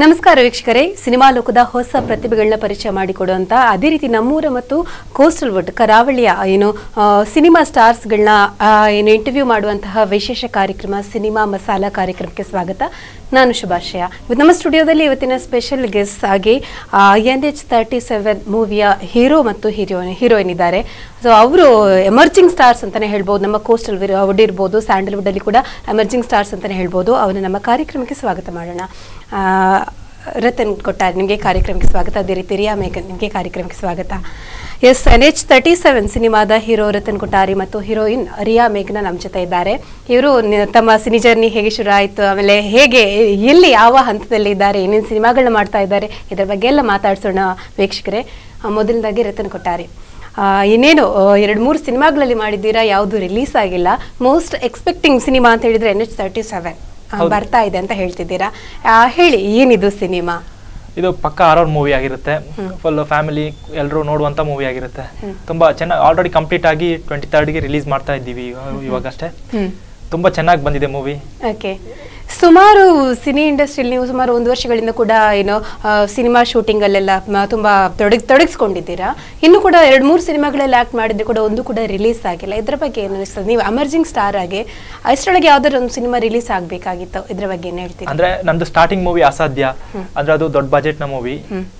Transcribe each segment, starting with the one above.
ನಮಸ್ಕಾರ ವೀಕ್ಷಕರೇ ಸಿನಿಮಾ ಲೋಕದ ಹೊಸ ಪ್ರತಿಭೆಗಳನ್ನ ಪರಿಚಯ ಮಾಡಿಕೊಡುವಂತ ಅದೇ ರೀತಿ ನಮ್ಮೂರ ಮತ್ತು ಕೋಸ್ಟಲ್ ವುಡ್ ಕರಾವಳಿಯ ಏನು ಆ, ಸಿನಿಮಾ ಸ್ಟಾರ್ಸ್ಗಳನ್ನ ಆ, ಏನು ಇಂಟರ್ವ್ಯೂ ಮಾಡುವಂತಹ ವಿಶೇಷ ಕಾರ್ಯಕ್ರಮ ಸಿನಿಮಾ ಮಸಾಲಾ ಕಾರ್ಯಕ್ರಮಕ್ಕೆ ಸ್ವಾಗತ ನಾನು ಶುಭಾಶಯ ಇವತ್ತು ನಮ್ಮ ಸ್ಟುಡಿಯೋದಲ್ಲಿ ಇವತ್ತಿನ ಸ್ಪೆಷಲ್ ಗೆಸ್ಟ್ ಆಗಿ ಎನ್ ಎಚ್ ತರ್ಟಿ ಸೆವೆನ್ ಮೂವಿಯ ಹೀರೋ ಮತ್ತು ಹೀರೋಯಿನ್ ಹೀರೋಯಿನ್ ಇದ್ದಾರೆ ಸೊ ಅವರು ಎಮರ್ಜಿಂಗ್ ಸ್ಟಾರ್ಸ್ ಅಂತಾನೆ ಹೇಳ್ಬೋದು ನಮ್ಮ ಕೋಸ್ಟಲ್ ವುಡ್ ಇರ್ಬೋದು ಸ್ಯಾಂಡಲ್ವುಡ್ ಅಲ್ಲಿ ಕೂಡ ಎಮರ್ಜಿಂಗ್ ಸ್ಟಾರ್ಸ್ ಅಂತಾನೆ ಹೇಳ್ಬೋದು ಅವನ್ನ ನಮ್ಮ ಕಾರ್ಯಕ್ರಮಕ್ಕೆ ಸ್ವಾಗತ ಮಾಡೋಣ ಆ, ರತನ್ ಕೊಟ್ಟಾರ್ ನಿಮಗೆ ಕಾರ್ಯಕ್ರಮಕ್ಕೆ ಸ್ವಾಗತ ಅದೇ ರೀತಿ ರಿಯಾ ಮೇಘನ್ ನಿಮಗೆ ಕಾರ್ಯಕ್ರಮಕ್ಕೆ ಸ್ವಾಗತ S N H thirty seven ಸಿನಿಮಾದ ಹೀರೋ ರತನ್ ಕೊಟ್ಟಾರಿ ಮತ್ತು ಹೀರೋಯಿನ್ ರಿಯಾ ಮೇಘನ ನಮ್ಮ ಜೊತೆ ಇದ್ದಾರೆ ಇವರು ತಮ್ಮ ಸಿನಿ ಜರ್ನಿ ಹೇಗೆ ಶುರು ಆಯಿತು ಆಮೇಲೆ ಹೇಗೆ ಎಲ್ಲಿ ಯಾವ ಹಂತದಲ್ಲಿ ಇದ್ದಾರೆ ಏನೇನು ಸಿನಿಮಾಗಳನ್ನ ಮಾಡ್ತಾ ಇದ್ದಾರೆ ಇದರ ಬಗ್ಗೆ ಎಲ್ಲ ಮಾತಾಡ್ಸೋಣ ವೀಕ್ಷಕರೇ ಆ, ಮೊದಲನೇದಾಗಿ ರತನ್ ಕೊಟ್ಟಾರಿ ಆ, ಇನ್ನೇನು ಎರಡು ಮೂರು ಸಿನಿಮಾಗಳಲ್ಲಿ ಮಾಡಿದ್ದೀರಾ ಯಾವುದು ರಿಲೀಸ್ ಆಗಿಲ್ಲ ಮೋಸ್ಟ್ ಎಕ್ಸ್ಪೆಕ್ಟಿಂಗ್ ಸಿನಿಮಾ ಅಂತ ಹೇಳಿದ್ರೆ ಎನ್ ಎಚ್ ತರ್ಟಿ ಸೆವೆನ್ ಹೌದು. ಬರ್ತಾ ಇದೆ ಅಂತ ಹೇಳ್ತಿದ್ದೀರಾ ಆ, ಹೇಳಿ ಏನಿದು ಸಿನಿಮಾ ಇದು ಪಕ್ಕ ಹಾರರ್ ಮೂವಿ ಆಗಿರುತ್ತೆ ಫುಲ್ ಫ್ಯಾಮಿಲಿ ಎಲ್ಲರೂ ನೋಡುವಂತ ಮೂವಿ ಆಗಿರುತ್ತೆ ತುಂಬಾ ಚೆನ್ನಾಗಿ ಆಲ್ರೆಡಿ ಕಂಪ್ಲೀಟ್ ಆಗಿ ಟ್ವೆಂಟಿ ತರ್ಡ್ಗೆ ರಿಲೀಸ್ ಮಾಡ್ತಾ ಇದ್ದೀವಿ ಇವಾಗ- ಇವಾಗಷ್ಟೇ ಹ್ಮ್ ತುಂಬಾ ಚೆನ್ನಾಗಿ ಬಂದಿದೆ ಮೂವಿ ಓಕೆ ಸುಮಾರು ಸಿನಿ ಇಂಡಸ್ಟ್ರಿಯಲ್ಲಿ ನೀವು ಸುಮಾರು ಒಂದು ವರ್ಷಗಳಿಂದ ಕೂಡ ಏನು ಆ, ಸಿನಿಮಾ ಶೂಟಿಂಗ್ ಅಲ್ಲೆಲ್ಲ ಮ- ತುಂಬಾ ತೊಡಗ್ ತೊಡಗಿಸ್ಕೊಂಡಿದ್ದೀರಾ ಇನ್ನು ಕೂಡ ಎರಡು ಮೂರು ಸಿನಿಮಾಗಳಲ್ಲಿ ಆಕ್ಟ್ ಮಾಡಿದ್ರೆ ಕೂಡ ಒಂದು ಕೂಡ ರಿಲೀಸ್ ಆಗಿಲ್ಲ ಇದ್ರ ಬಗ್ಗೆ ಏನು ಅನಿಸ್ತದೆ ನೀವು ಅಮರ್ಜಿಂಗ್ ಸ್ಟಾರ್ ಆಗಿ ಅಷ್ಟರೊಳಗೆ ಯಾವ್ದಾದ್ರು ಒಂದು ಸಿನಿಮಾ ರಿಲೀಸ್ ಆಗ್ಬೇಕಾಗಿತ್ತು ಇದ್ರ ಬಗ್ಗೆ ಏನು ಹೇಳ್ತೀರಿ ಅಂದ್ರೆ ನಮ್ದು ಸ್ಟಾರ್ಟಿಂಗ್ ಮೂವಿ ಅಸಾಧ್ಯ ಅಂದ್ರೆ ಅದು ದೊಡ್ಡ ಬಜೆಟ್ ನ ಮೂವಿ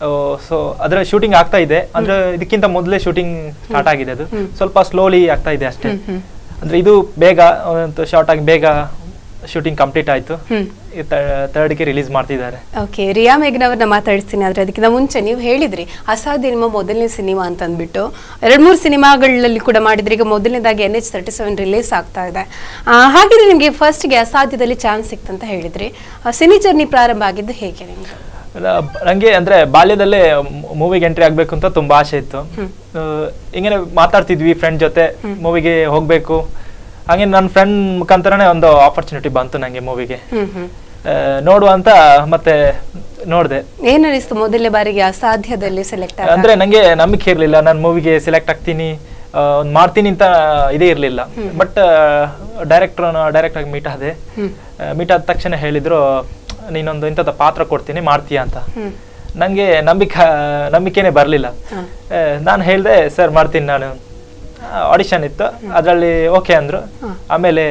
ಸೊ ಅದರ ಶೂಟಿಂಗ್ ಆಗ್ತಾ ಇದೆ ಅಂದ್ರೆ ಇದಕ್ಕಿಂತ ಮೊದಲೇ ಶೂಟಿಂಗ್ ಸ್ಟಾರ್ಟ್ ಆಗಿದೆ ಅದು ಸ್ವಲ್ಪ ಸ್ಲೋಲಿ ಆಗ್ತಾ ಇದೆ ಅಷ್ಟೇ ಅಂದ್ರೆ ಇದು ಬೇಗ ಶಾರ್ಟ್ ಆಗಿ ಬೇಗ ಶೂಟಿಂಗ್ ಕಂಪ್ಲೀಟ್ ಆಯ್ತು ಹ್ಮ್ ತರ್ಡ್ಗೆ ರಿಲೀಸ್ ಮಾಡ್ತಿದ್ದಾರೆ ಓಕೆ ರಿಯಾ ಮೇಘನವ್ರನ್ನ ಮಾತಾಡಿಸ್ತೀನಿ ಆದ್ರೆ ಅದಕ್ಕಿಂತ ಮುಂಚೆ ನೀವು ಹೇಳಿದ್ರಿ ಅಸಾಧ್ಯ ನಿಮ್ಮ ಮೊದಲನೇ ಸಿನಿಮಾ ಅಂತ ಅಂದ್ಬಿಟ್ಟು ಎರಡು ಮೂರು ಸಿನಿಮಾಗಳಲ್ಲಿ ಕೂಡ ಮಾಡಿದ್ರಿ ಈಗ ಮೊದಲನೇದಾಗಿ N H thirty seven release ಆಗ್ತಾ ಇದೆ ಆ, ಹಾಗಿದ್ರೆ ನಿಮಗೆ ಫಸ್ಟ್ಗೆ ಅಸಾಧ್ಯದಲ್ಲಿ ಚಾನ್ಸ್ ಸಿಕ್ತಂತ ಹೇಳಿದ್ರಿ ಆ, ಸಿನಿ ಜರ್ನಿ ಪ್ರಾರಂಭ ಆಗಿದ್ದು ಹೇಗೆ ನಿಮ್ಗೆ ಅಲ್ಲ, ನಂಗೆ ಅಂದ್ರೆ ಬಾಲ್ಯದಲ್ಲೇ ಮೂವಿಗೆ ಎಂಟ್ರಿ ಆಗ್ಬೇಕು ಅಂತ ತುಂಬಾ ಆಸೆ ಇತ್ತು ಆ, ಹಿಂಗೇನೆ ಮಾತಾಡ್ತಿದ್ವಿ ಫ್ರೆಂಡ್ ಜೊತೆ ಮೂವಿಗೆ ಹೋಗ್ಬೇಕು ಹಾಗೆ ನನ್ನ ಫ್ರೆಂಡ್ ಮುಖಾಂತರನೇ ಒಂದು ಆಪರ್ಚುನಿಟಿ ಬಂತು ನಂಗೆ ಮೂವಿಗೆ ಹ್ಮ್ ಹ್ಮ್ ನೋಡುವ ಅಂತ ಮತ್ತೆ ನೋಡಿದೆ ಏನ್ ಅನಿಸ್ತು ಮೊದಲನೇ ಬಾರಿಗೆ ಅಸಾಧ್ಯದಲ್ಲಿ ಸೆಲೆಕ್ಟ್ ಆಗ ಅಂದ್ರೆ ನಂಗೆ ನಂಬಿಕೆ ಇರ್ಲಿಲ್ಲ ನಾನು ಮೂವಿಗೆ ಸೆಲೆಕ್ಟ್ ಆಗ್ತೀನಿ ಆ, ಒಂದ್ ಮಾಡ್ತೀನಿ ಅಂತ ಇದೇ ಇರ್ಲಿಲ್ಲ ಬಟ್ ಡೈರೆಕ್ಟರ್ ಡೈರೆಕ್ಟ್ ಆಗಿ ಮೀಟ್ ಆದೆ ಮೀಟ್ ಆದ ತಕ್ಷಣ ಹೇಳಿದ್ರು ನೀನೊಂದು ಇಂಥದ್ದು ಪಾತ್ರ ಕೊಡ್ತೀನಿ ಮಾಡ್ತೀಯಾ ಅಂತ ಹ್ಮ್ ನಂಗೆ ನಂಬಿಕೆ ನಂಬಿಕೆನೆ ಬರಲಿಲ್ಲ ಹ. ನಾನು ಹೇಳಿದೆ ಸರ್ ಮಾಡ್ತೀನಿ ನಾನು ಆಡಿಷನ್ ಇತ್ತು ಅದರಲ್ಲಿ ಓಕೆ ಅಂದ್ರು ಆಮೇಲೆ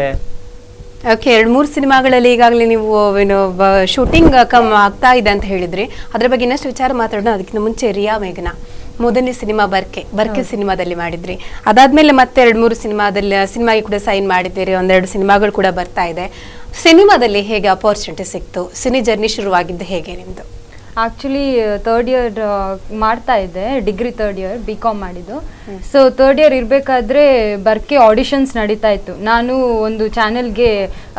ಓಕೆ ಎರಡು ಮೂರು ಸಿನಿಮಾಗಳಲ್ಲಿ ಈಗಾಗಲೇ ನೀವು ಏನು ಶೂಟಿಂಗ್ ಕಮ್ ಆಗ್ತಾ ಇದೆ ಅಂತ ಹೇಳಿದ್ರಿ ಅದ್ರ ಬಗ್ಗೆ ಇನ್ನಷ್ಟು ವಿಚಾರ ಮಾತಾಡೋಣ ಅದಕ್ಕಿಂತ ಮುಂಚೆ ರಿಯಾ ಮೇಘನಾ ಮೊದಲನೇ ಸಿನಿಮಾ ಬರ್ಕೆ ಬರ್ಕೆ ಸಿನಿಮಾದಲ್ಲಿ ಮಾಡಿದ್ರಿ ಅದಾದ್ಮೇಲೆ ಮತ್ತೆ ಎರಡು ಮೂರು ಸಿನಿಮಾದಲ್ಲಿ ಸಿನಿಮಾಗೆ ಕೂಡ ಸೈನ್ ಮಾಡಿದ್ದೀರಿ ಒಂದೆರಡು ಸಿನಿಮಾಗಳು ಕೂಡ ಬರ್ತಾ ಇದೆ ಸಿನಿಮಾದಲ್ಲಿ ಹೇಗೆ ಅಪಾರ್ಚುನಿಟಿ ಸಿಕ್ತು ಸಿನಿ ಜರ್ನಿ ಶುರುವಾಗಿದ್ದು ಹೇಗೆ ನಿಮ್ದು ಆಕ್ಚುಲಿ ಥರ್ಡ್ ಇಯರ್ ಮಾಡ್ತಾ ಇದ್ದೆ degree third year B com ಮಾಡಿದ್ದು ಸೊ ಥರ್ಡ್ ಇಯರ್ ಇರಬೇಕಾದ್ರೆ ಬರ್ಕೆ ಆಡಿಷನ್ಸ್ ನಡೀತಾ ಇತ್ತು ನಾನು ಒಂದು ಚಾನೆಲ್ಗೆ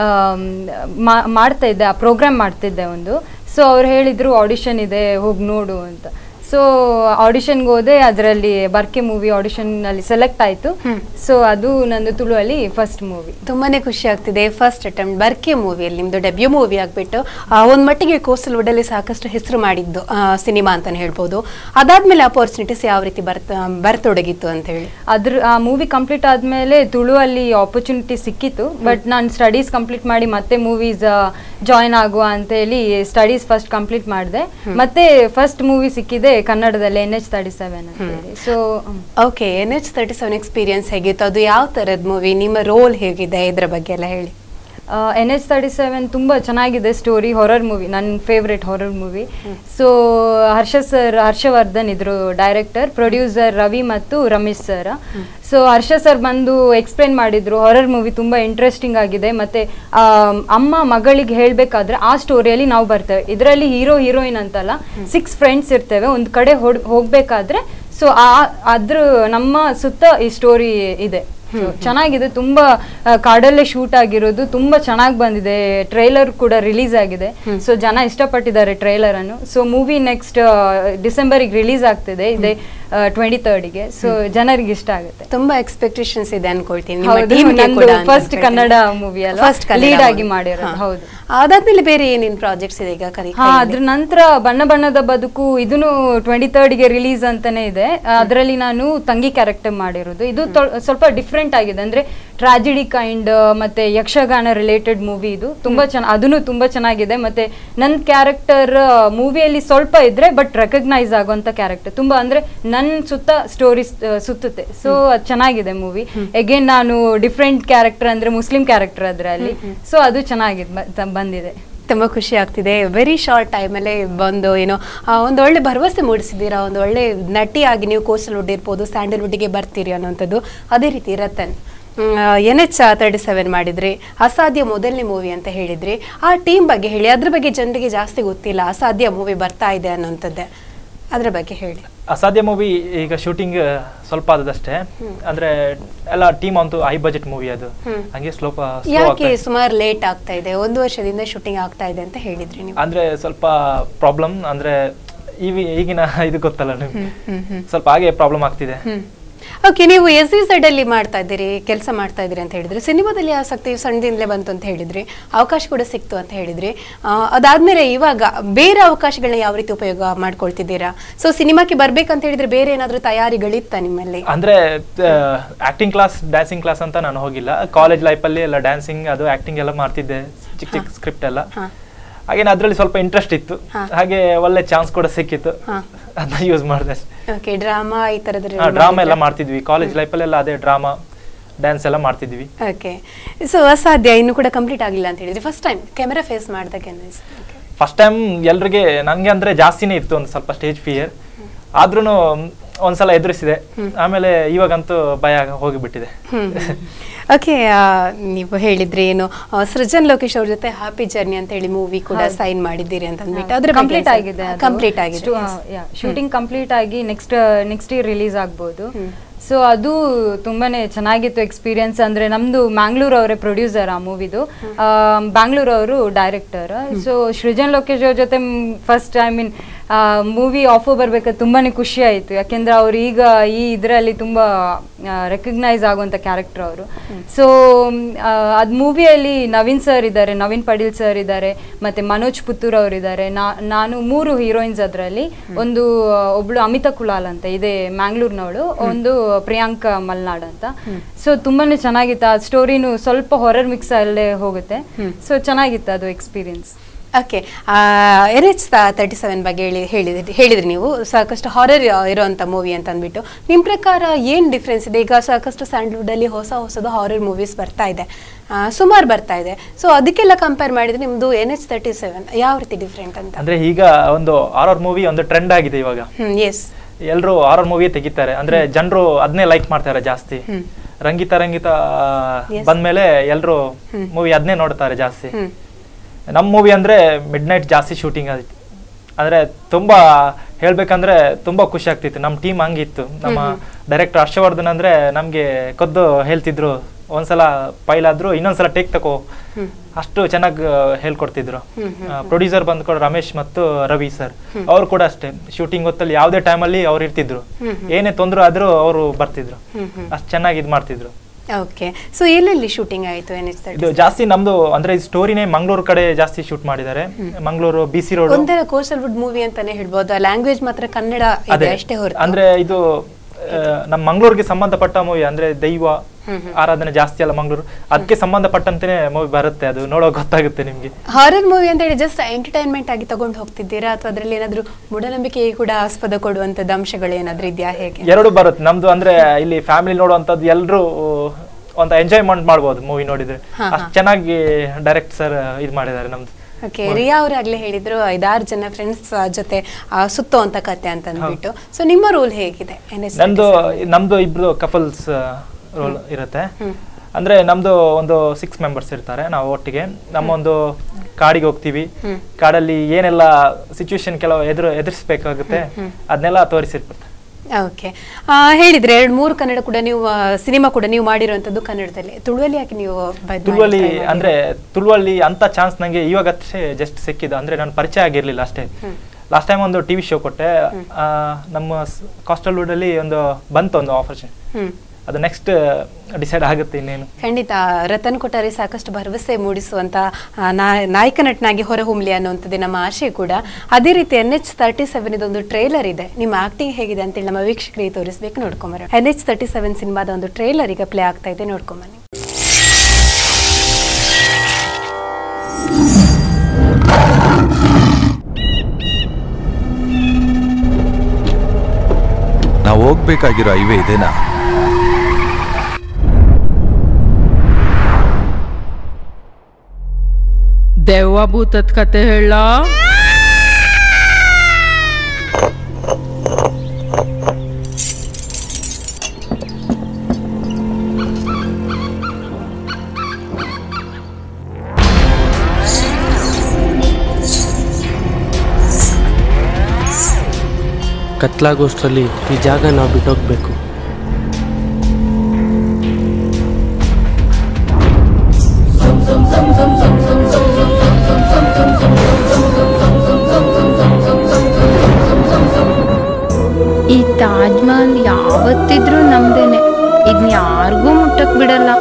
ಮಾಡ್ತಾ ಇದ್ದೆ ಆ ಪ್ರೋಗ್ರಾಮ್ ಮಾಡ್ತಿದ್ದೆ ಒಂದು ಸೊ ಅವ್ರು ಹೇಳಿದ್ರು ಆಡಿಷನ್ ಇದೆ ಹೋಗಿ ನೋಡು ಅಂತ ಸೊ ಆಡಿಷನ್ಗೆ ಹೋದೆ ಅದರಲ್ಲಿ ಬರ್ಕೆ ಮೂವಿ ಆಡಿಷನ್ನಲ್ಲಿ ಸೆಲೆಕ್ಟ್ ಆಯಿತು ಸೊ ಅದು ನಂದು ತುಳುವಲ್ಲಿ ಫಸ್ಟ್ ಮೂವಿ ತುಂಬಾನೇ ಖುಷಿ ಆಗ್ತಿದೆ ಫಸ್ಟ್ ಅಟೆಂಪ್ಟ್ ಬರ್ಕೆ ಮೂವಿಯಲ್ಲಿ ನಿಮ್ದು ಡೆಬ್ಯೂ ಮೂವಿ ಆಗ್ಬಿಟ್ಟು ಆ, ಒಂದ್ ಮಟ್ಟಿಗೆ ಕೋಸ್ಟಲ್ ವುಡಲ್ಲಿ ಸಾಕಷ್ಟು ಹೆಸರು ಮಾಡಿದ್ದು ಸಿನಿಮಾ ಅಂತಾನೆ ಹೇಳ್ಬೋದು ಅದಾದ್ಮೇಲೆ ಅಪಾರ್ಚುನಿಟೀಸ್ ಯಾವ ರೀತಿ ಬರ್ತ ಬರ್ತೊಡಗಿತ್ತು ಅಂತ ಹೇಳಿ ಅದ್ರ ಆ ಮೂವಿ ಕಂಪ್ಲೀಟ್ ಆದಮೇಲೆ ತುಳುವಲ್ಲಿ ಆಪರ್ಚುನಿಟಿ ಸಿಕ್ಕಿತ್ತು ಬಟ್ ನಾನು ಸ್ಟಡೀಸ್ ಕಂಪ್ಲೀಟ್ ಮಾಡಿ ಮತ್ತೆ ಮೂವೀಸ್ ಜಾಯ್ನ್ ಆಗುವ ಅಂತ ಹೇಳಿ ಸ್ಟಡೀಸ್ ಫಸ್ಟ್ ಕಂಪ್ಲೀಟ್ ಮಾಡಿದೆ ಮತ್ತೆ ಫಸ್ಟ್ ಮೂವಿ ಸಿಕ್ಕಿದೆ ಕನ್ನಡದಲ್ಲಿ ಎನ್ ಎಚ್ ತರ್ಟಿ ಸೆವೆನ್ ಅಂತ ಹೇಳಿ so okay N H thirty seven experience ಹೇಗಿತ್ತು ಅದು ಯಾವ ತರದ್ ಮೂವಿ ನಿಮ್ಮ ರೋಲ್ ಹೇಗಿದೆ ಇದ್ರ ಬಗ್ಗೆ ಎಲ್ಲ ಹೇಳಿ ಎನ್ ಎಚ್ ತರ್ಟಿ ಸೆವೆನ್ ತುಂಬ ಚೆನ್ನಾಗಿದೆ ಸ್ಟೋರಿ ಹೊರರ್ ಮೂವಿ ನನ್ನ favourite horror movie so Harsha sir Harshavardhan ಇದ್ರು ಡೈರೆಕ್ಟರ್ ಪ್ರೊಡ್ಯೂಸರ್ ರವಿ ಮತ್ತು Ramesh sir so Harsha sir ಬಂದು ಎಕ್ಸ್ಪ್ಲೇನ್ ಮಾಡಿದ್ರು ಹೊರರ್ ಮೂವಿ ತುಂಬ ಇಂಟ್ರೆಸ್ಟಿಂಗ್ ಆಗಿದೆ ಮತ್ತೆ ಆ, ಅಮ್ಮ ಮಗಳಿಗೆ ಹೇಳಬೇಕಾದ್ರೆ ಆ ಸ್ಟೋರಿಯಲ್ಲಿ ನಾವು ಬರ್ತೇವೆ ಇದರಲ್ಲಿ ಹೀರೋ ಹೀರೋಯಿನ್ ಅಂತಲ್ಲ ಸಿಕ್ಸ್ ಫ್ರೆಂಡ್ಸ್ ಇರ್ತೇವೆ ಒಂದು ಕಡೆ ಹೊಡ್ ಹೋಗ್ಬೇಕಾದ್ರೆ ಸೊ ಆ ಅದ್ರ ನಮ್ಮ ಸುತ್ತ ಈ ಸ್ಟೋರಿ ಇದೆ So, ಚೆನ್ನಾಗಿದೆ ತುಂಬಾ ಆ, ಕಾಡಲ್ಲೇ ಶೂಟ್ ಆಗಿರೋದು ತುಂಬಾ ಚೆನ್ನಾಗಿ ಬಂದಿದೆ ಟ್ರೈಲರ್ ಕೂಡ ರಿಲೀಸ್ ಆಗಿದೆ ಸೊ ಜನ ಇಷ್ಟಪಟ್ಟಿದ್ದಾರೆ ಟ್ರೈಲರ್ ಅನ್ನು ಸೊ ಮೂವಿ ನೆಕ್ಸ್ಟ್ ಡಿಸೆಂಬರ್ಗೆ ರಿಲೀಸ್ ಆಗ್ತಿದೆ ಇದೆ ಟ್ವೆಂಟಿ ತರ್ಡ್ಗೆ ಸೊ ಜನರಿಗೆ ಇಷ್ಟ ಆಗುತ್ತೆ ತುಂಬಾ ಎಕ್ಸ್ಪೆಕ್ಟೇಷನ್ಸ್ ಇದೆ ಅನ್ಕೊಳ್ತೀನಿ ನಿಮ್ಮ ಹೌದು, team ಗೆ ನಂದು ಕೂಡ ಅಂತ first ಅನ್ಕೊಳ್ತೀನಿ. ಕನ್ನಡ movie ಅಲ್ವಾ? First ಕನ್ನಡ Lead ಆಗಿ movie. ಮಾಡಿರೋದು, ಹಾ. ಹೌದು. ಅದಾದ್ಮೇಲೆ ಬೇರೆ ಏನೇನ್ ಪ್ರಾಜೆಕ್ಟ್ಸ್ ಇದೆ ಈಗ ಕರಿ ಹಾ ಅದ್ರ ನಂತರ ಬಣ್ಣ ಬಣ್ಣದ ಬದುಕು ಇದನ್ನು ಟ್ವೆಂಟಿ ಗೆ ರಿಲೀಸ್ ಅಂತಾನೆ ಇದೆ ಅದರಲ್ಲಿ ನಾನು ತಂಗಿ ಕ್ಯಾರೆಕ್ಟರ್ ಮಾಡಿರೋದು ಇದು ತೊ- ಸ್ವಲ್ಪ ಡಿಫ್ರೆಂಟ್ ಆಗಿದೆ ಅಂದ್ರೆ ಟ್ರಾಜಿಡಿ ಕೈಂಡ್ ಮತ್ತೆ ಯಕ್ಷಗಾನ ರಿಲೇಟೆಡ್ ಮೂವಿ ಇದು ತುಂಬಾ ಚೆನ್ನ ಅದನ್ನು ತುಂಬಾ ಚೆನ್ನಾಗಿದೆ ಮತ್ತೆ ನನ್ನ ಕ್ಯಾರೆಕ್ಟರ್ ಮೂವಿಯಲ್ಲಿ ಸ್ವಲ್ಪ ಇದ್ರೆ ಬಟ್ ರೆಕಗ್ನೈಸ್ ಆಗುವಂತ ಕ್ಯಾರೆಕ್ಟರ್ ತುಂಬಾ ಅಂದ್ರೆ ನನ್ನ ಸುತ್ತ ಸ್ಟೋರೀಸ್ ಸುತ್ತುತ್ತೆ ಸೊ ಅದು ಚೆನ್ನಾಗಿದೆ ಮೂವಿ ಅಗೇನ್ ನಾನು ಡಿಫ್ರೆಂಟ್ ಕ್ಯಾರೆಕ್ಟರ್ ಅಂದ್ರೆ ಮುಸ್ಲಿಂ ಕ್ಯಾರೆಕ್ಟರ್ ಅದರಲ್ಲಿ ಸೊ ಅದು ಚೆನ್ನಾಗಿದೆ ಬ- ಬಂದಿದೆ ತುಂಬ ಖುಷಿ ಆಗ್ತಿದೆ ವೆರಿ ಶಾರ್ಟ್ ಟೈಮಲ್ಲೇ ಬಂದು ಏನೋ ಆ, ಒಂದು ಒಳ್ಳೆ ಭರವಸೆ ಮೂಡಿಸಿದ್ದೀರಾ ಒಂದು ಒಳ್ಳೆ ನಟಿಯಾಗಿ ನೀವು ಕೋಸ್ಟಲ್ವುಡ್ ಇರ್ಬೋದು ಸ್ಯಾಂಡಲ್ವುಡ್ಗೆ ಬರ್ತೀರಿ ಅನ್ನೋಂಥದ್ದು ಅದೇ ರೀತಿ Ratan N H thirty seven ಮಾಡಿದ್ರಿ ಅಸಾಧ್ಯ ಮೊದಲನೇ ಮೂವಿ ಅಂತ ಹೇಳಿದ್ರಿ ಆ ಟೀಮ್ ಬಗ್ಗೆ ಹೇಳಿ ಅದ್ರ ಬಗ್ಗೆ ಜನರಿಗೆ ಜಾಸ್ತಿ ಗೊತ್ತಿಲ್ಲ ಅಸಾಧ್ಯ ಮೂವಿ ಬರ್ತಾ ಇದೆ ಅನ್ನೋಂಥದ್ದೇ ಅದ್ರ ಬಗ್ಗೆ ಹೇಳಿ ಅಸಾಧ್ಯ ಮೂವಿ ಈಗ ಶೂಟಿಂಗ್ ಸ್ವಲ್ಪ ಆದದಷ್ಟೇ ಅಂದ್ರೆ ಎಲ್ಲ ಟೀಮ್ ಅಂತೂ ಹೈ ಬಜೆಟ್ ಮೂವಿ ಅದು ಹ್ಮ್. ಹಂಗೆ ಸ್ವಲ್ಪ ಯಾಕೆ ಸುಮಾರು ಲೇಟ್ ಆಗ್ತಾ ಇದೆ ಒಂದು ವರ್ಷದಿಂದ ಶೂಟಿಂಗ್ ಆಗ್ತಾ ಇದೆ ಅಂತ ಹೇಳಿದ್ರಿ ನೀವು ಅಂದ್ರೆ ಸ್ವಲ್ಪ ಪ್ರಾಬ್ಲಮ್ ಅಂದ್ರೆ ಇವಿ ಈಗಿನ ಇದು ಗೊತ್ತಲ್ಲ ನಿಮ್ಗೆ ಹ್ಮ್, ಹ್ಮ್, ಹ್ಮ್. ಸ್ವಲ್ಪ ಹಾಗೆ ಪ್ರಾಬ್ಲಮ್ ಆಗ್ತಿದೆ ಓಕೆ ನೀವು ಎಸ್ ಸಿ ಸೈಡ್ ಅಲ್ಲಿ ಮಾಡ್ತಾ ಇದ್ದೀರಿ ಕೆಲಸ ಮಾಡ್ತಾ ಇದ್ದೀರಿ ಅಂತ ಹೇಳಿದ್ರಿ ಸಿನಿಮಾದಲ್ಲಿ ಆಸಕ್ತಿ ಸಣ್ಣದಿಂದಲೇ ಬಂತು ಅಂತ ಹೇಳಿದ್ರಿ ಅವಕಾಶ ಕೂಡ ಸಿಕ್ತು ಅಂತ ಹೇಳಿದ್ರಿ ಆ, ಅದಾದ್ಮೇಲೆ ಇವಾಗ ಬೇರೆ ಅವಕಾಶಗಳನ್ನ ಯಾವ ರೀತಿ ಉಪಯೋಗ ಮಾಡ್ಕೊಳ್ತಿದ್ದೀರಾ ಸೊ ಸಿನಿಮಾಕ್ಕೆ ಬರ್ಬೇಕಂತ ಹೇಳಿದ್ರೆ ಬೇರೆ ಏನಾದ್ರೂ ತಯಾರಿಗಳಿತ್ತ ನಿಮ್ಮಲ್ಲಿ ಅಂದ್ರೆ ಆಕ್ಟಿಂಗ್ ಕ್ಲಾಸ್ ಡ್ಯಾನ್ಸಿಂಗ್ ಕ್ಲಾಸ್ ಅಂತ ನಾನು ಹೋಗಿಲ್ಲ ಕಾಲೇಜ್ ಲೈಫಲ್ಲಿ ಎಲ್ಲ ಡ್ಯಾನ್ಸಿಂಗ್ ಅದು ಆಕ್ಟಿಂಗ್ ಎಲ್ಲ ಮಾಡ್ತಿದ್ದೆ ಚಿಕ್ಕ ಚಿಕ್ಕ ಸ್ಕ್ರಿಪ್ಟ್ ಎಲ್ಲ ಹಾ. ಹಾಗೆ ಅದ್ರಲ್ಲಿ ಸ್ವಲ್ಪ ಇಂಟ್ರೆಸ್ಟ್ ಇತ್ತು ಹಾ. ಹಾಗೆ ಒಳ್ಳೆ ಚಾನ್ಸ್ ಕೂಡ ಸಿಕ್ಕಿತ್ತು ಹಾ. ಅದನ್ನ ಯೂಸ್ ಮಾಡಿದೆ ಓಕೆ ಡ್ರಾಮಾ ಈ ತರದ್ರ ಡ್ರಾಮಾ ಎಲ್ಲ ಮಾಡ್ತಿದ್ವಿ ಕಾಲೇಜ್ ಲೈಫಲ್ಲೆಲ್ಲ ಅದೇ ಡ್ರಾಮಾ ಡ್ಯಾನ್ಸ್ ಎಲ್ಲ ಮಾಡ್ತಿದ್ವಿ ಓಕೆ ಸೊ ಅಸಾಧ್ಯ ಇನ್ನು ಕೂಡ ಕಂಪ್ಲೀಟ್ ಆಗಿಲ್ಲ ಅಂತ ಹೇಳಿದ್ರಿ ಫಸ್ಟ್ ಟೈಮ್ ಕ್ಯಾಮೆರಾ ಫೇಸ್ ಮಾಡಿದಾಗ ಅನ್ನಿಸ್ತು ಫಸ್ಟ್ ಟೈಮ್ ಎಲ್ರಿಗೆ ನಂಗೆ ಅಂದ್ರೆ ಜಾಸ್ತಿನೇ ಇತ್ತು ಒಂದು ಸ್ವಲ್ಪ ಸ್ಟೇಜ್ ಫಿಯರ್ ಆದ್ರೂ ಒಂದ್ಸಲ ಎದುರಿಸಿದೆ ಆಮೇಲೆ ಇವಾಗಂತೂ ಭಯ ಹೋಗಿಬಿಟ್ಟಿದೆ ಓಕೆ ನೀವು ಹೇಳಿದ್ರಿ ಏನು ಆ, ಸೃಜನ್ ಲೋಕೇಶ್ ಅವ್ರ ಜೊತೆ ಹ್ಯಾಪಿ ಜರ್ನಿ ಅಂತ ಹೇಳಿ ಮೂವಿ ಕೂಡ ಸೈನ್ ಮಾಡಿದ್ದೀರಿ ಅಂತ ಅಂದ್ಬಿಟ್ಟು ಅದ್ರ ಕಂಪ್ಲೀಟ್ ಆಗಿದೆ ಕಂಪ್ಲೀಟ್ ಆಗಿದೆ ಶೂಟಿಂಗ್ ಕಂಪ್ಲೀಟ್ ಆಗಿ ನೆಕ್ಸ್ಟ್ ನೆಕ್ಸ್ಟ್ ಇಯರ್ ರಿಲೀಸ್ ಆಗ್ಬೋದು ಸೊ ಅದು ತುಂಬಾನೇ ಚೆನ್ನಾಗಿತ್ತು ಎಕ್ಸ್ಪೀರಿಯನ್ಸ್ ಅಂದ್ರೆ ನಮ್ದು ಮ್ಯಾಂಗ್ಳೂರ್ ಅವರೇ ಪ್ರೊಡ್ಯೂಸರ್ ಆ ಮೂವಿದು ಬ್ಯಾಂಗ್ಳೂರ್ ಅವರು ಡೈರೆಕ್ಟರ್ ಸೊ ಸೃಜನ್ ಲೋಕೇಶ್ ಅವ್ರ ಜೊತೆ first I mean movie offer ಬರ್ಬೇಕಾದ್ರೆ ತುಂಬಾನೇ ಖುಷಿ ಆಯ್ತು ಯಾಕೆಂದ್ರೆ ಅವ್ರು ಈಗ ಈ ಇದರಲ್ಲಿ ತುಂಬಾ ರೆಕಗ್ನೈಸ್ ಆಗುವಂತ ಕ್ಯಾರೆಕ್ಟರ್ ಅವರು ಸೊ ಅದ್ ಮೂವಿಯಲ್ಲಿ ನವೀನ್ ಸರ್ ಇದ್ದಾರೆ ನವೀನ್ ಪಡೀಲ್ ಸರ್ ಇದ್ದಾರೆ ಮತ್ತೆ ಮನೋಜ್ ಪುತ್ತೂರ್ ಅವರು ಇದ್ದಾರೆ ನಾನು ಮೂರು ಹೀರೋಯಿನ್ಸ್ ಅದರಲ್ಲಿ ಒಂದು ಆ, ಒಬ್ಳು ಅಮಿತಾ ಕುಲಾಲ್ ಅಂತ ಇದೆ ಮ್ಯಾಂಗ್ಳೂರ್ನವಳು ಒಂದು ಪ್ರಿಯಾಂಕಾ ಮಲ್ನಾಡ್ ಅಂತ ಸೊ ತುಂಬಾನೇ ಚೆನ್ನಾಗಿತ್ತು ಆ ಸ್ಟೋರಿನು ಸ್ವಲ್ಪ ಹೊರರ್ ಮಿಕ್ಸ್ ಅಲ್ಲೇ ಹೋಗುತ್ತೆ ಸೊ ಚೆನ್ನಾಗಿತ್ತು ಅದು experience okay N H thirty seven ಬಗ್ಗೆ ಹೇಳಿ ಹೇಳಿದ್ರಿ ಹೇಳಿದ್ರಿ ನೀವು ಸಾಕಷ್ಟು ಹಾರರ್ ಇರೋಂಥ ಮೂವಿ ಅಂತ ಅಂದ್ಬಿಟ್ಟು ನಿಮ್ಮ ಪ್ರಕಾರ ಏನು ಡಿಫ್ರೆನ್ಸ್ ಇದೆ ಈಗ ಸಾಕಷ್ಟು ಸ್ಯಾಂಡ್ಲ್ವುಡಲ್ಲಿ ಹೊಸ ಹೊಸದು ಹಾರರ್ ಮೂವೀಸ್ ಬರ್ತಾ ಇದೆ ಸುಮಾರು ಬರ್ತಾ ಇದೆ ಸೊ ಅದಕ್ಕೆಲ್ಲ ಕಂಪೇರ್ ಮಾಡಿದ್ರೆ ನಿಮ್ಮದು ಎನ್ ಎಚ್ ತರ್ಟಿ ಸೆವೆನ್ ಯಾವ ರೀತಿ ಡಿಫ್ರೆಂಟ್ ಅಂತ ಅಂದ್ರೆ ಈಗ ಒಂದು ಆರರ್ ಮೂವಿ ಒಂದು ಟ್ರೆಂಡ್ ಆಗಿದೆ ಇವಾಗ ಹ್ಮ್ ಎಸ್ ಎಲ್ಲರೂ ಆರರ್ ಮೂವಿ ತೆಗಿತಾರೆ ಅಂದ್ರೆ ಜನರು ಅದನ್ನೇ ಲೈಕ್ ಮಾಡ್ತಾರೆ ಜಾಸ್ತಿ ರಂಗಿತ ರಂಗಿತ Yes. ಬಂದ್ಮೇಲೆ ಎಲ್ಲರೂ ಮೂವಿ ಅದನ್ನೇ ನೋಡ್ತಾರೆ ಜಾಸ್ತಿ ಹ್ಮ್ ನಮ್ಮ ಮೂವಿ ಅಂದ್ರೆ ಮಿಡ್ ನೈಟ್ ಜಾಸ್ತಿ ಶೂಟಿಂಗ್ ಆಯ್ತು ಅಂದ್ರೆ ತುಂಬಾ ಹೇಳ್ಬೇಕಂದ್ರೆ ತುಂಬಾ ಖುಷಿ ಆಗ್ತಿತ್ತು ನಮ್ಮ ಟೀಮ್ ಹಂಗಿತ್ತು ನಮ್ಮ ಡೈರೆಕ್ಟರ್ ಹರ್ಷವರ್ಧನ್ ಅಂದ್ರೆ ನಮ್ಗೆ ಕದ್ದು ಹೇಳ್ತಿದ್ರು ಒಂದ್ಸಲ ಫೈಲ್ ಆದ್ರೂ ಇನ್ನೊಂದ್ಸಲ ಟೇಕ್ ತಗೋ ಅಷ್ಟು ಚೆನ್ನಾಗಿ ಹೇಳ್ಕೊಡ್ತಿದ್ರು ಪ್ರೊಡ್ಯೂಸರ್ ಬಂದ್ಕೊಂಡು ರಮೇಶ್ ಮತ್ತು ರವಿ ಸರ್ ಅವ್ರು ಕೂಡ ಅಷ್ಟೇ ಶೂಟಿಂಗ್ ಹೊತ್ತಲ್ಲಿ ಯಾವುದೇ ಟೈಮಲ್ಲಿ ಅವ್ರು ಇರ್ತಿದ್ರು ಏನೇ ತೊಂದ್ರೆ ಆದ್ರೂ ಅವರು ಬರ್ತಿದ್ರು ಅಷ್ಟು ಚೆನ್ನಾಗಿ ಇದು ಮಾಡ್ತಿದ್ರು ಓಕೆ ಸೊ ಎಲ್ಲೆಲ್ಲಿ ಶೂಟಿಂಗ್ ಆಯಿತು ಎನ್ ಎಚ್ ಇದು ಜಾಸ್ತಿ ನಮ್ದು ಅಂದ್ರೆ ಈ ಸ್ಟೋರಿನೇ ಮಂಗಳೂರು ಕಡೆ ಜಾಸ್ತಿ ಶೂಟ್ ಮಾಡಿದ್ದಾರೆ ಮಂಗಳೂರು ಬಿ ಸಿ ರೋಡ್ ಒಂಥರ ಕೋಸ್ಟಲ್ ವುಡ್ ಮೂವಿ ಅಂತಾನೆ ಹೇಳ್ಬೋದು ಲ್ಯಾಂಗ್ವೇಜ್ ಮಾತ್ರ ಕನ್ನಡ ಇದೆ ಅದೇ ಅಷ್ಟೇ ಹೊರತು ಅಂದ್ರೆ ಇದು ಆ, ನಮ್ಮ ಮಂಗಳೂರಿಗೆ ಸಂಬಂಧಪಟ್ಟ ಮೂವಿ ಅಂದ್ರೆ ದೈವ ಆರಾಧನೆ ಜಾಸ್ತಿ ಅಲ್ಲ ಮಂಗಳೂರು ಅದಕ್ಕೆ ಸಂಬಂಧಪಟ್ಟಂತೆನೆ ಮೂವಿ ಬರುತ್ತೆ ಅದು ನೋಡೋ ಗೊತ್ತಾಗುತ್ತೆ ನಿಮ್ಗೆ ಹಾರರ್ ಮೂವಿ ಅಂತ ಹೇಳಿ ಜಸ್ಟ್ ಎಂಟರ್ಟೈನ್ಮೆಂಟ್ ಆಗಿ ತಗೊಂಡು ಹೋಗ್ತಿದ್ದೀರಾ ಅಥವಾ ಅದ್ರಲ್ಲಿ ಏನಾದ್ರು ಮೂಢನಂಬಿಕೆಗೆ ಕೂಡ ಆಸ್ಪದ ಕೊಡುವಂತದ್ದು ಅಂಶಗಳು ಏನಾದ್ರೂ ಇದೆಯಾ ಹೇಗೆ ಎರಡು ಬರುತ್ತೆ ನಮ್ದು ಅಂದ್ರೆ ಇಲ್ಲಿ ಫ್ಯಾಮಿಲಿ ನೋಡುವಂತದ್ದು ಎಲ್ಲರೂ ಒಂತ ಎಂಜಾಯ್ಮೆಂಟ್ ಮಾಡ್ಬೋದು ಮೂವಿ ನೋಡಿದ್ರೆ ಹಾ, ಅಷ್ಟು ಚೆನ್ನಾಗಿ ಡೈರೆಕ್ಟ್ ಸರ್ ಇದು ಮಾಡಿದ್ದಾರೆ ನಮ್ದು ಓಕೆ ರಿಯಾ ಅವರು ಆಗ್ಲೇ ಹೇಳಿದ್ರು ಐದಾರು ಜನ ಫ್ರೆಂಡ್ಸ್ ಜೊತೆ ಆ, ಸುತ್ತುವಂತ ಕತೆ ಅಂತ ಅಂದ್ಬಿಟ್ಟು ಸೊ ನಿಮ್ಮ ರೋಲ್ ಹೇಗಿದೆ NS ನಂದು ನಮ್ದು ಇಬ್ರು ಕಪಲ್ಸ್ ರೋಲ್ ಇರುತ್ತೆ ಅಂದ್ರೆ ನಮ್ದು ಒಂದು ಸಿಕ್ಸ್ ಮೆಂಬರ್ಸ್ ಇರ್ತಾರೆ ನಾವು ಒಟ್ಟಿಗೆ ನಮ್ಮೊಂದು ಕಾಡಿಗೆ ಹೋಗ್ತೀವಿ ಕಾಡಲ್ಲಿ ಏನೆಲ್ಲ ಸಿಚುವೇಶನ್ ಕೆಲವು ಎದುರು ಎದುರಿಸ್ಬೇಕಾಗುತ್ತೆ ಅದನ್ನೆಲ್ಲ ತೋರಿಸಿರ್ತಾರೆ ಓಕೆ ಹೇಳಿದ್ರೆ ಎರಡು ಮೂರು ಕನ್ನಡ ಕೂಡ ನೀವು ಸಿನಿಮಾ ಕೂಡ ನೀವು ಮಾಡಿರುವಂತದ್ದು ಕನ್ನಡದಲ್ಲಿ ತುಳುವಲ್ಲಿ ಯಾಕೆ ನೀವು ಬದ್- ತುಳುವಲ್ಲಿ ಮಾಡಿ try ಮಾಡಿ? ಅಂದ್ರೆ ತುಳುವಲ್ಲಿ ಅಂತ ಚಾನ್ಸ್ ನಂಗೆ ಇವಾಗಷ್ಟೇ ಜಸ್ಟ್ ಸಿಕ್ಕಿದ್ದು ಅಂದ್ರೆ ನಾನು ಪರಿಚಯ ಆಗಿರ್ಲಿಲ್ಲ ಅಷ್ಟೇ ಲಾಸ್ಟ್ ಟೈಮ್ ಒಂದು ಟಿವಿ ಶೋ ಕೊಟ್ಟೆ ಆ, ನಮ್ಮ ಕಾಸ್ಟಲ್ವುಡ್ ಅಲ್ಲಿ ಒಂದು ಬಂತು ಒಂದು ಆಪರ್ಚುನಿಟಿ ಹ್ಮ್ ಅದು ನೆಕ್ಸ್ಟ್ ಡಿಸೈಡ್ ಆಗುತ್ತೆ ಇನ್ನೇನು ಖಂಡಿತ ರತನ್ ಕೊಠಾರಿ ಸಾಕಷ್ಟು ಭರವಸೆ ಮೂಡಿಸುವಂತ ಆ, ನಾ- ನಾಯಕ ನಟನಾಗಿ ಹೊರಹೊಮ್ಮಲಿ ಅನ್ನುವಂಥದ್ದೇ ನಮ್ಮ ಆಶಯ ಕೂಡ ಅದೇ ರೀತಿ ಎನ್ ಎಚ್ ತರ್ಟಿ ಸೆವೆನ್ ಇದೊಂದು ಟ್ರೇಲರ್ ಇದೆ ನಿಮ್ಮ ಆಕ್ಟಿಂಗ್ ಹೇಗಿದೆ ಅಂತೇಳಿ ನಮ್ಮ ವೀಕ್ಷಕರಿಗೆ ತೋರಿಸ್ಬೇಕು ನೋಡ್ಕೊಂಬರ ಎನ್ ಎಚ್ ತರ್ಟಿ ಸೆವೆನ್ ಸಿನಿಮಾದ ಒಂದು ಟ್ರೇಲರ್ ಈಗ ಪ್ಲೇ ಆಗ್ತಾ ಇದೆ ನೋಡ್ಕೊಂಬನ್ನಿ ನಾವು ಹೋಗ್ಬೇಕಾಗಿರೋ ಹೈವೇ ಇದೇನಾ ದೆವ್ವ ಭೂತದ ಕತೆ ಹೇಳ ಕತ್ಲಾಗೋಷ್ಟರಲ್ಲಿ ಈ ಜಾಗ ನಾವು ಬಿಟ್ಟೋಗ್ಬೇಕು ಈ ತಾಜ್ ಮಹಲ್ ಯಾವತ್ತಿದ್ರೂ ನಮ್ದೇನೆ ಇದ್ನ ಯಾರಿಗೂ ಮುಟ್ಟಕ್ ಬಿಡಲ್ಲ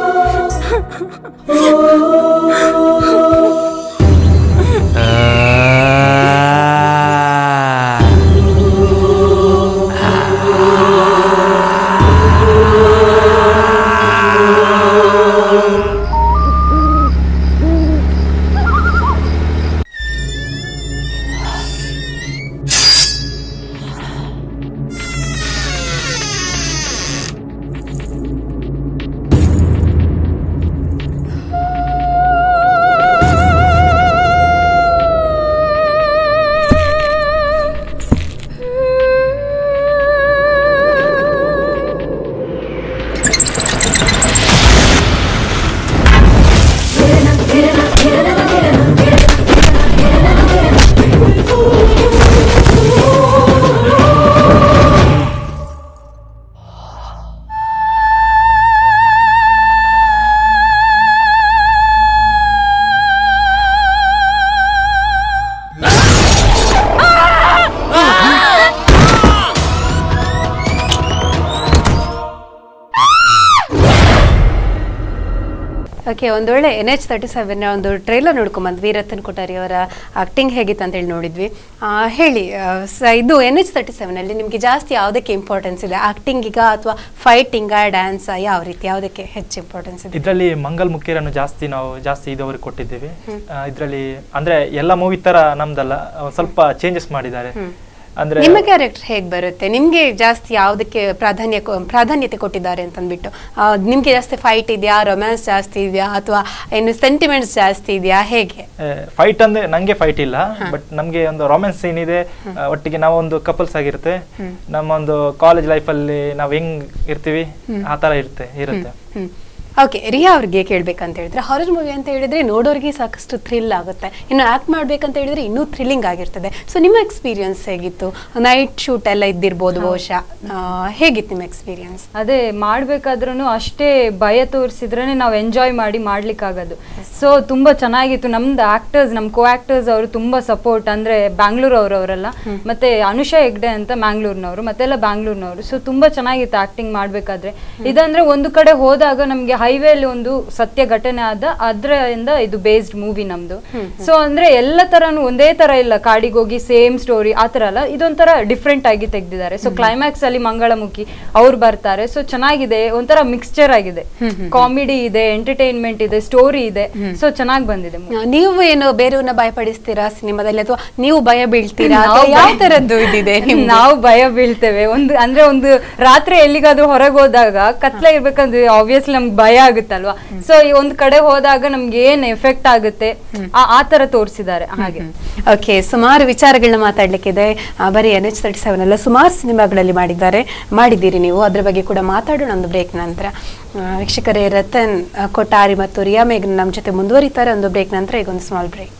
ಓಕೆ ಒಂದೊಳ್ಳೆ ಎನ್ ಎಚ್ ತರ್ಟಿ ಸೆವೆನ್ ಒಂದು ಟ್ರೈಲರ್ ನೋಡ್ಕೊಂಬಂದ್ವಿ ರತನ್ ಕೊಠಾರಿ ಅವರ ಆಕ್ಟಿಂಗ್ ಹೇಗಿತ್ತು ಅಂತ ಹೇಳಿ ನೋಡಿದ್ವಿ ಆ, ಹೇಳಿ ಆ, ಸ- ಇದು ಎನ್ ಎಚ್ ತರ್ಟಿ ಸೆವೆನಲ್ಲಿ ನಿಮಗೆ ಜಾಸ್ತಿ ಯಾವುದಕ್ಕೆ ಇಂಪಾರ್ಟೆನ್ಸ್ ಇದೆ ಆಕ್ಟಿಂಗಿಗ ಅಥವಾ ಫೈಟಿಂಗ ಡ್ಯಾನ್ಸ್ ಯಾವ ರೀತಿ ಯಾವುದಕ್ಕೆ ಹೆಚ್ಚು ಇಂಪಾರ್ಟೆನ್ಸ್ ಇದೆ ಇದರಲ್ಲಿ ಮಂಗಲ್ ಮುಖ್ಯರನ್ನು ಜಾಸ್ತಿ ನಾವು ಜಾಸ್ತಿ ಇದುವರೆಗೆ ಕೊಟ್ಟಿದ್ದೇವೆ ಇದರಲ್ಲಿ ಅಂದ್ರೆ ಎಲ್ಲ ಮೂವಿ ತರ ನಮ್ದಲ್ಲ ಒಂದ್ ಸ್ವಲ್ಪ ಚೇಂಜಸ್ ಮಾಡಿದ್ದಾರೆ ಅಂದ್ರೆ ನಿಮ್ಮ ಕ್ಯಾರೆಕ್ಟರ್ ಹೇಗೆ ಬರುತ್ತೆ ನಿಮಗೆ ಜಾಸ್ತಿ ಯಾವುದಕ್ಕೆ ಪ್ರಾಧಾನ್ಯ ಕೊ- ಪ್ರಾಧಾನ್ಯತೆ ಕೊಟ್ಟಿದ್ದಾರೆ ಅಂತ ಅಂದ್ಬಿಟ್ಟು ಆ, ನಿಮ್ಗೆ ಜಾಸ್ತಿ ಫೈಟ್ ಇದೆಯಾ ರೊಮ್ಯಾನ್ಸ್ ಜಾಸ್ತಿ ಇದೆಯಾ ಅಥವಾ ಏನು ಸೆಂಟಿಮೆಂಟ್ಸ್ ಜಾಸ್ತಿ ಇದೆಯಾ ಹೇಗೆ ಫೈಟ್ ಅಂದ್ರೆ ನಂಗೆ ಫೈಟ್ ಇಲ್ಲ ಬಟ್ ನಮ್ಗೆ ಒಂದು ರೊಮ್ಯಾನ್ಸ್ ಸೀನ್ ಇದೆ ಆ, ಒಟ್ಟಿಗೆ ನಾವೊಂದು ಕಪಲ್ಸ್ ಆಗಿರುತ್ತೆ ನಮ್ಮ ಒಂದು ಕಾಲೇಜ್ ಲೈಫ್ ಅಲ್ಲಿ ನಾವ್ ಹೆಂಗ್ ಇರ್ತೀವಿ ಆ ತರ ಇರುತ್ತೆ ಇರುತ್ತೆ ಓಕೆ ರಿಯಾ ಅವ್ರಿಗೆ ಕೇಳ್ಬೇಕಂತ ಹೇಳಿದ್ರೆ ಹಾರರ್ ಮೂವಿ ಅಂತ ಹೇಳಿದ್ರೆ ನೋಡೋರಿಗೆ ಸಾಕಷ್ಟು ಥ್ರಿಲ್ ಆಗುತ್ತೆ ಇನ್ನು ಆಕ್ಟ್ ಮಾಡ್ಬೇಕಂತ ಹೇಳಿದ್ರೆ ಇನ್ನೂ ಥ್ರಿಲ್ಲಿಂಗ್ ಆಗಿರ್ತದೆ ಸೊ ನಿಮ್ಮ ಎಕ್ಸ್ಪೀರಿಯನ್ಸ್ ಹೇಗಿತ್ತು ನೈಟ್ ಶೂಟ್ ಎಲ್ಲ ಇದ್ದಿರ್ಬೋದು ಬಹುಶಃ ಆ, ಹೇಗಿತ್ತು ನಿಮ್ಮ ಎಕ್ಸ್ಪೀರಿಯನ್ಸ್ ಅದೇ ಮಾಡ್ಬೇಕಾದ್ರೂ ಅಷ್ಟೇ ಭಯ ತೋರಿಸಿದ್ರೆ ನಾವು ಎಂಜಾಯ್ ಮಾಡಿ ಮಾಡ್ಲಿಕ್ಕಾಗೋದು ಸೊ ತುಂಬಾ ಚೆನ್ನಾಗಿತ್ತು ನಮ್ದು ಆಕ್ಟರ್ಸ್ ನಮ್ ಕೋ ಆಕ್ಟರ್ಸ್ ಅವರು ತುಂಬಾ ಸಪೋರ್ಟ್ ಅಂದ್ರೆ ಬ್ಯಾಂಗ್ಳೂರ್ ಅವರವರೆಲ್ಲ ಮತ್ತೆ ಅನುಷಾ ಹೆಗ್ಡೆ ಅಂತ ಮ್ಯಾಂಗ್ಳೂರ್ನವರು ಮತ್ತೆಲ್ಲ ಬ್ಯಾಂಗ್ಳೂರ್ನವರು ಸೊ ತುಂಬಾ ಚೆನ್ನಾಗಿತ್ತು ಆಕ್ಟಿಂಗ್ ಮಾಡ್ಬೇಕಾದ್ರೆ ಇದಂದ್ರೆ ಒಂದು ಕಡೆ ಹೋದಾಗ ನಮ್ಗೆ ಹೈವೇಲಿ ಒಂದು ಸತ್ಯ ಘಟನೆ ಆದ ಅದ್ರಿಂದ ಇದು ಬೇಸ್ಡ್ ಮೂವಿ ನಮ್ದು ಸೊ ಅಂದ್ರೆ ಎಲ್ಲ ತರನು ಒಂದೇ ತರ ಇಲ್ಲ ಕಾಡಿಗೆ ಹೋಗಿ ಸೇಮ್ ಸ್ಟೋರಿ ಆ ತರ ಅಲ್ಲ ಇದೊಂಥರ ಡಿಫ್ರೆಂಟ್ ಆಗಿ ತೆಗ್ದಿದ್ದಾರೆ ಸೊ ಕ್ಲೈಮ್ಯಾಕ್ಸ್ ಅಲ್ಲಿ ಮಂಗಳಮುಖಿ ಅವ್ರು ಬರ್ತಾರೆ ಸೊ ಚೆನ್ನಾಗಿದೆ ಒಂಥರ ಮಿಕ್ಸ್ಚರ್ ಆಗಿದೆ ಕಾಮಿಡಿ ಇದೆ ಎಂಟರ್ಟೈನ್ಮೆಂಟ್ ಇದೆ ಸ್ಟೋರಿ ಇದೆ ಸೊ ಚೆನ್ನಾಗಿ ಬಂದಿದೆ movie. ನೀವು ಏನು ಬೇರೆಯವ್ರನ್ನ ಭಯಪಡಿಸ್ತೀರಾ ಸಿನಿಮಾದಲ್ಲಿ ಅಥವಾ ನೀವು ಭಯ ಬೀಳ್ತೀರಾ ನಾವು ಅಥವಾ ಯಾವ ಭಯ- ತರದ್ದು ಇದಿದೆ ನಿಮ್ದು? ನಾವು ಭಯ ಬೀಳ್ತೇವೆ ಒಂದು ಅಂದ್ರೆ ಒಂದು ರಾತ್ರಿ ಎಲ್ಲಿಗಾದ್ರೂ ಹೊರಗೆ ಹೋದಾಗ ಕತ್ಲ ಇರ್ಬೇಕಂದ್ರೆ ಆಬ್ವಿಯಸ್ಲಿ ನಮ್ಗೆ ಭಯ ಆಗುತ್ತಲ್ವಾ ಸೊ ಒಂದ್ ಕಡೆ ಹೋದಾಗ ನಮ್ಗೆ ಏನ್ ಎಫೆಕ್ಟ್ ಆಗುತ್ತೆ ಆ- ಆ ತರ ತೋರಿಸಿದ್ದಾರೆ ಹಾಗೆ ಓಕೆ ಸುಮಾರು ವಿಚಾರಗಳನ್ನ ಮಾತಾಡ್ಲಿಕ್ಕಿದೆ ಆ, ಬರೀ ಎನ್ ಎಚ್ ತರ್ಟಿ ಸೆವೆನ್ ಅಲ್ಲ ಸುಮಾರು ಸಿನಿಮಾಗಳಲ್ಲಿ ಮಾಡಿದ್ದಾರೆ ಮಾಡಿದ್ದೀರಿ ನೀವು ಅದ್ರ ಬಗ್ಗೆ ಕೂಡ ಮಾತಾಡೋಣ ಒಂದು ಬ್ರೇಕ್ ನಂತರ ಆ, ವೀಕ್ಷಕರೇ ರತನ್ ಆ, ಕೊಠಾರಿ ಮತ್ತು ರಿಯಾ ಮೇಘನ್ ನಮ್ಮ ಜೊತೆ ಮುಂದುವರಿತಾರೆ ಒಂದು ಬ್ರೇಕ್ ನಂತರ ಈಗ ಒಂದು ಸ್ಮಾಲ್ ಬ್ರೇಕ್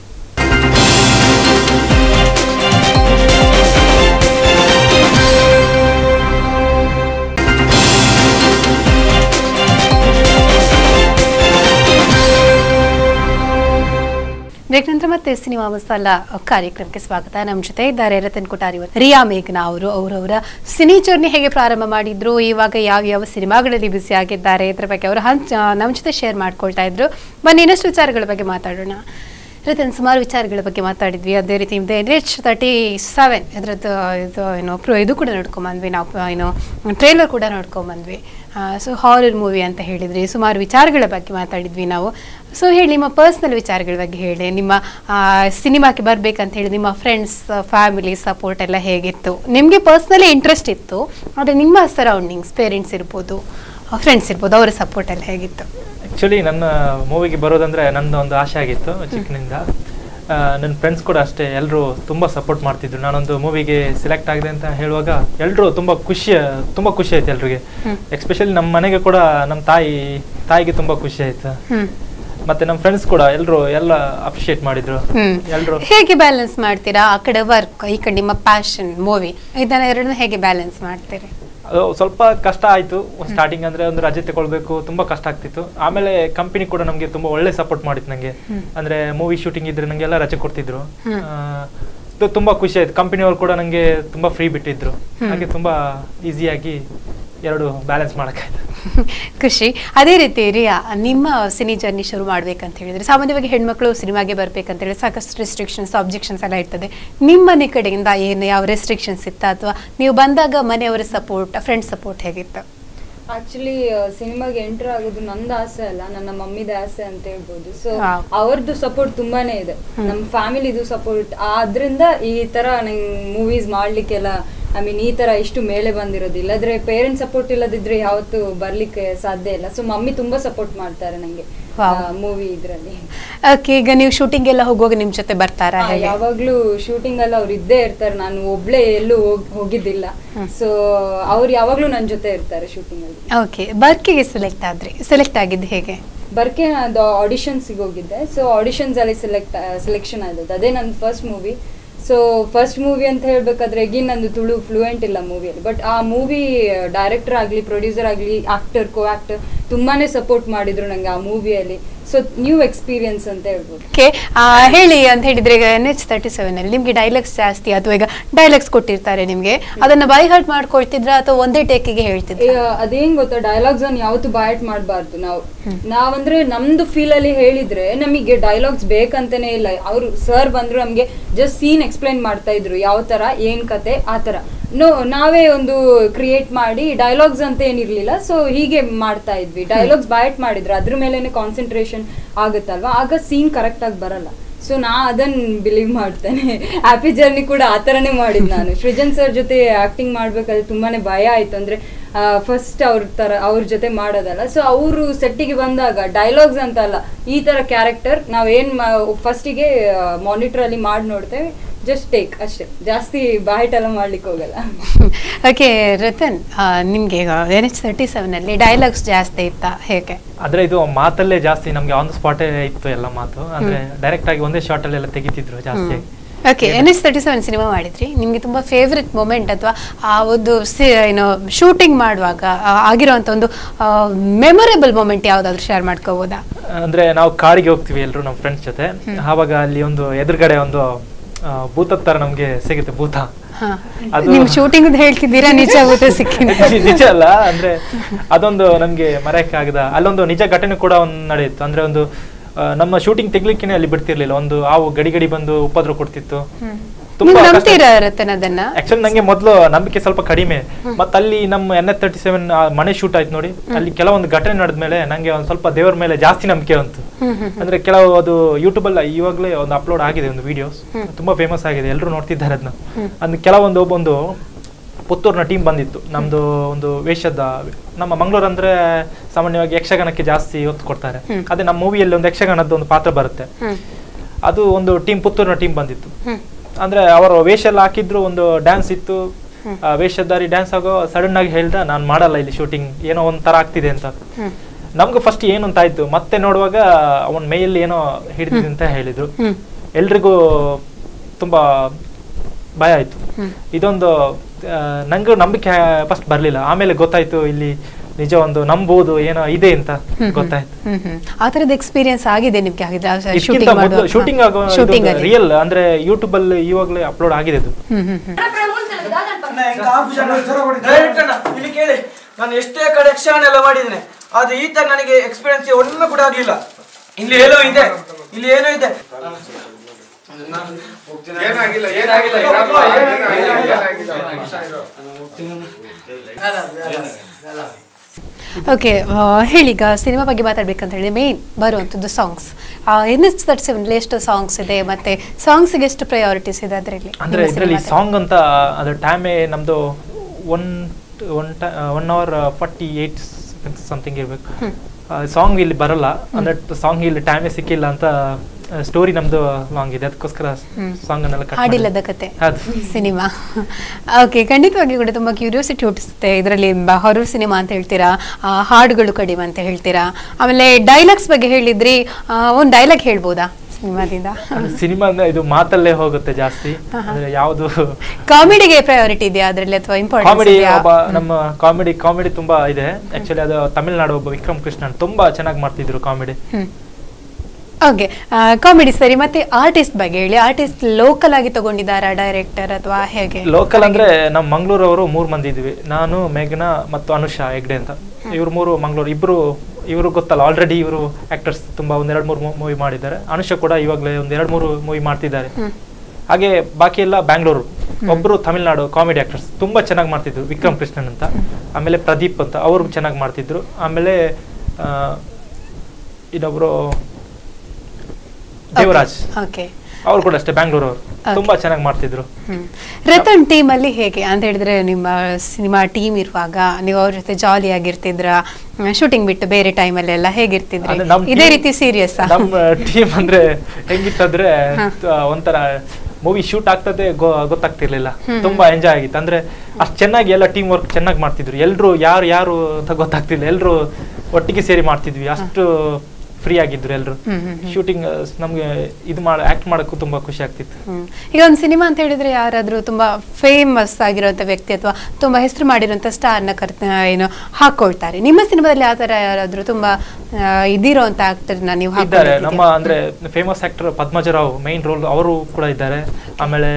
ಬ್ರೇಕ್ ನಂತರ ಮತ್ತೆ ಸಿನಿಮಾ ಮಸಾಲ ಕಾರ್ಯಕ್ರಮಕ್ಕೆ ಸ್ವಾಗತ ನಮ್ಮ ಜೊತೆ ಇದ್ದಾರೆ ರತನ್ ಕೊಠಾರಿ ಮತ್ತು ರಿಯಾ ಮೇಘನಾ ಅವರು ಅವರವರ ಸಿನಿ ಜರ್ನಿ ಹೇಗೆ ಪ್ರಾರಂಭ ಮಾಡಿದ್ರು ಇವಾಗ ಯಾವ ಯಾವ ಸಿನಿಮಾಗಳಲ್ಲಿ ಬ್ಯುಸಿ ಆಗಿದ್ದಾರೆ ಇದ್ರ ಬಗ್ಗೆ ಅವರು ಹಂಚ ನಮ್ಮ ಜೊತೆ ಶೇರ್ ಮಾಡ್ಕೊಳ್ತಾ ಇದ್ರು ಬನ್ನಿ ಇನ್ನಷ್ಟು ವಿಚಾರಗಳ ಬಗ್ಗೆ ಮಾತಾಡೋಣ ರತನ್ ಸುಮಾರು ವಿಚಾರಗಳ ಬಗ್ಗೆ ಮಾತಾಡಿದ್ವಿ ಅದೇ ರೀತಿ ನಿಮ್ದು ಎನ್ ಎಚ್ ತರ್ಟಿ ಸೆವೆನ್ ಇದರದ್ದು ಇದು ಏನು ಪ್ರೋ ಇದು ಕೂಡ ನೋಡ್ಕೊಂಬಂದ್ವಿ ನಾವು ಏನು ಟ್ರೇಲರ್ ಕೂಡ ನೋಡ್ಕೊಂಬಂದ್ವಿ ಸೊ ಹಾರರ್ ಮೂವಿ ಅಂತ ಹೇಳಿದ್ರಿ ಸುಮಾರು ವಿಚಾರಗಳ ಬಗ್ಗೆ ಮಾತಾಡಿದ್ವಿ ನಾವು ಸೊ ಹೇಳಿ ನಿಮ್ಮ ಪರ್ಸ್ನಲ್ ವಿಚಾರಗಳ ಬಗ್ಗೆ ಹೇಳಿ ನಿಮ್ಮ ಸಿನಿಮಾಕ್ಕೆ ಬರ್ಬೇಕಂತ ಹೇಳಿ ನಿಮ್ಮ ಫ್ರೆಂಡ್ಸ್ ಫ್ಯಾಮಿಲಿ ಸಪೋರ್ಟ್ ಎಲ್ಲ ಹೇಗಿತ್ತು ನಿಮಗೆ ಪರ್ಸ್ನಲಿ ಇಂಟ್ರೆಸ್ಟ್ ಇತ್ತು ಆದರೆ ನಿಮ್ಮ ಸರೌಂಡಿಂಗ್ಸ್ ಪೇರೆಂಟ್ಸ್ ಇರ್ಬೋದು ಫ್ರೆಂಡ್ಸ್ ಇರ್ಬೋದು ಅವರ ಸಪೋರ್ಟ್ ಎಲ್ಲ ಹೇಗಿತ್ತು ಆಕ್ಚುಲಿ ನನ್ನ ಮೂವಿಗೆ ಬರೋದಂದ್ರೆ ನನ್ನ ಒಂದು ಆಸೆ ಆಗಿತ್ತು ಚಿಕ್ಕನಿಂದ ನನ್ನ ಫ್ರೆಂಡ್ಸ್ ಕೂಡ ಅಷ್ಟೇ ಎಲ್ಲರೂ ತುಂಬ ಸಪೋರ್ಟ್ ಮಾಡ್ತಿದ್ರು ನಾನೊಂದು ಮೂವಿಗೆ ಸೆಲೆಕ್ಟ್ ಆಗಿದೆ ಅಂತ ಹೇಳುವಾಗ ಎಲ್ಲರೂ ತುಂಬ ಖುಷಿ ತುಂಬ ಖುಷಿ ಆಯ್ತು ಎಲ್ರಿಗೆ ಎಸ್ಪೆಷಲಿ ನಮ್ಮ ಮನೆಗೆ ಕೂಡ ನಮ್ಮ ತಾಯಿ ತಾಯಿಗೆ ತುಂಬ ಖುಷಿ ಆಯ್ತು ಹ್ಮ್ ಮತ್ತೆ ನಮ್ಮ ಫ್ರೆಂಡ್ಸ್ ಕೂಡ ಎಲ್ಲರೂ ಎಲ್ಲ ಅಪ್ರಿಷಿಯೇಟ್ ಮಾಡಿದ್ರು ಹ್ಮ್ ಎಲ್ಲರೂ ಹೇಗೆ ಬ್ಯಾಲೆನ್ಸ್ ಮಾಡ್ತೀರಾ ಆ ಕಡೆ ವರ್ಕ್ ಈ ಕಡೆ ನಿಮ್ಮ ಪ್ಯಾಷನ್ ಮೂವಿ ಇದನ್ನ ಎರಡನ್ನೂ ಹೇಗೆ ಬ್ಯಾಲೆನ್ಸ್ ಮಾಡ್ತೀರಿ ಅದು ಸ್ವಲ್ಪ ಕಷ್ಟ ಆಯ್ತು ಸ್ಟಾರ್ಟಿಂಗ್ ಅಂದ್ರೆ ಒಂದು ರಜೆ ತಗೊಳ್ಬೇಕು ತುಂಬಾ ಕಷ್ಟ ಆಗ್ತಿತ್ತು ಆಮೇಲೆ ಕಂಪನಿ ಕೂಡ ನಮ್ಗೆ ತುಂಬಾ ಒಳ್ಳೆ ಸಪೋರ್ಟ್ ಮಾಡಿತ್ತು ನಂಗೆ ಅಂದ್ರೆ ಮೂವಿ ಶೂಟಿಂಗ್ ಇದ್ರೆ ನಂಗೆಲ್ಲ ರಜೆ ಕೊಡ್ತಿದ್ರು ಆ, ಇದು ತುಂಬಾ ಖುಷಿ ಆಯ್ತು ಕಂಪನಿಯವರು ಕೂಡ ನಂಗೆ ತುಂಬಾ ಫ್ರೀ ಬಿಟ್ಟಿದ್ರು ಹಾಗೆ ತುಂಬಾ ಈಸಿಯಾಗಿ ಎರಡು ಬ್ಯಾಲೆನ್ಸ್ ಮಾಡಕ್ಕಾಯ್ತು ಖುಷಿ ಅದೇ ರೀತಿ ರಿಯಾ ನಿಮ್ಮ ಸಿನಿ ಜರ್ನಿ ಶುರು ಮಾಡ್ಬೇಕಂತ ಹೇಳಿದ್ರೆ ಸಾಮಾನ್ಯವಾಗಿ ಹೆಣ್ಮಕ್ಳು ಸಿನಿಮಾಗೆ ಬರ್ಬೇಕಂತ ಹೇಳಿ ಸಾಕಷ್ಟು ರೆಸ್ಟ್ರಿಕ್ಷನ್ಸ್ ಅಬ್ಜೆಕ್ಷನ್ಸ್ ಎಲ್ಲ ಇರ್ತದೆ ನಿಮ್ಮ ಮನೆ ಕಡೆಯಿಂದ ಏನು ಯಾವ ರೆಸ್ಟ್ರಿಕ್ಷನ್ಸ್ ಇತ್ತ ಅಥವಾ ನೀವು ಬಂದಾಗ ಮನೆಯವರ ಸಪೋರ್ಟ್ ಫ್ರೆಂಡ್ ಸಪೋರ್ಟ್ ಹೇಗಿತ್ತು ಆಕ್ಚುಲಿ ಸಿನಿಮಾಗೆ ಎಂಟರ್ ಆಗೋದು ನಂದು ಆಸೆ ಅಲ್ಲ ನನ್ನ ಮಮ್ಮಿದ ಆಸೆ ಅಂತ ಹೇಳ್ಬೋದು ಸೊ Wow. ಅವ್ರದ್ದು ಸಪೋರ್ಟ್ ತುಂಬಾನೇ ಇದೆ ನಮ್ಮ ಫ್ಯಾಮಿಲಿದು ಸಪೋರ್ಟ್ ಆದ್ರಿಂದ ಈ ತರ ನಂಗೆ ಮೂವೀಸ್ ಮಾಡ್ಲಿಕ್ಕೆಲ್ಲ ಐ ಮೀನ್ ಈ ತರ ಇಷ್ಟು ಮೇಲೆ ಬಂದಿರೋದು ಇಲ್ಲದ್ರೆ ಪೇರೆಂಟ್ಸ್ ಸಪೋರ್ಟ್ ಇಲ್ಲದಿದ್ರೆ ಯಾವತ್ತೂ ಬರ್ಲಿಕ್ಕೆ ಸಾಧ್ಯ ಇಲ್ಲ ಸೊ ಮಮ್ಮಿ ತುಂಬಾ ಸಪೋರ್ಟ್ ಮಾಡ್ತಾರೆ ನಂಗೆ Wow. ಮೂವಿ ಇದ್ರಲ್ಲಿ ಓಕೆ ಈಗ ನೀವು ಶೂಟಿಂಗ್ ಎಲ್ಲ ಹೋಗುವಾಗ ನಿಮ್ ಜೊತೆ ಬರ್ತಾರಾ ಆ, ಹೇಗೆ ಯಾವಾಗ್ಲೂ ಶೂಟಿಂಗ್ ಅಲ್ಲಿ ಅವ್ರು ಇದ್ದೇ ಇರ್ತಾರೆ ನಾನು ಒಬ್ಳೆ ಎಲ್ಲೂ ಹೋಗ್- ಹೋಗಿದ್ದಿಲ್ಲ ಸೊ ಅವ್ರು ಯಾವಾಗ್ಲೂ ನನ್ನ ಜೊತೆ ಇರ್ತಾರೆ ಶೂಟಿಂಗ್ ಅಲ್ಲಿ ಓಕೆ ಬರ್ಕಿಗೆ ಸೆಲೆಕ್ಟ್ ಆದ್ರಿ ಸೆಲೆಕ್ಟ್ ಆಗಿದ್ದು ಹೇಗೆ ಬರ್ಕೆ ಅದು ಆಡಿಷನ್ಸಿಗೆ ಹೋಗಿದ್ದೆ ಸೊ ಆಡಿಷನ್ಸ್ ಅಲ್ಲಿ ಸೆಲೆಕ್ಟ್ ಸೆಲೆಕ್ಷನ್ ಆದದ್ದು ಅದೇ ನನ್ನ first movie so first movie ಅಂತ ಹೇಳ್ಬೇಕಾದ್ರೆ ಎಗಿನ್ ನಂದು ತುಳು ಫ್ಲೂಯೆಂಟ್ ಇಲ್ಲ ಮೂವಿಯಲ್ಲಿ ಬಟ್ ಆ ಮೂವಿ ಡೈರೆಕ್ಟರ್ ಆಗಲಿ ಪ್ರೊಡ್ಯೂಸರ್ ಆಗಲಿ ಆಕ್ಟರ್ ಕೋ ಆಕ್ಟರ್ ತುಂಬಾನೇ ಸಪೋರ್ಟ್ ಮಾಡಿದ್ರು ನಂಗೆ ಆ ಮೂವಿಯಲ್ಲಿ ಸೊ ನ್ಯೂ ಎಕ್ಸ್ಪೀರಿಯನ್ಸ್ ಅಂತ ಹೇಳ್ಬೋದು ಓಕೆ ಹೇಳಿ ಅಂತ ಹೇಳಿದ್ರೆ ಈಗ ಎನ್ ಎಚ್ ತರ್ಟಿ ಸೆವೆನ್ ಅಲ್ಲಿ ನಿಮ್ಗೆ ಡೈಲಾಗ್ಸ್ ಜಾಸ್ತಿ ಅಥವಾ ಈಗ ಡೈಲಾಗ್ಸ್ ಕೊಟ್ಟಿರ್ತಾರೆ ನಿಮ್ಗೆ ಅದನ್ನ ಬೈ ಹಾರ್ಟ್ ಮಾಡ್ಕೊಳ್ತಿದ್ರ ಅಥವಾ ಒಂದೇ ಟೇಕಿಗೆ ಹೇಳ್ತಿದ್ರ ಈಗ ಅದೇನ್ ಗೊತ್ತಾ ಡೈಲಾಗ್ಸ್ ಅನ್ನು ಯಾವತ್ತು ಬಾಯಟ್ ಮಾಡಬಾರ್ದು ನಾವು ನಾವಂದ್ರೆ ನಮ್ದು ಫೀಲ್ ಅಲ್ಲಿ ಹೇಳಿದ್ರೆ ನಮಗೆ ಡೈಲಾಗ್ಸ್ ಬೇಕಂತಾನೆ ಇಲ್ಲ ಅವರು ಸರ್ ಬಂದ್ರು ನಮ್ಗೆ ಜಸ್ಟ್ ಸೀನ್ ಎಕ್ಸ್ಪ್ಲೈನ್ ಮಾಡ್ತಾ ಇದ್ರು ಯಾವ ತರ ಏನ್ ಕತೆ ಆ ತರ ನೋ ನಾವೇ ಒಂದು ಕ್ರಿಯೇಟ್ ಮಾಡಿ ಡೈಲಾಗ್ಸ್ ಅಂತ ಏನಿರ್ಲಿಲ್ಲ ಸೊ ಹೀಗೆ ಮಾಡ್ತಾ ಇದ್ವಿ ಡೈಲಾಗ್ಸ್ ಬಾಯಟ್ ಮಾಡಿದ್ರು ಅದ್ರ ಮೇಲೆನೆ ಕಾನ್ಸಂಟ್ರೇಷನ್ ಆಗುತ್ತಲ್ವಾ ಆಗ ಸೀನ್ ಕರೆಕ್ಟ್ ಆಗಿ ಬರಲ್ಲ ಸೊ ನಾ ಅದನ್ನ ಬಿಲೀವ್ ಮಾಡ್ತೇನೆ ಹ್ಯಾಪಿ ಜರ್ನಿ ಕೂಡ ಆ ಥರನೇ ಮಾಡಿದ್ ನಾನು ಸೃಜನ್ ಸರ್ ಜೊತೆ ಆಕ್ಟಿಂಗ್ ಮಾಡ್ಬೇಕಾದ್ರೆ ತುಂಬಾನೇ ಭಯ ಆಯ್ತು ಅಂದ್ರೆ ಫಸ್ಟ್ ಅವ್ರ ತರ ಅವ್ರ ಜೊತೆ ಮಾಡೋದಲ್ಲ ಸೊ ಅವರು ಸೆಟ್ಟಿಗೆ ಬಂದಾಗ ಡೈಲಾಗ್ಸ್ ಅಂತ ಅಲ್ಲ ಈ ತರ ಕ್ಯಾರೆಕ್ಟರ್ ನಾವೇನ್ ಫಸ್ಟಿಗೆ ಮಾನಿಟರ್ ಅಲ್ಲಿ ಮಾಡಿ ನೋಡ್ತೇವೆ ಜಸ್ಟ್ ಟೇಕ್ ಅಷ್ಟೇ ಜಾಸ್ತಿ ಬಾಯ್ಟ್ ಎಲ್ಲ ಮಾಡ್ಲಿಕ್ಕೆ ಹೋಗಲ್ಲ ಓಕೆ ರತನ್ ಆ, ನಿಮ್ಗೆ ಈಗ ಎನ್ ಎಚ್ ತರ್ಟಿ ಸೆವೆನ್ ಅಲ್ಲಿ ಡೈಲಾಗ್ಸ್ ಜಾಸ್ತಿ ಇತ್ತಾ ಹೇಗೆ ಆದ್ರೆ ಇದು ಮಾತಲ್ಲೇ ಜಾಸ್ತಿ ನಮ್ಗೆ ಆನ್ ಸ್ಪಾಟೇ ಇತ್ತು ಎಲ್ಲ ಮಾತು ಅಂದ್ರೆ ಡೈರೆಕ್ಟ್ ಆಗಿ ಒಂದೇ ಶಾರ್ಟ್ ಅಲ್ಲಿ ಎಲ್ಲ ತೆಗಿತಿದ್ರು ಜಾಸ್ತಿ okay N H thirty seven ಸಿನಿಮಾ ಮಾಡಿದ್ರಿ ನಿಮ್ಗೆ ತುಂಬಾ ಫೇವ್ರೆಟ್ ಮೂಮೆಂಟ್ ಅಥವಾ ಆ ಒಂದು ಸಿ- ಏನು ಶೂಟಿಂಗ್ ಮಾಡುವಾಗ ಆ, ಆಗಿರುವಂತ ಒಂದು ಮೆಮೊರೇಬಲ್ ಮೂಮೆಂಟ್ ಯಾವ್ದಾದ್ರು ಶೇರ್ ಮಾಡ್ಕೋಬೋದಾ ಅಂದ್ರೆ ನಾವು ಕಾಡಿಗೆ ಹೋಗ್ತೀವಿ ಎಲ್ರು ನಮ್ಮ ಫ್ರೆಂಡ್ಸ್ ಜೊತೆ ಆವಾಗ ಅಲ್ಲಿ ಒಂದು ಎದುರುಗಡೆ ಒಂದು ಆ, ಭೂತದ ತರ ನಮ್ಗೆ ಸಿಗುತ್ತೆ ಭೂತ ಹಾ ಅದು- ನಿಮ್ ಶೂಟಿಂಗ್ ಹೇಳ್ತಿದ್ದೀರಾ ನಿಜ ಆಗುತ್ತೆ ಸಿಕ್ಕಿದೆ ನಿಜ- ನಿಜ ಅಲ್ಲ ಅಂದ್ರೆ ಅದೊಂದು ನಮ್ಗೆ ಮರೆಯಕ್ಕಾಗದ ಅಲ್ಲೊಂದು ನಿಜ ಘಟನೆ ಕೂಡ ಒಂದು ನಡೆಯಿತು ಅಂದ್ರೆ ಒಂದು ಆ, ನಮ್ಮ ಶೂಟಿಂಗ್ ತೆಗ್ಲಿಕ್ಕೇನೆ ಅಲ್ಲಿ ಬಿಡ್ತಿರ್ಲಿಲ್ಲ ಒಂದು ಹಾವು ಗಡಿ ಗಡಿ ಬಂದು ಉಪದ್ರ ಕೊಡ್ತಿತ್ತು ನೀವು ತುಂಬಾ ಕಷ್ಟ ನಂಬ್ತೀರಾ ರತನ್ ಅದನ್ನ ಆಕ್ಚುಲಿ ನಂಗೆ ಮೊದಲು ನಂಬಿಕೆ ಸ್ವಲ್ಪ ಕಡಿಮೆ ಮತ್ತೆ ಅಲ್ಲಿ ನಮ್ಮ ಎನ್ ಎಸ್ ತರ್ಟಿ ಸೆವೆನ್ ಮನೆ ಶೂಟ್ ಆಯ್ತು ನೋಡಿ ಅಲ್ಲಿ ಕೆಲವೊಂದು ಘಟನೆ ನಡೆದ್ಮೇಲೆ ನಂಗೆ ಒಂದ್ ಸ್ವಲ್ಪ ದೇವರ ಮೇಲೆ ಜಾಸ್ತಿ ನಂಬಿಕೆ ಬಂತು ಅಂದ್ರೆ ಕೆಲವು ಅದು ಯೂಟ್ಯೂಬ್ ಅಲ್ಲಿ ಇವಾಗಲೇ ಒಂದು ಅಪ್ಲೋಡ್ ಆಗಿದೆ ಒಂದು ವಿಡಿಯೋಸ್ ತುಂಬಾ ಫೇಮಸ್ ಆಗಿದೆ ಎಲ್ಲರೂ ನೋಡ್ತಿದ್ದಾರೆ ಅದನ್ನ ಅಂದ್ರೆ ಕೆಲವೊಂದು ಒಬ್ಬೊಂದು ಪುತ್ತೂರಿನ ಟೀಮ್ ಬಂದಿತ್ತು ನಮ್ದು ಒಂದು ವೇಷದ ನಮ್ಮ ಮಂಗಳೂರು ಅಂದ್ರೆ ಸಾಮಾನ್ಯವಾಗಿ ಯಕ್ಷಗಾನಕ್ಕೆ ಜಾಸ್ತಿ ಒತ್ತು ಕೊಡ್ತಾರೆ ಅದೇ ನಮ್ಮ ಮೂವಿಯಲ್ಲಿ ಒಂದು ಯಕ್ಷಗಾನದ ಒಂದು ಪಾತ್ರ ಬರುತ್ತೆ ಅದು ಒಂದು ಟೀಮ್ ಪುತ್ತೂರಿನ ಟೀಮ್ ಬಂದಿತ್ತು ಅಂದ್ರೆ ಅವರು ವೇಷ ಎಲ್ಲ ಹಾಕಿದ್ರು ಒಂದು ಡ್ಯಾನ್ಸ್ ಇತ್ತು ಆ ವೇಷಧಾರಿ ಡ್ಯಾನ್ಸ್ ಆಗೋ ಸಡನ್ ಆಗಿ ಹೇಳ್ದ ನಾನು ಮಾಡಲ್ಲ ಇಲ್ಲಿ ಶೂಟಿಂಗ್ ಏನೋ ಒಂಥರ ಆಗ್ತಿದೆ ಅಂತ ನಮ್ಗೆ ಫಸ್ಟ್ ಏನು ಅಂತ ಆಯ್ತು ಮತ್ತೆ ನೋಡುವಾಗ ಅವನ್ ಮೈಯಲ್ಲಿ ಏನೋ ಹಿಡಿದಿದೆ ಅಂತ ಹೇಳಿದ್ರು ಎಲ್ರಿಗೂ ತುಂಬಾ ಭಯ ಆಯ್ತು ಇದೊಂದು ಆ, ನಂಗೂ ನಂಬಿಕೆ ಫಸ್ಟ್ ಬರ್ಲಿಲ್ಲ ಆಮೇಲೆ ಗೊತ್ತಾಯ್ತು ಇಲ್ಲಿ ನಿಜ ಒಂದು ನಂಬೋದು ಏನೋ ಇದೆ ಅಂತ ಗೊತ್ತಾಯ್ತು ಹ್ಮ್ ಹ್ಮ್ ಆ ತರದ ಎಕ್ಸ್ಪೀರಿಯನ್ಸ್ ಆಗಿದೆ ನಿಮ್ಗೆ ಆಗಿದ್ರೆ ಇದಕ್ಕಿಂತ ಶೂಟಿಂಗ್ ಮೊದಲು ಮಾಡುವಾಗ ಶೂಟಿಂಗ್ ಆಗೋ ಶೂಟಿಂಗ್ ಅಲ್ಲಿ ರಿಯಲ್ ಅಂದ್ರೆ ಯೂಟ್ಯೂಬ್ ಅಲ್ಲಿ ಇವಾಗಲೇ ಅಪ್ಲೋಡ್ ಆಗಿದೆ ಅದು ಹ್ಮ್ ಹ್ಮ್ ಹ್ಮ್ ದಯವಿಟ್ಟು ಅಣ್ಣ, ಇಲ್ಲಿ ಕೇಳಿ ನಾನು ಎಷ್ಟೇ ಕಡೆ ಯಕ್ಷಗಾನ ಎಲ್ಲ ಮಾಡಿದ್ದೇನೆ ಆದ್ರೆ ಈ ತರ ನನಗೆ ಎಕ್ಸ್ಪೀರಿಯನ್ಸ್ ಒಮ್ಮೆ ಕೂಡ ಆಗ್ಲಿಲ್ಲ ಇಲ್ಲಿ ಏನೋ ಇದೆ ಇಲ್ಲಿ ಏನೋ ಇದೆ ಓಕೆ ಹೇಳಿ ಈಗ ಸಿನಿಮಾ ಬಗ್ಗೆ ಮಾತಾಡ್ಬೇಕಂತ ಹೇಳಿ ಮೇನ್ ಬರುವಂಥದ್ದು songs N S thirty seven ಎಷ್ಟು ಸಾಂಗ್ಸ್ ಇದೆ ಮತ್ತೆ ಸಾಂಗ್ಸ್ಗೆ ಎಷ್ಟು ಪ್ರಯಾರಿಟೀಸ್ ಇದೆ ಅದರಲ್ಲಿ ಅಂದ್ರೆ ಇದರಲ್ಲಿ ಸಾಂಗ್ ಅಂತ ಅದ್ರ ಟೈಮೇ ನಮ್ದು one one one hour forty eight something ಇರಬೇಕು ಸಾಂಗ್ ಇಲ್ಲಿ ಬರಲ್ಲ ಅಂದ್ರೆ ಸಾಂಗ್ ಇಲ್ಲಿ ಟೈಮೇ ಸಿಕ್ಕಿಲ್ಲ ಅಂತ ಸ್ಟೋರಿ ನಮ್ದು ಲಾಂಗ್ ಇದೆ ಅದಕ್ಕೋಸ್ಕರ ಸಾಂಗ್ ಅನ್ನೆಲ್ಲ cut ಹಾಡಿಲ್ಲದ ಮಾಡಿದ್ದು. ಕತೆ ಹೌದು. ಸಿನಿಮಾ ಓಕೆ ಖಂಡಿತವಾಗಿ ಕೂಡ ತುಂಬಾ ಕ್ಯೂರಿಯಾಸಿಟಿ ಹುಟ್ಟಿಸುತ್ತೆ ಇದರಲ್ಲಿ ಹಾರರ್ ಸಿನಿಮಾ ಅಂತ ಹೇಳ್ತೀರಾ ಆ, ಹಾಡುಗಳು ಕಡಿಮೆ ಅಂತ ಹೇಳ್ತೀರಾ ಆಮೇಲೆ ಡೈಲಾಗ್ಸ್ ಬಗ್ಗೆ ಹೇಳಿದ್ರಿ ಆ, ಒಂದು ಡೈಲಾಗ್ ಹೇಳ್ಬೋದಾ ಸಿನಿಮಾದಿಂದ ಅಂದ್ರೆ ಸಿನಿಮಾ ಅಂದ್ರೆ ಇದು ಮಾತಲ್ಲೇ ಹೋಗುತ್ತೆ ಜಾಸ್ತಿ ಅಂದ್ರೆ ಯಾವುದು ಕಾಮಿಡಿಗೆ ಪ್ರಯಾರಿಟಿ ಇದೆಯಾ ಅದರಲ್ಲಿ ಅಥವಾ ಕಾಮಿಡಿ ಇಂಪಾರ್ಟೆನ್ಸ್ ಒಬ್ಬ ನಮ್ಮ ಕಾಮಿಡಿ ಕಾಮಿಡಿ ತುಂಬಾ ಇದೆ ಆಕ್ಚುಲಿ ಅದು ತಮಿಳ್ನಾಡು ಒಬ್ಬ ವಿಕ್ರಮ್ ಕೃಷ್ಣನ್ ತುಂಬಾ ಚೆನ್ನಾಗಿ ಮಾಡ್ತಿದ್ರು ಕಾಮಿಡಿ ಓಕೆ ಕಾಮಿಡಿ ಸರಿ ಮತ್ತೆ ಆರ್ಟಿಸ್ಟ್ ಬಗ್ಗೆ ಹೇಳಿ ಆರ್ಟಿಸ್ಟ್ ಲೋಕಲ್ ಆಗಿ ತಗೊಂಡಿದ್ದಾರಾ ಡೈರೆಕ್ಟರ್ ಅಥವಾ ಹೇಗೆ ಲೋಕಲ್ ಅಂದ್ರೆ ನಮ್ಮ ಮಂಗಳೂರವರು ಮೂರ್ ಮಂದಿ ಇದ್ವಿ ನಾನು ಮೇಘನಾ ಮತ್ತು ಅನುಷಾ ಹೆಗ್ಡೆ ಅಂತ ಇವ್ರು ಮೂರು ಮಂಗಳೂರು ಇಬ್ರು ಇವರು ಗೊತ್ತಲ್ಲ ಆಲ್ರೆಡಿ ಇವರು ಆಕ್ಟರ್ಸ್ ತುಂಬಾ ಒಂದೆರಡು ಮೂರು ಮೂವಿ ಮಾಡಿದ್ದಾರೆ ಅನುಷಾ ಕೂಡ ಇವಾಗಲೇ ಒಂದ್ ಎರಡ್ ಮೂರು ಮೂವಿ ಮಾಡ್ತಿದ್ದಾರೆ ಹಾಗೆ ಬಾಕಿ ಎಲ್ಲ ಬ್ಯಾಂಗ್ಳೂರು ಒಬ್ರು ತಮಿಳ್ನಾಡು ಕಾಮಿಡಿ ಆಕ್ಟರ್ಸ್ ತುಂಬಾ ಚೆನ್ನಾಗಿ ಮಾಡ್ತಿದ್ರು ವಿಕ್ರಮ್ ಕೃಷ್ಣನ್ ಅಂತ ಆಮೇಲೆ ಪ್ರದೀಪ್ ಅಂತ ಅವರು ಚೆನ್ನಾಗಿ ಮಾಡ್ತಿದ್ರು ಆಮೇಲೆ ಆ, ಇನ್ನೊಬ್ರು ದೇವರಾಜ್ ಓಕೆ ಅವ್ರು ಕೂಡ ಅಷ್ಟೇ ಬ್ಯಾಂಗ್ಳೂರ್ ಅವರು ತುಂಬಾ ಚೆನ್ನಾಗಿ ಮಾಡ್ತಿದ್ರು ರತನ್ ಟೀಮ್ ಅಲ್ಲಿ ಹೇಗೆ ಅಂತ ಹೇಳಿದ್ರೆ ನಿಮ್ಮ ಸಿನಿಮಾ ಟೀಮ್ ಇರುವಾಗ ನೀವು ಅವ್ರ ಜೊತೆ ಜಾಲಿ ಆಗಿರ್ತಿದ್ರ ಶೂಟಿಂಗ್ ಬಿಟ್ಟು ಬೇರೆ ಟೈಮಲ್ಲೆಲ್ಲ ಹೇಗಿರ್ತಿದ್ರಿ ಅಂದ್ರೆ ನಮ್ ಇದೇ team- ರೀತಿ ಸೀರಿಯಸ್ ನಮ್ಮ ಟೀಮ್ ಅಂದ್ರೆ ಹೆಂಗಿತ್ತಂದ್ರೆ ತ- ಒಂಥರ ಮೂವಿ ಶೂಟ್ ಆಗ್ತದೆ ಗೊ- ಗೊತ್ತಾಗ್ತಿರ್ಲಿಲ್ಲ ತುಂಬಾ ಎಂಜಾಯ್ ಆಗಿತ್ತು ಅಂದ್ರೆ ಅಷ್ಟ್ ಚೆನ್ನಾಗಿ ಎಲ್ಲ ಟೀಮ್ ವರ್ಕ್ ಚೆನ್ನಾಗಿ ಮಾಡ್ತಿದ್ರು ಎಲ್ರು ಯಾರು ಯಾರು ಅಂತ ಗೊತ್ತಾಗ್ತಿಲ್ಲ ಎಲ್ರು ಒಟ್ಟಿಗೆ ಸೇರಿ ಮಾಡ್ತಿದ್ವಿ ಅಷ್ಟು ಫ್ರೀ ಆಗಿದ್ರು ಎಲ್ರು ಶೂಟಿಂಗ್ ನಮ್ಗೆ ಇದು ಮಾಡ ಆಕ್ಟ್ ಮಾಡಕ್ಕೂ ತುಂಬಾ ಖುಷಿ ಆಗ್ತಿತ್ತು ಹ್ಮ್. ಈಗ ಒಂದು ಸಿನಿಮಾ ಅಂತ ಹೇಳಿದ್ರೆ ಯಾರಾದ್ರೂ ತುಂಬಾ ಫೇಮಸ್ ಆಗಿರುವಂತ ವ್ಯಕ್ತಿ ಅಥವಾ ತುಂಬಾ ಹೆಸರು ಮಾಡಿರುವಂತ ಸ್ಟಾರ್ ನ ಕರ್ ಏನು ಹಾಕೊಳ್ತಾರೆ ನಿಮ್ಮ ಸಿನಿಮಾದಲ್ಲಿ ಆ ತರ ಯಾರಾದ್ರೂ ತುಂಬಾ ಆ, ಇದಿರೋಂತ ಆಕ್ಟರ್ ನ ನೀವು ಇದ್ದಾರೆ ಹಾಕೊಂಡಿದ್ದೀರಾ? ನಮ್ಮ ಅಂದ್ರೆ famous actor Padmaja Rao main role ಅವರು ಕೂಡ ಇದ್ದಾರೆ ಆಮೇಲೆ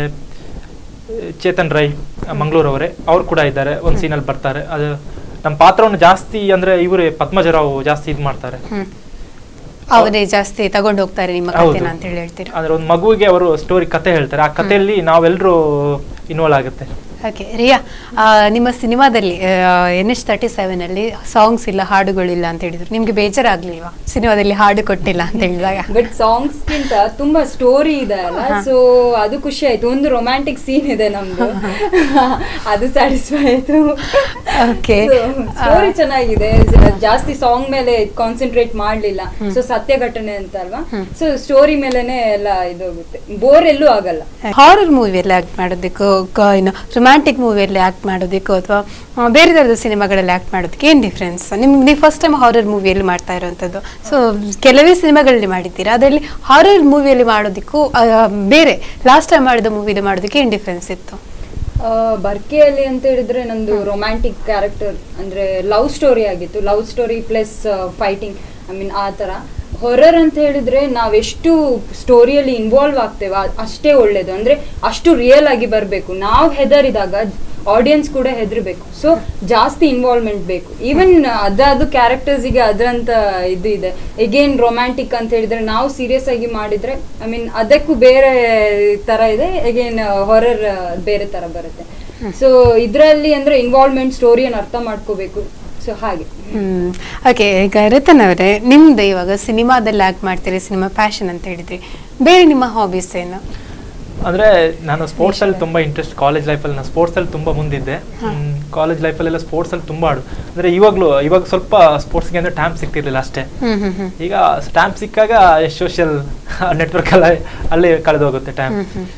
ಚೇತನ್ ರೈ ಮಂಗಳೂರವರೇ ಅವ್ರು ಕೂಡ ಇದ್ದಾರೆ ಒಂದ್ ಸೀನಲ್ಲಿ ಬರ್ತಾರೆ ಅದು ನಮ್ಮ ಪಾತ್ರವನ್ನು ಜಾಸ್ತಿ ಅಂದ್ರೆ ಇವರೇ ಪದ್ಮಜರಾವ್ ಜಾಸ್ತಿ ಇದು ಮಾಡ್ತಾರೆ ಹ್ಮ್. ಅವರೇ ಜಾಸ್ತಿ ತಗೊಂಡು ಹೋಗ್ತಾರೆ ನಿಮ್ಮ ಹೌದು. ಕಥೆನ ಅಂತ ಹೇಳಿ ಹೇಳ್ತೀರಾ ಅಂದ್ರೆ ಒಂದು ಮಗುವಿಗೆ ಅವರು ಸ್ಟೋರಿ ಕತೆ ಹೇಳ್ತಾರೆ ಆ ಕಥೆಯಲ್ಲಿ ನಾವೆಲ್ಲರೂ ಇನ್ವಾಲ್ವ್ ಆಗುತ್ತೆ ಓಕೆ ರಿಯಾ ಆ, ನಿಮ್ಮ ಸಿನಿಮಾದಲ್ಲಿ ಎನ್ ಎಚ್ ತರ್ಟಿ ಸೆವೆನ್ ಅಲ್ಲಿ ಸಾಂಗ್ಸ್ ಇಲ್ಲ ಹಾಡುಗಳಿಲ್ಲ ಅಂತ ಹೇಳಿದ್ರು ನಿಮ್ಗೆ ಬೇಜಾರಾಗ್ಲಿಲ್ವಾ ಸಿನಿಮಾದಲ್ಲಿ ಹಾಡು ಕೊಟ್ಟಿಲ್ಲ ಅಂತ ಹೇಳಿದಾಗ ಬಟ್ ಸಾಂಗ್ಸ್ ಗಿಂತ ತುಂಬಾ ಸ್ಟೋರಿ ಇದೆ ಅಲ್ಲ ಸೊ ಅದು ಖುಷಿ ಆಯ್ತು ಒಂದು ರೊಮ್ಯಾಂಟಿಕ್ ಸೀನ್ ಇದೆ ನಮ್ದು ಅದು ಸ್ಯಾಟಿಸ್ಫೈ ಆಯ್ತು Okay. ಸ್ಟೋರಿ ಚೆನ್ನಾಗಿದೆ ಜಾಸ್ತಿ ಸಾಂಗ್ ಮೇಲೆ ಕಾನ್ಸಂಟ್ರೇಟ್ ಮಾಡ್ಲಿಲ್ಲ ಸೊ ಸತ್ಯ ಘಟನೆ ಅಂತ ಅಲ್ವಾ ಸೊ ಸ್ಟೋರಿ ಮೇಲೆನೆ ಎಲ್ಲ ಇದು ಹೋಗುತ್ತೆ ಬೋರ್ ಎಲ್ಲೂ ಆಗಲ್ಲ ಹಾರರ್ ಮೂವಿಯಲ್ಲಿ ಆಕ್ಟ್ ಮಾಡೋದಕ್ಕೂ ಕ- ಇನ್ನು ರೊಮ್ಯಾಂಟಿಕ್ ಮೂವಿಯಲ್ಲಿ ಆಕ್ಟ್ ಮಾಡೋದಕ್ಕೂ ಅಥವಾ ಆ, ಬೇರೆ ಥರದ ಸಿನಿಮಾಗಳಲ್ಲಿ ಆಕ್ಟ್ ಮಾಡೋದಕ್ಕೆ ಏನು ಡಿಫ್ರೆನ್ಸ್ ನಿಮ್ಗೆ ನೀವು ಫಸ್ಟ್ ಟೈಮ್ ಹಾರರ್ ಮೂವಿಯಲ್ಲಿ ಮಾಡ್ತಾ ಇರೋವಂಥದ್ದು ಸೊ ಕೆಲವೇ ಸಿನಿಮಾಗಳಲ್ಲಿ ಮಾಡಿದ್ದೀರಾ ಅದರಲ್ಲಿ ಹಾರರ್ ಮೂವಿಯಲ್ಲಿ ಮಾಡೋದಕ್ಕೂ ಆ, ಬೇರೆ ಲಾಸ್ಟ್ ಟೈಮ್ ಮಾಡಿದ ಮೂವಿದು ಮಾಡೋದಕ್ಕೆ ಏನು ಡಿಫ್ರೆನ್ಸ್ ಇತ್ತು ಆ, ಬರ್ಕೆಯಲ್ಲಿ ಅಂತ ಹೇಳಿದ್ರೆ ನಂದು ರೊಮ್ಯಾಂಟಿಕ್ ಕ್ಯಾರೆಕ್ಟರ್ ಅಂದ್ರೆ ಲವ್ ಸ್ಟೋರಿ ಆಗಿತ್ತು love story plus fighting I mean ಆ ಥರ ಹೊರರ್ ಅಂತ ಹೇಳಿದ್ರೆ ನಾವೆಷ್ಟು ಸ್ಟೋರಿಯಲ್ಲಿ ಇನ್ವಾಲ್ವ್ ಆಗ್ತೇವೆ ಅ- ಅಷ್ಟೇ ಒಳ್ಳೇದು ಅಂದ್ರೆ ಅಷ್ಟು ರಿಯಲ್ ಆಗಿ ಬರಬೇಕು ನಾವು ಹೆದರಿದಾಗ ಆಡಿಯನ್ಸ್ ಕೂಡ ಹೆದರ್ಬೇಕು ಸೊ ಜಾಸ್ತಿ ಇನ್ವಾಲ್ವ್ಮೆಂಟ್ ಬೇಕು ಈವನ್ ಅದಾದು ಕ್ಯಾರೆಕ್ಟರ್ಸಿಗೆ ಅದರಂತ ಇದು ಇದೆ ಎಗೇನ್ ರೊಮ್ಯಾಂಟಿಕ್ ಅಂತ ಹೇಳಿದ್ರೆ ನಾವು ಸೀರಿಯಸ್ ಆಗಿ ಮಾಡಿದ್ರೆ ಐ ಮೀನ್ ಅದಕ್ಕೂ ಬೇರೆ ತರ ಇದೆ ಎಗೇನ್ ಹೊರರ್ ಬೇರೆ ತರ ಬರುತ್ತೆ ಸೊ ಇದರಲ್ಲಿ ಅಂದ್ರೆ ಇನ್ವಾಲ್ವ್ಮೆಂಟ್ ಸ್ಟೋರಿಯನ್ನು ಅರ್ಥ ಮಾಡ್ಕೋಬೇಕು ಸೊ ಹಾಗೆ ಹ್ಮ್ ಓಕೆ ಈಗ ರತನ್ ಅವರೇ ನಿಮ್ದು ಇವಾಗ ಸಿನಿಮಾದಲ್ಲಿ ಆಕ್ಟ್ ಮಾಡ್ತೀರಿ ಸಿನಿಮಾ ಪ್ಯಾಷನ್ ಅಂತ ಹೇಳಿದ್ರಿ ಬೇರೆ ನಿಮ್ಮ ಹಾಬೀಸ್ ಏನು ಅಂದ್ರೆ ನಾನು ಸ್ಪೋರ್ಟ್ಸ್ ಅಲ್ಲಿ ತುಂಬಾ ಇಂಟ್ರೆಸ್ಟ್ ಕಾಲೇಜ್ ಲೈಫಲ್ಲಿ ನಾನು ಸ್ಪೋರ್ಟ್ಸ್ ಅಲ್ಲಿ ತುಂಬಾ ಮುಂದಿದ್ದೆ ಕಾಲೇಜ್ ಲೈಫಲ್ಲೆಲ್ಲ ಸ್ಪೋರ್ಟ್ಸ್ ಅಲ್ಲಿ ತುಂಬಾ ಆಡು ಅಂದ್ರೆ ಇವಾಗ್ಲೂ ಇವಾಗ ಸ್ವಲ್ಪ ಸ್ಪೋರ್ಟ್ಸ್ಗೆ ಅಂದ್ರೆ ಟೈಮ್ ಸಿಗ್ತಿರ್ಲಿಲ್ಲ ಅಷ್ಟೇ ಹ್ಮ್ ಹ್ಮ್ ಹ್ಮ್ ಈಗ ಸ್ಟ್ಯಾಂಪ್ ಸಿಕ್ಕಾಗ ಸೋಷಿಯಲ್ ನೆಟ್ವರ್ಕ್ ಎಲ್ಲ ಅಲ್ಲಿ ಕಳೆದು ಹೋಗುತ್ತೆ ಟೈಮ್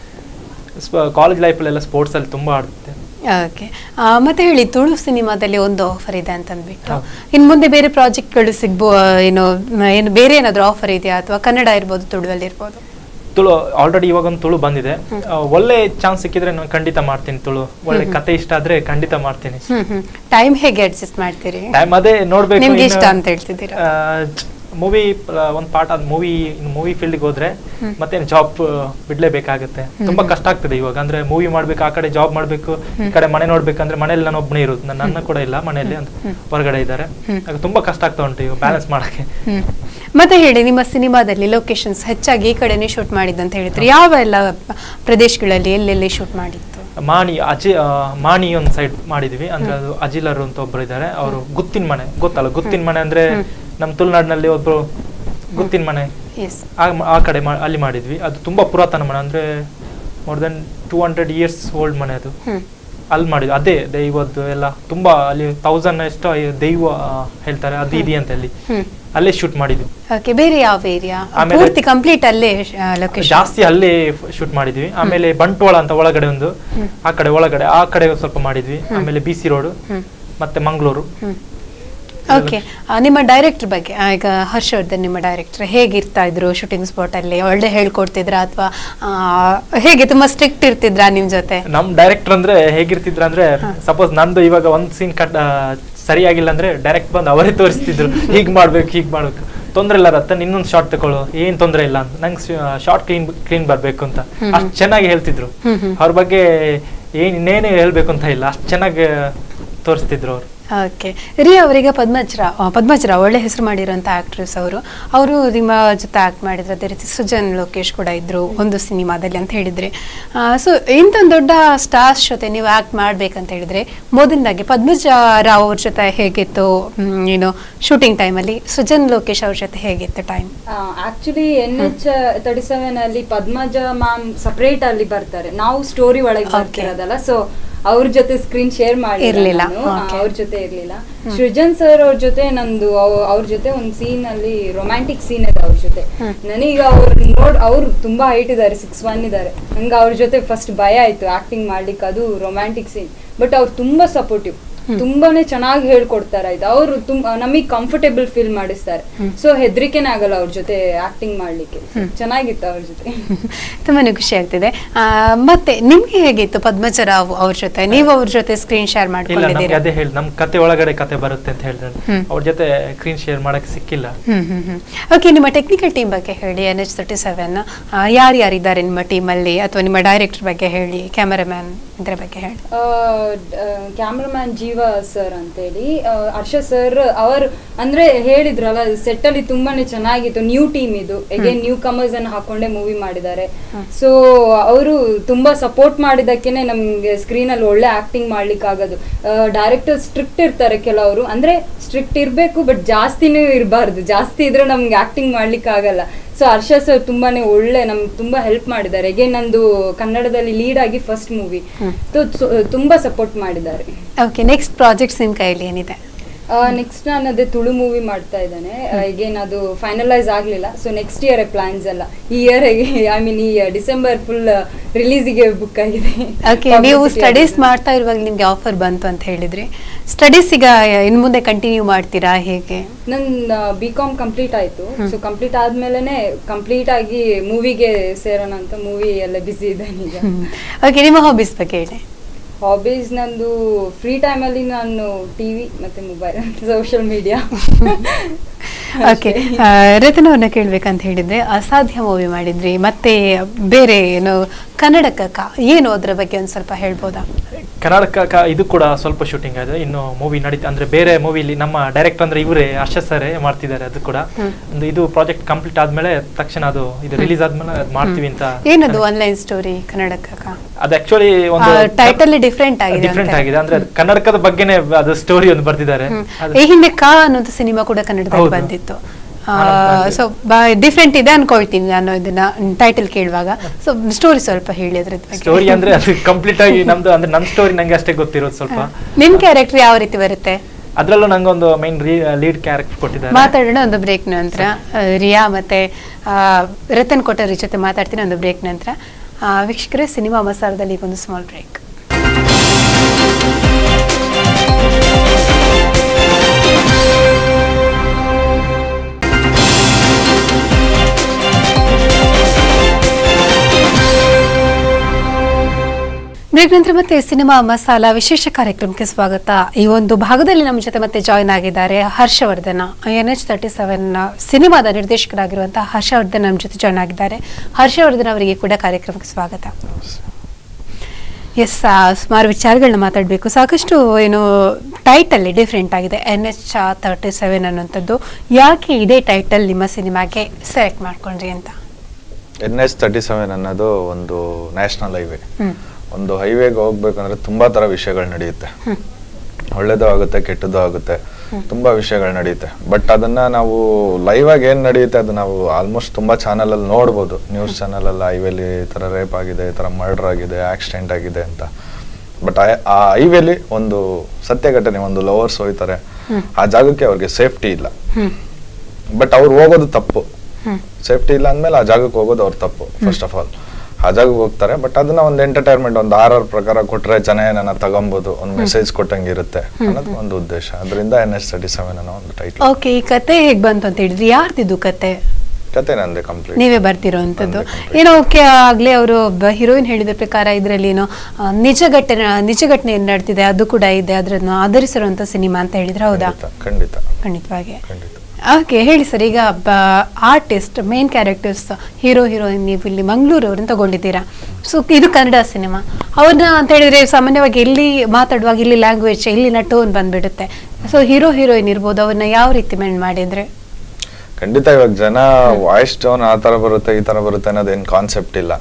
ಕಾಲೇಜ್ ಲೈಫಲ್ಲೆಲ್ಲ ಸ್ಪೋರ್ಟ್ಸ್ ಅಲ್ಲಿ ತುಂಬಾ ಆಡುತ್ತೆ ಓಕೆ ಮತ್ತೆ ಹೇಳಿ ತುಳು ಸಿನಿಮಾದಲ್ಲಿ ಒಂದು ಆಫರ್ ಇದೆ ಅಂತ ಅಂದ್ಬಿಟ್ಟು ಹೌದು. ಇನ್ನು ಮುಂದೆ ಬೇರೆ ಪ್ರಾಜೆಕ್ಟ್ಗಳು ಸಿಗ್ಬೋ ಏನು ಮ, ಏನು ಬೇರೆ ಏನಾದರೂ ಆಫರ್ ಇದೆಯಾ ಅಥವಾ ಕನ್ನಡ ಇರ್ಬೋದು ತುಳುವಲ್ಲಿ ಇರ್ಬೋದು ತುಳು ಆಲ್ರೆಡಿ ಇವಾಗ ಒಂದು ತುಳು ಬಂದಿದೆ ಆ, ಒಳ್ಳೆ ಚಾನ್ಸ್ ಸಿಕ್ಕಿದ್ರೆ ನಾನು ಖಂಡಿತ ಮಾಡ್ತೀನಿ ತುಳು ಒಳ್ಳೆ ಕತೆ ಇಷ್ಟ ಆದ್ರೆ ಖಂಡಿತ ಮಾಡ್ತೀನಿ ಹ್ಮ್ ಹ್ಮ್ ಟೈಮ್ ಹೇಗೆ ಅಡ್ಜಸ್ಟ್ ಮಾಡ್ತೀರಿ ಟೈಮ್ ಅದೇ ನೋಡ್ಬೇಕು ನಿಮ್ಗೆ ಇಷ್ಟ ಅಂತ ಹೇಳ್ತಿದ್ದೀರಾ ಮೂವಿ ಒಂದು ಪಾರ್ಟ್ ಆದ ಮೂವಿ ಮೂವಿ ಫೀಲ್ಡ್ಗೆ ಹೋದ್ರೆ ಮತ್ತೆ ಜಾಬ್ ಬಿಡ್ಲೇಬೇಕಾಗುತ್ತೆ ತುಂಬಾ ಕಷ್ಟ ಆಗ್ತದೆ ಇವಾಗ ಅಂದ್ರೆ ಮೂವಿ ಮಾಡ್ಬೇಕು ಆ ಕಡೆ ಜಾಬ್ ಮಾಡ್ಬೇಕು ಈ ಕಡೆ ಮನೆ ನೋಡ್ಬೇಕಂದ್ರೆ ಮನೇಲಿ ನಾನು ಒಬ್ಬನೇ ಇರೋದು ನನ್ನ ಅಣ್ಣ ಕೂಡ ಇಲ್ಲ ಮನೆಯಲ್ಲಿ ಅಂತ ಹೊರಗಡೆ ಇದ್ದಾರೆ ಆಗ ತುಂಬಾ ಕಷ್ಟ ಆಗ್ತಾ ಉಂಟು ಈಗ ಬ್ಯಾಲೆನ್ಸ್ ಮಾಡಕ್ಕೆ ಹ್ಮ್ ಮತ್ತೆ ಹೇಳಿ ನಿಮ್ಮ ಸಿನಿಮಾದಲ್ಲಿ ಲೊಕೇಶನ್ಸ್ ಹೆಚ್ಚಾಗಿ ಈ ಕಡೆನೇ ಶೂಟ್ ಮಾಡಿದ್ದು ಅಂತ ಹೇಳಿದ್ರಿ ಯಾವ ಎಲ್ಲ ಪ್ರದೇಶಗಳಲ್ಲಿ ಎಲ್ಲೆಲ್ಲಿ ಶೂಟ್ ಮಾಡಿತ್ತು ಮಾಣಿ ಅಜಿ ಆ, ಮಾಣಿ ಒಂದು ಸೈಡ್ ಮಾಡಿದ್ವಿ ಅಂದ್ರೆ ಅದು ಅಜಿಲರ್ ಅಂತ ಒಬ್ರು ಇದ್ದಾರೆ ಅವರು ಗುತ್ತಿನ ಮನೆ ಗೊತ್ತಲ್ಲ ಗುತ್ತಿನ ಮನೆ ಅಂದ್ರೆ ನಮ್ಮ ತುಳುನಾಡಿನಲ್ಲಿ ಒಬ್ರು ಗುತ್ತಿನ ಮನೆ ಎಸ್ ಆ ಮ- ಆ ಕಡೆ ಮಾ- ಅಲ್ಲಿ ಮಾಡಿದ್ವಿ ಅದು ತುಂಬಾ ಪುರಾತನ ಮನೆ ಅಂದ್ರೆ more than two hundred years old ಮನೆ ಅದು ಹ್ಮ್ ಅಲ್ಲಿ ಮಾಡಿದ್ವಿ ಅದೇ ದೈವದ್ದು ಎಲ್ಲ ತುಂಬಾ ಅಲ್ಲಿ ತೌಸಂಡ್ ಎಷ್ಟು ದೈವ ಆ, ಹೇಳ್ತಾರೆ ಅದು ಇದೆಯಂತೆ ಅಲ್ಲಿ ಹ್ಮ್ ಅಲ್ಲೇ ಶೂಟ್ ಮಾಡಿದ್ವಿ ಓಕೆ ಬೇರೆ ಯಾವ ಏರಿಯಾ ಆಮೇಲೆ- ಪೂರ್ತಿ ಕಂಪ್ಲೀಟ್ ಅಲ್ಲೇ ಲೊಕೇಶನ್ ಜಾಸ್ತಿ ಅಲ್ಲೇ ಶೂಟ್ ಮಾಡಿದ್ವಿ ಆಮೇಲೆ ಬಂಟ್ವಾಳ ಅಂತ ಒಳಗಡೆ ಒಂದು ಆ ಕಡೆ ಒಳಗಡೆ ಆ ಕಡೆ ಸ್ವಲ್ಪ ಮಾಡಿದ್ವಿ ಆಮೇಲೆ ಬಿ ಸಿ ರೋಡ್ ಮತ್ತೆ ಮಂಗಳೂರು ಓಕೆ ನಿಮ್ಮ ಡೈರೆಕ್ಟರ್ ಬಗ್ಗೆ ಆ, ಈಗ ಹರ್ಷವರ್ಧನ್ ನಿಮ್ಮ ಡೈರೆಕ್ಟರ್ ಹೇಗಿರ್ತಾ ಇದ್ರು ಶೂಟಿಂಗ್ ಸ್ಪಾಟ್ ಅಲ್ಲಿ ಒಳ್ಳೆ ಹೇಳ್ಕೊಡ್ತಿದ್ರ ಅಥವಾ ಹೇಗೆ ತುಂಬಾ ಸ್ಟ್ರಿಕ್ಟ್ ಇರ್ತಿದ್ರಾ ನಿಮ್ ಜೊತೆ ನಮ್ ಡೈರೆಕ್ಟರ್ ಅಂದ್ರೆ ಹೇಗಿರ್ತಿದ್ರ ಅಂದ್ರೆ ಸಪೋಸ್ ನಂದು ಇವಾಗ ಒಂದ್ ಸೀನ್ ಕಟ್ ಆ, ಸರಿಯಾಗಿಲ್ಲ ಅಂದ್ರೆ ಡೈರೆಕ್ಟ್ ಬಂದು ಅವರೇ ತೋರಿಸ್ತಿದ್ರು ಹೀಗ್ ಮಾಡ್ಬೇಕು ಹೀಗ್ ಮಾಡ್ಬೇಕು ತೊಂದ್ರೆ ಇಲ್ಲ ರತನ್ ಇನ್ನೊಂದು ಶಾರ್ಟ್ ತಗೊಳ್ಳೋ ಏನ್ ತೊಂದ್ರೆ ಇಲ್ಲ ಅಂತ ನಂಗೆ ಶಾರ್ಟ್ ಕ್ಲೀನ್ ಕ್ಲೀನ್ ಬರ್ಬೇಕು ಅಂತ ಅಷ್ಟ್ ಚೆನ್ನಾಗಿ ಹೇಳ್ತಿದ್ರು ಅವ್ರ ಬಗ್ಗೆ ಏನ್ ಇನ್ನೇನು ಹೇಳ್ಬೇಕು ಅಂತ ಇಲ್ಲ ಅಷ್ಟ್ ಚೆನ್ನಾಗಿ ತೋರಿಸ್ತಿದ್ರು ಅವ್ರು ಓಕೆ ರೀ ಅವರಿಗೆ ಪದ್ಮಜ್ರ ಆ, ಪದ್ಮಜ್ರ ಒಳ್ಳೆ ಹೆಸರು ಮಾಡಿರೋಂಥ ಆಕ್ಟ್ರೆಸ್ ಅವರು ಅವರು ನಿಮ್ಮ ಜೊತೆ ಆಕ್ಟ್ ಮಾಡಿದ್ರು ಅದೇ ರೀತಿ ಸೃಜನ್ ಲೋಕೇಶ್ ಕೂಡ ಇದ್ರು ಒಂದು ಸಿನಿಮಾದಲ್ಲಿ ಅಂತ ಹೇಳಿದ್ರಿ ಸೊ ಇಂಥ ದೊಡ್ಡ ಸ್ಟಾರ್ಸ್ ಜೊತೆ ನೀವು ಆಕ್ಟ್ ಮಾಡ್ಬೇಕಂತ ಹೇಳಿದ್ರೆ ಮೊದಲನಾಗಿ ಪದ್ಮಜ ರಾವ್ ಅವ್ರ ಜೊತೆ ಹೇಗಿತ್ತು ಹ್ಮ್, ಏನು ಶೂಟಿಂಗ್ ಟೈಮಲ್ಲಿ ಸೃಜನ್ ಲೋಕೇಶ್ ಅವ್ರ ಜೊತೆ ಹೇಗಿತ್ತು time actually N H thirty seven ಅಲ್ಲಿ ಪದ್ಮಜ ಮ್ಯಾಮ್ ಸಪರೇಟ್ ಅಲ್ಲಿ ಬರ್ತಾರೆ ನಾವು ಸ್ಟೋರಿ ಒಳಗೆ ಬರ್ತಿರೋದಲ್ಲ ಸೊ ಅವ್ರ ಜೊತೆ ಸ್ಕ್ರೀನ್ ಶೇರ್ ಮಾಡಿ ಇರ್ಲಿಲ್ಲ, okay. ಅವ್ರ ಜೊತೆ ಇರ್ಲಿಲ್ಲ ಸೃಜನ್ ಸರ್ ಅವ್ರ ಜೊತೆ ನಂದು ಅವ್- ಅವ್ರ ಜೊತೆ ಒಂದ್ ಸೀನ್ ಅಲ್ಲಿ ರೊಮ್ಯಾಂಟಿಕ್ ಸೀನ್ ಇದೆ ಅವ್ರ ಜೊತೆ ನನೀಗ ಅವ್ರು ನೋಡ್ ಅವ್ರು ತುಂಬಾ ಹೈಟ್ ಇದಾರೆ ಸಿಕ್ಸ್ ಒನ್ ಇದಾರೆ ನಂಗೆ ಅವ್ರ ಜೊತೆ ಫಸ್ಟ್ ಭಯ ಆಯ್ತು ಆಕ್ಟಿಂಗ್ ಮಾಡ್ಲಿಕ್ಕೆ ಅದು ರೊಮ್ಯಾಂಟಿಕ್ ಸೀನ್ ಬಟ್ ಅವ್ರು ತುಂಬಾ ಸಪೋರ್ಟಿವ್ ತುಂಬಾನೇ ಚೆನ್ನಾಗಿ ಹೇಳ್ಕೊಡ್ತಾರೆ ಆಯ್ತು ಅವರು ತುಂಬಾ ನಮಗೆ ಕಂಫರ್ಟೇಬಲ್ ಫೀಲ್ ಮಾಡಿಸ್ತಾರೆ ಸೊ ಹೆದರಿಕೆನೇ ಆಗಲ್ಲ ಅವ್ರ ಜೊತೆ ಆಕ್ಟಿಂಗ್ ಮಾಡ್ಲಿಕ್ಕೆ ಚೆನ್ನಾಗಿತ್ತು ಅವ್ರ ಜೊತೆ ತುಂಬಾನೇ ಖುಷಿ ಆಗ್ತಿದೆ ಆ, ಮತ್ತೆ ನಿಮ್ಗೆ ಹೇಗಿತ್ತು ಪದ್ಮಜ ರಾವ್ ಅವ್ರ ಜೊತೆ ನೀವು ಅವ್ರ ಜೊತೆ ಸ್ಕ್ರೀನ್ ಶೇರ್ ಇಲ್ಲ ನಮ್ಗೆ ಮಾಡ್ಕೊಂಡಿದ್ದೀರಾ ಅದೇ ಹೇಳಿ ನಮ್ ಕತೆ ಒಳಗಡೆ ಕತೆ ಬರುತ್ತೆ ಅಂತ ಹೇಳಿದ್ರೆ ಅವ್ರ ಜೊತೆ ಸ್ಕ್ರೀನ್ ಶೇರ್ ಮಾಡಕ್ ಸಿಕ್ಕಿಲ್ಲ ಹ್ಮ್ ಹ್ಮ್ ಹ್ಮ್ ಓಕೆ ನಿಮ್ಮ ಟೆಕ್ನಿಕಲ್ ಟೀಮ್ ಬಗ್ಗೆ ಹೇಳಿ ಎನ್ ಎಚ್ ತರ್ಟಿ ಸೆವೆನ್ ಯಾರ್ಯಾರಿದ್ದಾರೆ ನಿಮ್ಮ ಟೀಮಲ್ಲಿ ಅಥವಾ ನಿಮ್ಮ ಡೈರೆಕ್ಟರ್ ಬಗ್ಗೆ ಹೇಳಿ ಕ್ಯಾಮರಾಮ್ಯಾನ್ ಇದ್ರ ಬಗ್ಗೆ ಹೇಳಿ ಕ್ಯಾಮ್ರಾಮ್ಯಾನ್ ಜೀವ ಸರ್ ಅಂತೇಳಿ ಆ, ಹರ್ಷ ಸರ್ ಅವರು ಅಂದ್ರೆ ಹೇಳಿದ್ರಲ್ಲ ಸೆಟ್ ಅಲ್ಲಿ ತುಂಬಾನೇ ಚೆನ್ನಾಗಿತ್ತು ನ್ಯೂ ಟೀಮ್ ಇದು ಅಗೇನ್ ನ್ಯೂ ಕಮರ್ಸ್ ಅನ್ನು ಹಾಕೊಂಡೇ ಮೂವಿ ಮಾಡಿದ್ದಾರೆ ಸೊ ಅವರು ತುಂಬಾ ಸಪೋರ್ಟ್ ಮಾಡಿದಕ್ಕೇನೆ ನಮ್ಗೆ ಸ್ಕ್ರೀನ್ ಅಲ್ಲಿ ಒಳ್ಳೆ ಆಕ್ಟಿಂಗ್ ಮಾಡ್ಲಿಕ್ಕೆ ಆಗೋದು ಡೈರೆಕ್ಟರ್ ಸ್ಟ್ರಿಕ್ಟ್ ಇರ್ತಾರೆ ಕೆಲವರು ಅಂದ್ರೆ ಸ್ಟ್ರಿಕ್ಟ್ ಇರ್ಬೇಕು ಬಟ್ ಜಾಸ್ತಿನೂ ಇರಬಾರ್ದು ಜಾಸ್ತಿ ಇದ್ರೆ ನಮ್ಗೆ ಆಕ್ಟಿಂಗ್ ಮಾಡ್ಲಿಕ್ಕೆ ಆಗಲ್ಲ ಸೊ ಹರ್ಷ ಸರ್ ತುಂಬಾನೇ ಒಳ್ಳೆ ನಮ್ಗೆ ತುಂಬಾ ಹೆಲ್ಪ್ ಮಾಡಿದ್ದಾರೆ ಅಗೇನ್ ನಂದು ಕನ್ನಡದಲ್ಲಿ ಲೀಡ್ ಆಗಿ ಫಸ್ಟ್ ಮೂವಿ ತುಂಬಾ ಸಪೋರ್ಟ್ ಮಾಡಿದ್ದಾರೆ ಓಕೆ ನೆಕ್ಸ್ಟ್ ಪ್ರಾಜೆಕ್ಟ್ಸ್ ನಿಮ್ಮ ಕೈಯಲ್ಲಿ ಏನಿದೆ ನೆಕ್ಸ್ಟ್ ನಾನು ಅದೇ ತುಳು ಮೂವಿ ಮಾಡ್ತಾ ಇದ್ದೇನೆ ಈಗೇನು ಅದು ಫೈನಲೈಸ್ ಆಗಲಿಲ್ಲ ಸೊ ನೆಕ್ಸ್ಟ್ ಇಯರ್ ಪ್ಲಾನ್ಸ್ ಎಲ್ಲ ಈ ಇಯರ್ ಐ ಮೀನ್ ಈ ಡಿಸೆಂಬರ್ ಫುಲ್ ರಿಲೀಸಿಗೆ ಬುಕ್ ಆಗಿದೆ ಓಕೆ ನೀವು ಸ್ಟಡೀಸ್ ಮಾಡ್ತಾ ಇರುವಾಗ ನಿಮ್ಗೆ ಆಫರ್ ಬಂತು ಅಂತ ಹೇಳಿದ್ರಿ ಸ್ಟಡೀಸ್ ಈಗ ಇನ್ ಮುಂದೆ ಕಂಟಿನ್ಯೂ ಮಾಡ್ತೀರಾ ಹೇಗೆ ನನ್ನ ಬಿ ಕಾಮ್ ಕಂಪ್ಲೀಟ್ ಆಯ್ತು ಸೊ ಕಂಪ್ಲೀಟ್ ಆದ್ಮೇಲೆ ಕಂಪ್ಲೀಟ್ ಆಗಿ ಮೂವಿಗೆ ಸೇರೋಣ ಅಂತ ಮೂವಿ ಎಲ್ಲ ಬಿಸಿ ಇದ್ದೇನೆ ಈಗ ಓಕೆ ನಿಮ್ಮ ಹಾಬೀಸ್ ಬಗ್ಗೆ ಹೇಳಿ ಹಾಬೀಸ್ ನಂದು ಫ್ರೀ ಟೈಮಲ್ಲಿ ನಾನು ಟಿವಿ ಮತ್ತೆ mobile social media okay Ratan ಅವ್ರನ್ನ ಕೇಳ್ಬೇಕಂತ ಹೇಳಿದ್ರೆ ಅಸಾಧ್ಯ ಮೂವಿ ಮಾಡಿದ್ರಿ ಮತ್ತೆ ಬೇರೆ ಏನು ಕನ್ನಡಕ್ಕ ಏನು ಅದ್ರ ಬಗ್ಗೆ ಒಂದ್ ಸ್ವಲ್ಪ ಹೇಳ್ಬೋದಾ ಕರ್ನಾಟಕ ಕ- ಇದು ಕೂಡ ಸ್ವಲ್ಪ ಶೂಟಿಂಗ್ ಆಗಿದೆ ಇನ್ನು ಮೂವಿ ನಡೀತಾ ಅಂದ್ರೆ ಬೇರೆ ಮೂವಿಲಿ ನಮ್ಮ ಡೈರೆಕ್ಟರ್ ಅಂದ್ರೆ ಇವರೇ ಹರ್ಷ ಸರೇ ಮಾಡ್ತಿದ್ದಾರೆ ಅದು ಕೂಡ ಒಂದು ಇದು ಪ್ರಾಜೆಕ್ಟ್ ಕಂಪ್ಲೀಟ್ ಆದ್ಮೇಲೆ ತಕ್ಷಣ ಅದು ಇದು ರಿಲೀಸ್ ಆದ್ಮೇಲೆ ಅದ್ ಮಾಡ್ತೀವಿ ಅಂತ ಏನದು ಆನ್ಲೈನ್ ಸ್ಟೋರಿ ಕನ್ನಡಕ್ಕ ಅದು ಆಕ್ಚುಲಿ ಒಂದು ಟೈಟಲ್ ಡಿಫ್ರೆಂಟ್ ಆಗಿದೆ ಡಿಫ್ರೆಂಟ್ ಅಂತೆ. ಆಗಿದೆ ಅಂದ್ರೆ ಅದು ಕನ್ನಡಕದ ಬಗ್ಗೆನೇ ಅದು ಸ್ಟೋರಿ ಒಂದು ಬರ್ತಿದ್ದಾರೆ ಅದು- ಈ ಹಿಂದೆ ಕಾ ಅನ್ನೋದು ಸಿನಿಮಾ ಕೂಡ ಕನ್ನಡದಲ್ಲಿ ಹೌದು. ಬಂದಿತ್ತು ಸೊ ಡಿಫ್ರೆಂಟ್ ಇದೆ ಅನ್ಕೊಳ್ತೀನಿ ನಾನು ಇದನ್ನ ಟೈಟಲ್ ಕೇಳುವಾಗ ಸೊ ಸ್ಟೋರಿ ಸ್ವಲ್ಪ ಹೇಳಿ ಅದ್ರ ಬಗ್ಗೆ ಸ್ಟೋರಿ ಅಂದ್ರೆ ಅದು ಕಂಪ್ಲೀಟ್ ಆಗಿ ನಮ್ದು ಅಂದ್ರೆ ನನ್ನ ಸ್ಟೋರಿ ನಂಗೆ ಅಷ್ಟೇ ಗೊತ್ತಿರೋದು ಸ್ವಲ್ಪ ನಿಮ್ ಕ್ಯಾರೆಕ್ಟರ್ ಯಾವ ರೀತಿ ಬರುತ್ತೆ ಅದ್ರಲ್ಲೂ ನಂಗೊಂದು ಮೈನ್ ಲೀಡ್ ಕ್ಯಾರೆಕ್ಟರ್ ಕೊಟ್ಟಿದ್ದಾರೆ ಮಾತಾಡೋಣ ಒಂದು ಬ್ರೇಕ್ ನಂತರ ಆ, ರಿಯಾ ಮತ್ತೆ ಆ, ರತನ್ ಕೊಟ್ಟರಿ ಜೊತೆ ಮಾತಾಡ್ತೀನಿ ಒಂದು ಬ್ರೇಕ್ ನಂತರ ಆ, ವೀಕ್ಷಕರೇ ಸಿನಿಮಾ ಮಸಾಲದಲ್ಲಿ ಒಂದು ಸ್ಮಾಲ್ ಬ್ರೇಕ್ ಬ್ರೇಕ್ ನಂತರ ಮತ್ತೆ ಸಿನಿಮಾ ಮಸಾಲ ವಿಶೇಷ ಕಾರ್ಯಕ್ರಮಕ್ಕೆ ಸ್ವಾಗತ ಈ ಒಂದು ಭಾಗದಲ್ಲಿ ನಮ್ಮ ಜೊತೆ ಮತ್ತೆ ಜಾಯ್ನ್ ಆಗಿದ್ದಾರೆ Harshavardhan N H thirty seven ಸಿನಿಮಾದ ನಿರ್ದೇಶಕರಾಗಿರುವಂತಹ ಹರ್ಷವರ್ಧನ್ ನಮ್ಮ ಜೊತೆ ಜಾಯ್ನ್ ಆಗಿದ್ದಾರೆ ಹರ್ಷವರ್ಧನ್ ಅವರಿಗೆ ಕೂಡ ಕಾರ್ಯಕ್ರಮಕ್ಕೆ ಸ್ವಾಗತ ಎಸ್ ಸುಮಾರು ವಿಚಾರಗಳನ್ನ ಮಾತಾಡಬೇಕು ಸಾಕಷ್ಟು ಏನು ಟೈಟಲ್ ಡಿಫ್ರೆಂಟ್ ಆಗಿದೆ ಎನ್ ಎಚ್ ತರ್ಟಿ ಸೆವೆನ್ ಅನ್ನುವಂಥದ್ದು ಯಾಕೆ ಇದೇ ಟೈಟಲ್ ನಿಮ್ಮ ಸಿನಿಮಾಗೆ ಸೆಲೆಕ್ಟ್ ಮಾಡ್ಕೊಂಡ್ರಿ ಅಂತ ಎನ್ ಎಚ್ ತರ್ಟಿ ಸೆವೆನ್ ಅನ್ನೋದು ಒಂದು ನ್ಯಾಷನಲ್ ಹೈವೇ ಹ್ಮ್ ಒಂದು ಹೈವೇಗೆ ಹೋಗ್ಬೇಕಂದ್ರೆ ತುಂಬಾ ತರ ವಿಷಯಗಳು ನಡೆಯುತ್ತೆ ಒಳ್ಳೇದು ಆಗುತ್ತೆ ಕೆಟ್ಟದ್ದು ಆಗುತ್ತೆ ತುಂಬಾ ವಿಷಯಗಳು ನಡೆಯುತ್ತೆ ಬಟ್ ಅದನ್ನ ನಾವು ಲೈವ್ ಆಗಿ ಏನ್ ನಡೆಯುತ್ತೆ ಅದು ನಾವು ಆಲ್ಮೋಸ್ಟ್ ತುಂಬಾ ಚಾನಲ್ ಅಲ್ಲಿ ನೋಡ್ಬೋದು ನ್ಯೂಸ್ ಚಾನಲ್ ಅಲ್ಲಿ ಹೈವೇಲಿ ಈ ತರ ರೇಪ್ ಆಗಿದೆ ಈ ತರ ಮರ್ಡರ್ ಆಗಿದೆ ಆಕ್ಸಿಡೆಂಟ್ ಆಗಿದೆ ಅಂತ ಬಟ್ ಆ ಹೈವೇಲಿ ಒಂದು ಸತ್ಯ ಘಟನೆ ಒಂದು ಲವರ್ಸ್ ಹೋಯ್ತಾರೆ ಆ ಜಾಗಕ್ಕೆ ಅವ್ರಿಗೆ ಸೇಫ್ಟಿ ಇಲ್ಲ ಬಟ್ ಅವ್ರು ಹೋಗೋದು ತಪ್ಪು ಸೇಫ್ಟಿ ಇಲ್ಲ ಅಂದ್ಮೇಲೆ ಆ ಜಾಗಕ್ಕೆ ಹೋಗೋದು ಅವ್ರ ತಪ್ಪು ಫಸ್ಟ್ ಆಫ್ ಆಲ್ ಆ ಜಾಗಕ್ಕೆ ಹೋಗ್ತಾರೆ ಬಟ್ ಅದನ್ನ ಒಂದು ಎಂಟರ್ಟೈನ್ಮೆಂಟ್ ಒಂದು ಆರ್ ಆರ್ ಪ್ರಕಾರ ಕೊಟ್ರೆ ಜನ ಏನನ್ನ ತಗೊಂಬೋದು ಒಂದು ಮೆಸೇಜ್ ಕೊಟ್ಟಂಗೆ ಇರುತ್ತೆ ಅನ್ನೋದು ಒಂದು ಉದ್ದೇಶ ಅದರಿಂದ ಎನ್ ಎಸ್ ತರ್ಟಿ ಸೆವೆನ್ ಅನ್ನೋ ಒಂದು ಟೈಟ್ಲ್ ಓಕೆ ಈ ಕತೆ ಹೇಗ್ ಬಂತು ಅಂತ ಹೇಳಿದ್ರಿ ಯಾರ್ದಿದು ಕತೆ ಕತೆ ನಂದೆ ಕಂಪ್ಲೀಟ್ ನೀವೇ ಬರ್ತಿರೋಂಥದ್ದು ನಂದೇ complete. ಏನೋ ಓಕೆ ಆಗ್ಲೇ ಅವರು ಹೀರೋಯಿನ್ ಹೇಳಿದ ಪ್ರಕಾರ ಇದರಲ್ಲಿ ಏನೋ ಆ, ನಿಜ ಘಟನೆ ನಿಜ ಘಟನೆ ಏನ್ ನಡ್ತಿದೆ ಅದು ಕೂಡ ಇದೆ ಅದನ್ನು ಆಧರಿಸಿರುವಂತ ಸಿನಿಮಾ ಅಂತ ಹೇಳಿದ್ರೆ ಹೌದಾ ಖಂಡಿತ ಖಂಡಿತವಾಗಿ ಖಂಡಿತ ಓಕೆ ಹೇಳಿ ಸರ್ ಈಗ artist main characters hero heroine ನೀವು ಇಲ್ಲಿ ಮಂಗಳೂರು ಅವ್ರನ್ನ ತಗೊಂಡಿದ್ದೀರಾ ಸೊ ಇದು ಕನ್ನಡ ಸಿನಿಮಾ ಅವ್ರನ್ನ ಅಂತ ಹೇಳಿದ್ರೆ ಸಾಮಾನ್ಯವಾಗಿ ಎಲ್ಲಿ ಮಾತಾಡುವಾಗ ಇಲ್ಲಿ ಲ್ಯಾಂಗ್ವೇಜ್ ಇಲ್ಲಿನ ಟೋನ್ ಬಂದ್ಬಿಡುತ್ತೆ ಸೊ ಹೀರೋ ಹೀರೋಯಿನ್ ಇರ್ಬೋದು ಅವ್ರನ್ನ ಯಾವ ರೀತಿ ಮೆಂಡ್ ಮಾಡಿದ್ರೆ ಖಂಡಿತ ಇವಾಗ ಜನ ವಾಯ್ಸ್ ಟೋನ್ ಆ ತರ ಬರುತ್ತೆ ಈ ತರ ಬರುತ್ತೆ ಅನ್ನೋದೇನ್ ಕಾನ್ಸೆಪ್ಟ್ ಇಲ್ಲ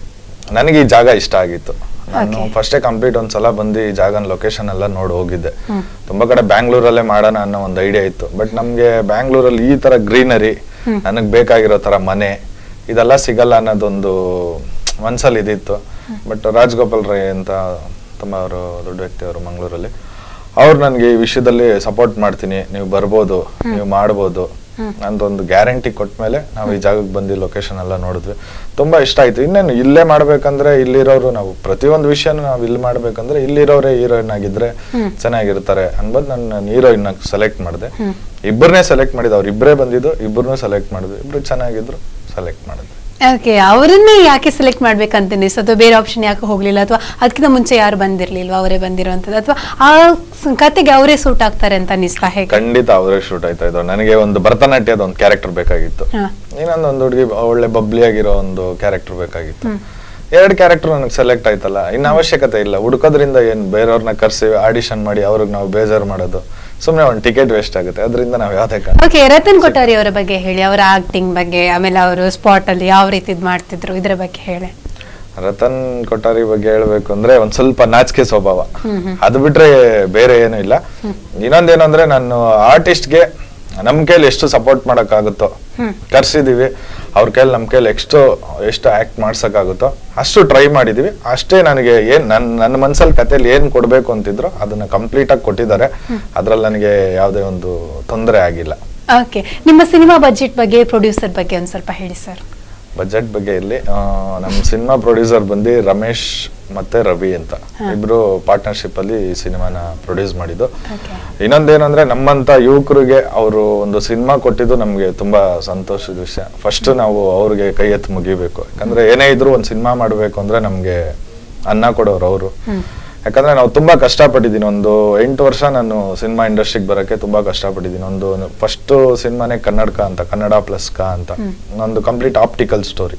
ನನಗೆ ಈ ಜಾಗ ಇಷ್ಟ ಆಗಿತ್ತು ನಾನು ಫಸ್ಟೇ ಕಂಪ್ಲೀಟ್ ಒಂದ್ಸಲ ಬಂದು ಈ ಜಾಗನ ಲೊಕೇಶನ್ ಎಲ್ಲ ನೋಡಿ ಹೋಗಿದ್ದೆ ತುಂಬಾ ಕಡೆ ಬ್ಯಾಂಗ್ಳೂರಲ್ಲೇ ಮಾಡೋಣ ಅನ್ನೋ ಒಂದು ಐಡಿಯಾ ಇತ್ತು ಬಟ್ ನಮ್ಗೆ ಬ್ಯಾಂಗ್ಳೂರಲ್ಲಿ ಈ ತರ ಗ್ರೀನರಿ ನನಗ್ ಬೇಕಾಗಿರೋ ತರ ಮನೆ ಇದೆಲ್ಲ ಸಿಗಲ್ಲ ಅನ್ನೋದೊಂದು ಮನ್ಸಲ್ಲಿ ಇದಿತ್ತು ಬಟ್ ರಾಜ್ಗೋಪಾಲ್ ರೈ ಅಂತ ತುಂಬಾ ಅವರು ದೊಡ್ಡ ವ್ಯಕ್ತಿ ಅವರು ಮಂಗಳೂರಲ್ಲಿ ಅವ್ರು ನನಗೆ ಈ ವಿಷಯದಲ್ಲಿ ಸಪೋರ್ಟ್ ಮಾಡ್ತೀನಿ ನೀವು ಬರ್ಬೋದು ನೀವು ಮಾಡ್ಬೋದು ಅಂತ ಒಂದು ಗ್ಯಾರಂಟಿ ಕೊಟ್ಮೇಲೆ ನಾವು ಈ ಜಾಗಕ್ಕೆ ಬಂದು ಲೊಕೇಶನ್ ಎಲ್ಲ ನೋಡಿದ್ವಿ ತುಂಬಾ ಇಷ್ಟ ಆಯ್ತು ಇನ್ನೇನು ಇಲ್ಲೇ ಮಾಡ್ಬೇಕಂದ್ರೆ ಇಲ್ಲಿರೋರು ನಾವು ಪ್ರತಿಯೊಂದು ವಿಷಯನೂ ನಾವು ಇಲ್ಲಿ ಮಾಡ್ಬೇಕಂದ್ರೆ ಇಲ್ಲಿರೋರೇ ಹೀರೋಯಿನ್ ಆಗಿದ್ರೆ ಚೆನ್ನಾಗಿರ್ತಾರೆ ಅನ್ಬೋದು ನನ್ನ ಹೀರೋಯಿನ್ ಸೆಲೆಕ್ಟ್ ಮಾಡಿದೆ ಇಬ್ಬರನ್ನೇ ಸೆಲೆಕ್ಟ್ ಮಾಡಿದ್ದು ಅವ್ರು ಇಬ್ಬರೇ ಬಂದಿದ್ದು ಇಬ್ಬರನ್ನೂ ಸೆಲೆಕ್ಟ್ ಮಾಡಿದ್ವಿ ಇಬ್ರು ಚೆನ್ನಾಗಿದ್ರು ಸೆಲೆಕ್ಟ್ ಮಾಡಿದ್ವಿ ಓಕೆ ಅವರನ್ನೇ ಯಾಕೆ ಸೆಲೆಕ್ಟ್ ಮಾಡ್ಬೇಕಂತ ಅನಿಸ್ತು ಅಥವಾ ಬೇರೆ ಆಪ್ಷನ್ ಯಾಕೆ ಹೋಗ್ಲಿಲ್ಲ ಅಥವಾ ಅದಕ್ಕಿಂತ ಮುಂಚೆ ಯಾರು ಬಂದಿರ್ಲಿಲ್ವಾ ಅವರೇ ಬಂದಿರೋಂಥದ್ದು ಅಥವಾ ಆ ಸ- ಕತೆಗೆ ಅವರೇ ಸೂಟ್ ಆಗ್ತಾರೆ ಅಂತ ಅನಿಸ್ತಾ ಹೇಗೆ ಖಂಡಿತ ಅವರೇ ಶೂಟ್ ಆಯ್ತಾ ಇದ್ರು ನನಗೆ ಒಂದು ಭರತನಾಟ್ಯದ ಒಂದು ಕ್ಯಾರೆಕ್ಟರ್ ಬೇಕಾಗಿತ್ತು ಹಾ. ಇನ್ನೊಂದು ಒಂದು ಹುಡುಗಿ ಒಳ್ಳೆ ಬಬ್ಲಿ ಆಗಿರೋ ಒಂದು ಕ್ಯಾರೆಕ್ಟರ್ ಬೇಕಾಗಿತ್ತು ಎರಡು ಕ್ಯಾರೆಕ್ಟರ್ ನನಗೆ ಸೆಲೆಕ್ಟ್ ಆಯ್ತಲ್ಲ ಇನ್ನು ಅವಶ್ಯಕತೆ ಇಲ್ಲ ಹುಡುಕೋದ್ರಿಂದ ಏನ್ ಬೇರೆಯವ್ರನ್ನ ಕರ್ಸಿ ಆಡಿಷನ್ ಮಾಡಿ ಅವ್ರಿಗೆ ನಾವು ಬೇಜಾರು ಮಾಡೋದು ಸುಮ್ಮನೆ ಒಂದು ಟಿಕೆಟ್ ವೇಸ್ಟ್ ಆಗುತ್ತೆ ಅದರಿಂದ ನಾವು ಯಾವ್ದೇ ಕಾರಣ ಓಕೆ ರತನ್ ಕೊಠಾರಿ ಅವರ ಬಗ್ಗೆ ಹೇಳಿ ಅವರ ಆಕ್ಟಿಂಗ್ ಬಗ್ಗೆ ಆಮೇಲೆ ಅವರು ಸ್ಪಾಟ್ ಅಲ್ಲಿ ಯಾವ ರೀತಿ ಇದ್ ಮಾಡ್ತಿದ್ರು ಇದ್ರ ಬಗ್ಗೆ ಹೇಳಿ ರತನ್ ಕೊಠಾರಿ ಬಗ್ಗೆ ಹೇಳ್ಬೇಕು ಅಂದ್ರೆ ಒಂದ್ ಸ್ವಲ್ಪ ನಾಚಿಕೆ ಸ್ವಭಾವ ಅದು ಬಿಟ್ರೆ ಬೇರೆ ಏನು ಇಲ್ಲ ಇನ್ನೊಂದೇನು ಅಂದ್ರೆ ನಾನು ಆರ್ಟಿಸ್ಟ್ಗೆ ನಮ್ ಕೈಲಿ ಎಷ್ಟು ಸಪೋರ್ಟ್ ಮಾಡಕ್ಕಾಗುತ್ತೋ ಕರ್ಸಿದೀವಿ ಅವ್ರ ಕೈಲಿ ನಮ್ ಕೈಲಿ ಎಷ್ಟು ಎಷ್ಟು ಆಕ್ಟ್ ಮಾಡ್ಸಕ್ಕಾಗುತ್ತೋ ಅಷ್ಟು ಟ್ರೈ ಮಾಡಿದೀವಿ ಅಷ್ಟೇ ನನಗೆ ಏನ್ ನನ್ ನನ್ನ ಮನ್ಸಲ್ಲಿ ಕಥೆಯಲ್ಲಿ ಏನ್ ಕೊಡ್ಬೇಕು ಅಂತಿದ್ರು ಅದನ್ನ ಕಂಪ್ಲೀಟ್ ಆಗಿ ಕೊಟ್ಟಿದ್ದಾರೆ ಅದ್ರಲ್ಲಿ ನನಗೆ ಯಾವುದೇ ಒಂದು ತೊಂದರೆ ಆಗಿಲ್ಲ ಓಕೆ ನಿಮ್ಮ ಸಿನಿಮಾ ಬಜೆಟ್ ಬಗ್ಗೆ ಪ್ರೊಡ್ಯೂಸರ್ ಬಗ್ಗೆ ಒಂದ್ ಸ್ವಲ್ಪ ಹೇಳಿ ಸರ್ ಬಜೆಟ್ ಬಗ್ಗೆ ಇಲ್ಲಿ ಆ, ನಮ್ಮ ಸಿನಿಮಾ ಪ್ರೊಡ್ಯೂಸರ್ ಬಂದು ರಮೇಶ್ ಮತ್ತೆ ರವಿ ಅಂತ ಇಬ್ರು ಪಾರ್ಟ್ನರ್ಶಿಪ್ ಅಲ್ಲಿ ಈ ಸಿನಿಮಾನ ಪ್ರೊಡ್ಯೂಸ್ ಮಾಡಿದ್ದು ಇನ್ನೊಂದೇನಂದ್ರೆ ನಮ್ಮಂತ ಯುವಕರಿಗೆ ಅವರು ಒಂದು ಸಿನಿಮಾ ಕೊಟ್ಟಿದ್ದು ನಮ್ಗೆ ತುಂಬಾ ಸಂತೋಷದ ವಿಷಯ ಫಸ್ಟ್ ನಾವು ಅವ್ರಿಗೆ ಕೈ ಎತ್ತಿ ಮುಗಿಬೇಕು ಯಾಕಂದ್ರೆ ಏನೇ ಇದ್ರು ಒಂದು ಸಿನಿಮಾ ಮಾಡ್ಬೇಕು ಅಂದ್ರೆ ನಮ್ಗೆ ಅನ್ನ ಕೊಡೋರು ಅವರು ಯಾಕಂದ್ರೆ ನಾವು ತುಂಬಾ ಕಷ್ಟಪಟ್ಟಿದ್ದೀನಿ ಒಂದು ಎಂಟು ವರ್ಷ ನಾನು ಸಿನಿಮಾ ಇಂಡಸ್ಟ್ರಿಗೆ ಬರಕ್ಕೆ ತುಂಬಾ ಕಷ್ಟಪಟ್ಟಿದ್ದೀನಿ ಒಂದು ಫಸ್ಟ್ ಸಿನಿಮಾನೇ ಕನ್ನಡಕ ಅಂತ ಕನ್ನಡ ಪ್ಲಸ್ ಕ ಅಂತ ಒಂದು ಕಂಪ್ಲೀಟ್ ಆಪ್ಟಿಕಲ್ ಸ್ಟೋರಿ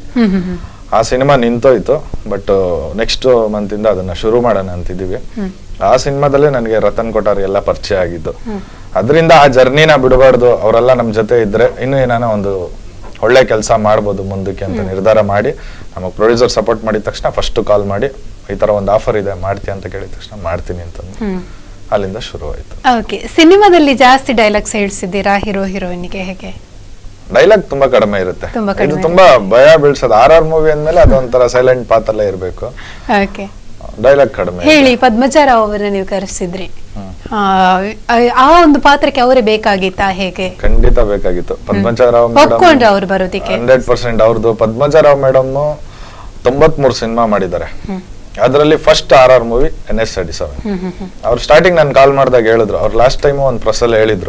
ಆ ಸಿನಿಮಾ ನಿಂತೋಯ್ತು ಬಟ್ ನೆಕ್ಸ್ಟ್ ಮಂತ್ ಇಂದ ಅದನ್ನ ಶುರು ಮಾಡೋಣ ಅಂತಿದೀವಿ ಆ ಸಿನಿಮಾದಲ್ಲೇ ನನಗೆ ರತನ್ ಕೊಠಾರಿ ಎಲ್ಲ ಪರಿಚಯ ಆಗಿದ್ದು ಅದರಿಂದ ಆ ಜರ್ನಿನ ಬಿಡಬಾರ್ದು ಅವರೆಲ್ಲ ನಮ್ ಜೊತೆ ಇದ್ರೆ ಇನ್ನು ಏನಾನ ಒಂದು ಒಳ್ಳೆ ಕೆಲಸ ಮಾಡ್ಬೋದು ಮುಂದಕ್ಕೆ ಅಂತ ನಿರ್ಧಾರ ಮಾಡಿ ನಮಗೆ ಪ್ರೊಡ್ಯೂಸರ್ ಸಪೋರ್ಟ್ ಮಾಡಿದ ತಕ್ಷಣ ಫಸ್ಟ್ ಕಾಲ್ ಮಾಡಿ ಈ ತರ ಒಂದು ಆಫರ್ ಇದೆ ಮಾಡ್ತೀಯ ಅಂತ ಕೇಳಿದ ತಕ್ಷಣ ಮಾಡ್ತೀನಿ ಅಂತಂದು ಅಲ್ಲಿಂದ ಶುರು ಆಯ್ತು ಓಕೆ ಸಿನಿಮಾದಲ್ಲಿ ಜಾಸ್ತಿ ಡೈಲಾಗ್ಸ್ ಹೇಳ್ಸಿದ್ದೀರಾ ಹೀರೋ ಹೀರೋಯಿನ್ಗೆ ಹೇಗೆ ಡೈಲಾಗ್ ತುಂಬಾ ಕಡಿಮೆ ಇರುತ್ತೆ ತುಂಬಾ ಇದು ಕಡಿಮೆ. ತುಂಬಾ ಭಯ ಬೀಳ್ಸೋದು ಆರ್ ಆರ್ ಮೂವಿ ಅಂದ್ಮೇಲೆ ಅದೊಂಥರ ಸೈಲೆಂಟ್ ಪಾತಲ್ಲೇ ಇರಬೇಕು ಓಕೆ ಡೈಲಾಗ್ ಕಡಿಮೆ ಹೇಳಿ ಪದ್ಮಜಾರಾವ್ ಅವರನ್ನ ನೀವು ಕರೆಸಿದ್ರಿ ಆ, ಆ ಒಂದು ಪಾತ್ರಕ್ಕೆ ಅವರೇ ಬೇಕಾಗಿತ್ತಾ ಹೇಗೆ ಖಂಡಿತ ಬೇಕಾಗಿತ್ತು ಪದ್ಮಜರಾವ್ ಒಪ್ಕೊಂಡ್ರ ಅವ್ರು ಬರೋದಿಕ್ಕೆ ಹಂಡ್ರೆಡ್ ಪರ್ಸೆಂಟ್ ಅವ್ರದ್ದು ಪದ್ಮಜರಾವ್ ಮೇಡಮ್ ತೊಂಬತ್ಮೂರು ಸಿನಿಮಾ ಮಾಡಿದ್ದಾರೆ ಅದರಲ್ಲಿ first R R movie N S thirty seven ಅವ್ರು ಸ್ಟಾರ್ಟಿಂಗ್ ನಾನು ಕಾಲ್ ಮಾಡಿದಾಗ ಹೇಳಿದ್ರು ಅವ್ರು ಲಾಸ್ಟ್ ಟೈಮ್ ಒಂದು ಪ್ರೆಸ್ಸಲ್ಲಿ ಹೇಳಿದ್ರು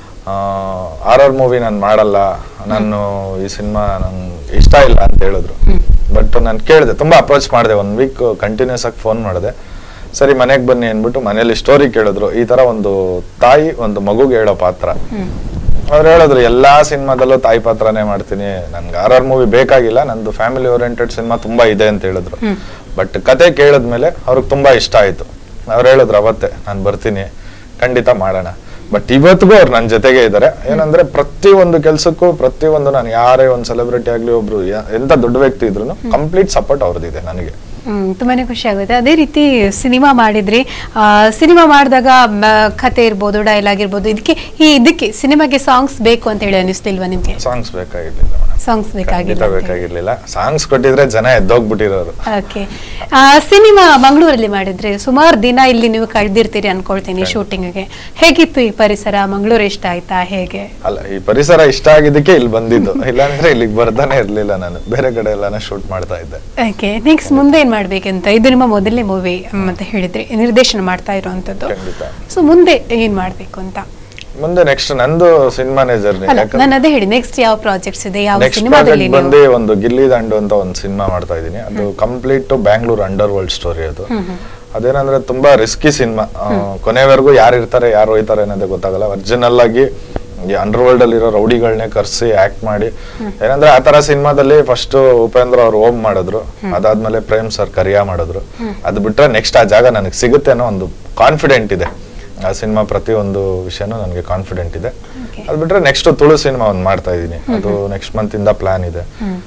ಆರ್ ಆರ್ ಮೂವಿ ನಾನು ಮಾಡಲ್ಲ ನಾನು ಈ ಸಿನಿಮಾ ನಂಗೆ ಇಷ್ಟ ಇಲ್ಲ ಅಂತ ಹೇಳಿದ್ರು ಬಟ್ ನಾನು ಕೇಳಿದೆ ತುಂಬಾ ಅಪ್ರೋಚ್ ಮಾಡಿದೆ ಒನ್ ವೀಕ್ ಕಂಟಿನ್ಯೂಸ್ ಆಗಿ ಫೋನ್ ಮಾಡಿದೆ ಸರಿ ಮನೆಗೆ ಬನ್ನಿ ಅಂದ್ಬಿಟ್ಟು ಮನೇಲಿ ಸ್ಟೋರಿ ಕೇಳಿದ್ರು ಈ ತರ ಒಂದು ತಾಯಿ ಒಂದು ಮಗುಗೆ ಹೇಳೋ ಪಾತ್ರ ಅವ್ರು ಹೇಳಿದ್ರು ಎಲ್ಲಾ ಸಿನಿಮಾದಲ್ಲೂ ತಾಯಿ ಪಾತ್ರನೇ ಮಾಡ್ತೀನಿ ನನ್ಗೆ ಆರ್ ಆರ್ ಮೂವಿ ಬೇಕಾಗಿಲ್ಲ ನಂದು ಫ್ಯಾಮಿಲಿ ಓರಿಯೆಂಟೆಡ್ ಸಿನಿಮಾ ತುಂಬಾ ಇದೆ ಅಂತ ಹೇಳಿದ್ರು ಬಟ್ ಕತೆ ಕೇಳಿದ್ಮೇಲೆ ಅವ್ರಿಗೆ ತುಂಬಾ ಇಷ್ಟ ಆಯ್ತು ಅವ್ರು ಹೇಳಿದ್ರು ಅವತ್ತೇ ನಾನು ಬರ್ತೀನಿ ಖಂಡಿತ ಮಾಡೋಣ ಬಟ್ ಇವತ್ತಿಗೂ ಅವ್ರು ನನ್ನ ಜೊತೆಗೆ ಇದ್ದಾರೆ ಏನಂದ್ರೆ ಪ್ರತಿ ಒಂದು ಕೆಲ್ಸಕ್ಕೂ ಪ್ರತಿ ಒಂದು ನಾನು ಯಾರೇ ಒಂದು ಸೆಲೆಬ್ರಿಟಿ ಆಗ್ಲಿ ಒಬ್ರು ಯಾ- ಎಂತ ದೊಡ್ಡ ವ್ಯಕ್ತಿ ಇದ್ರು ಕಂಪ್ಲೀಟ್ ಸಪೋರ್ಟ್ ಅವ್ರದ್ದಿದೆ ನನಗೆ ಹ್ಮ್ ತುಂಬಾನೇ ಖುಷಿ ಆಗುತ್ತೆ ಅದೇ ರೀತಿ ಸಿನಿಮಾ ಮಾಡಿದ್ರಿ ಆ, ಸಿನಿಮಾ ಮಾಡಿದಾಗ ಮ, ಕತೆ ಇರ್ಬೋದು ಡೈಲಾಗ್ ಇರ್ಬೋದು ಇದಕ್ಕೆ ಈ ಇದಕ್ಕೆ ಸಿನಿಮಾಗೆ ಸಾಂಗ್ಸ್ ಬೇಕು ಅಂತ ಹೇಳಿ ಅನಿಸ್ತಿಲ್ವಾ ನಿಮ್ಗೆ ಸಾಂಗ್ಸ್ ಬೇಕಾಗಿರ್ಲಿಲ್ಲ ಮೇಡಮ್ ಸಾಂಗ್ಸ್ ಖಂಡಿತ ಬೇಕಾಗಿಲ್ಲ ಬೇಕಾಗಿರ್ಲಿಲ್ಲ ಸಾಂಗ್ಸ್ ಕೊಟ್ಟಿದ್ರೆ ಜನ ಎದ್ದೋಗ್ಬಿಟ್ಟಿರೋರು ಓಕೆ ಸಿನಿಮಾ ಮಂಗಳೂರಲ್ಲಿ ಮಾಡಿದ್ರೆ ಸುಮಾರು ದಿನ ಇಲ್ಲಿ ನೀವು ಕಳೆದಿರ್ತೀರಿ ಅನ್ಕೊಳ್ತೀನಿ ಶೂಟಿಂಗ್ಗೆ ಹೇಗಿತ್ತು ಈ ಪರಿಸರ ಮಂಗಳೂರು ಇಷ್ಟ ಆಯ್ತಾ ಹೇಗೆ ಅಲ್ಲ ಈ ಪರಿಸರ ಇಷ್ಟ ಆಗಿದ್ದಕ್ಕೆ ಇಲ್ಲಿ ಬಂದಿದ್ದು ಇಲ್ಲಾಂದ್ರೆ ಇಲ್ಲಿಗೆ ಬರ್ತಾನೆ ಇರ್ಲಿಲ್ಲ ನಾನು ಬೇರೆ ಕಡೆ ಎಲ್ಲಾನ ಶೂಟ್ ಮಾಡ್ತಾ ಇದ್ದೆ ಓಕೆ ನೆಕ್ಸ್ಟ್ ಮುಂದೆ ಏನ್ ಮಾಡ್ಬೇಕಂತ ಇದು ನಿಮ್ಮ ಮೊದಲನೇ ಮೂವಿ ಅಂತ ಹೇಳಿದ್ರಿ ನಿರ್ದೇಶನ ಮಾಡ್ತಾ ಇರುವಂತದ್ದು ಖಂಡಿತ ಸೊ ಮುಂದೆ ಏನ್ ಮಾಡ್ಬೇಕು ಅಂತ ಮುಂದೆ ನೆಕ್ಸ್ಟ್ ನಂದು ಸಿನಿಮಾನೇ ಜರ್ನಿ ಅಲ್ಲ ನಾನು ಅದೇ ಹೇಳಿ ನೆಕ್ಸ್ಟ್ ಯಾವ ಪ್ರಾಜೆಕ್ಟ್ಸ್ ಇದೆ ಯಾವ ನೆಕ್ಸ್ಟ್ ಸಿನಿಮಾದಲ್ಲಿ ಪ್ರಾಜೆಕ್ಟ್ ಬಂದು ಒಂದು ಗಿಲ್ಲಿ ದಂಡು ಅಂತ ಒಂದು ಸಿನಿಮಾ ಮಾಡ್ತಾ ಇದ್ದೀನಿ ಅದು complete Bangalore underworld story ಅದು ಅದೇನಂದ್ರೆ ತುಂಬಾ ರಿಸ್ಕಿ ಸಿನಿಮಾ ಕೊನೆವರೆಗೂ ಯಾರು ಇರ್ತಾರೆ ಯಾರು ಹೋಯ್ತಾರೆ ಅನ್ನೋದೇ ಗೊತ್ತಾಗಲ್ಲ ಒರಿಜಿನಲ್ ಆಗಿ ಈ ಅಂಡರ್ ವರ್ಲ್ಡ್ ಅಲ್ಲಿ ಇರೋ ರೌಡಿಗಳನ್ನೇ ಕರ್ಸಿ ಆಕ್ಟ್ ಮಾಡಿ ಏನಂದ್ರೆ ಆ ತರ ಸಿನಿಮಾದಲ್ಲಿ ಫಸ್ಟ್ ಉಪೇಂದ್ರ ಅವ್ರು ಓಮ್ ಮಾಡಿದ್ರು ಅದಾದ್ಮೇಲೆ ಪ್ರೇಮ್ ಸರ್ ಕರಿಯಾ ಮಾಡಿದ್ರು ಅದು ಬಿಟ್ರೆ ನೆಕ್ಸ್ಟ್ ಆ ಜಾಗ ನನಗೆ ಸಿಗುತ್ತೆ ಅನ್ನೋ ಒಂದು ಕಾನ್ಫಿಡೆಂಟ್ ಇದೆ ಆ ಸಿನಿಮಾ ಪ್ರತಿಯೊಂದು ವಿಷಯನೂ ನನಗೆ ಕಾನ್ಫಿಡೆಂಟ್ ಇದೆ ಅದು ಬಿಟ್ರೆ ನೆಕ್ಸ್ಟ್ ತುಳು ಸಿನಿಮಾ ಒಂದು ಮಾಡ್ತಾ ಇದ್ದೀನಿ ಅದು ನೆಕ್ಸ್ಟ್ ಮಂತ್ ಇಂದ ಪ್ಲಾನ್ ಇದೆ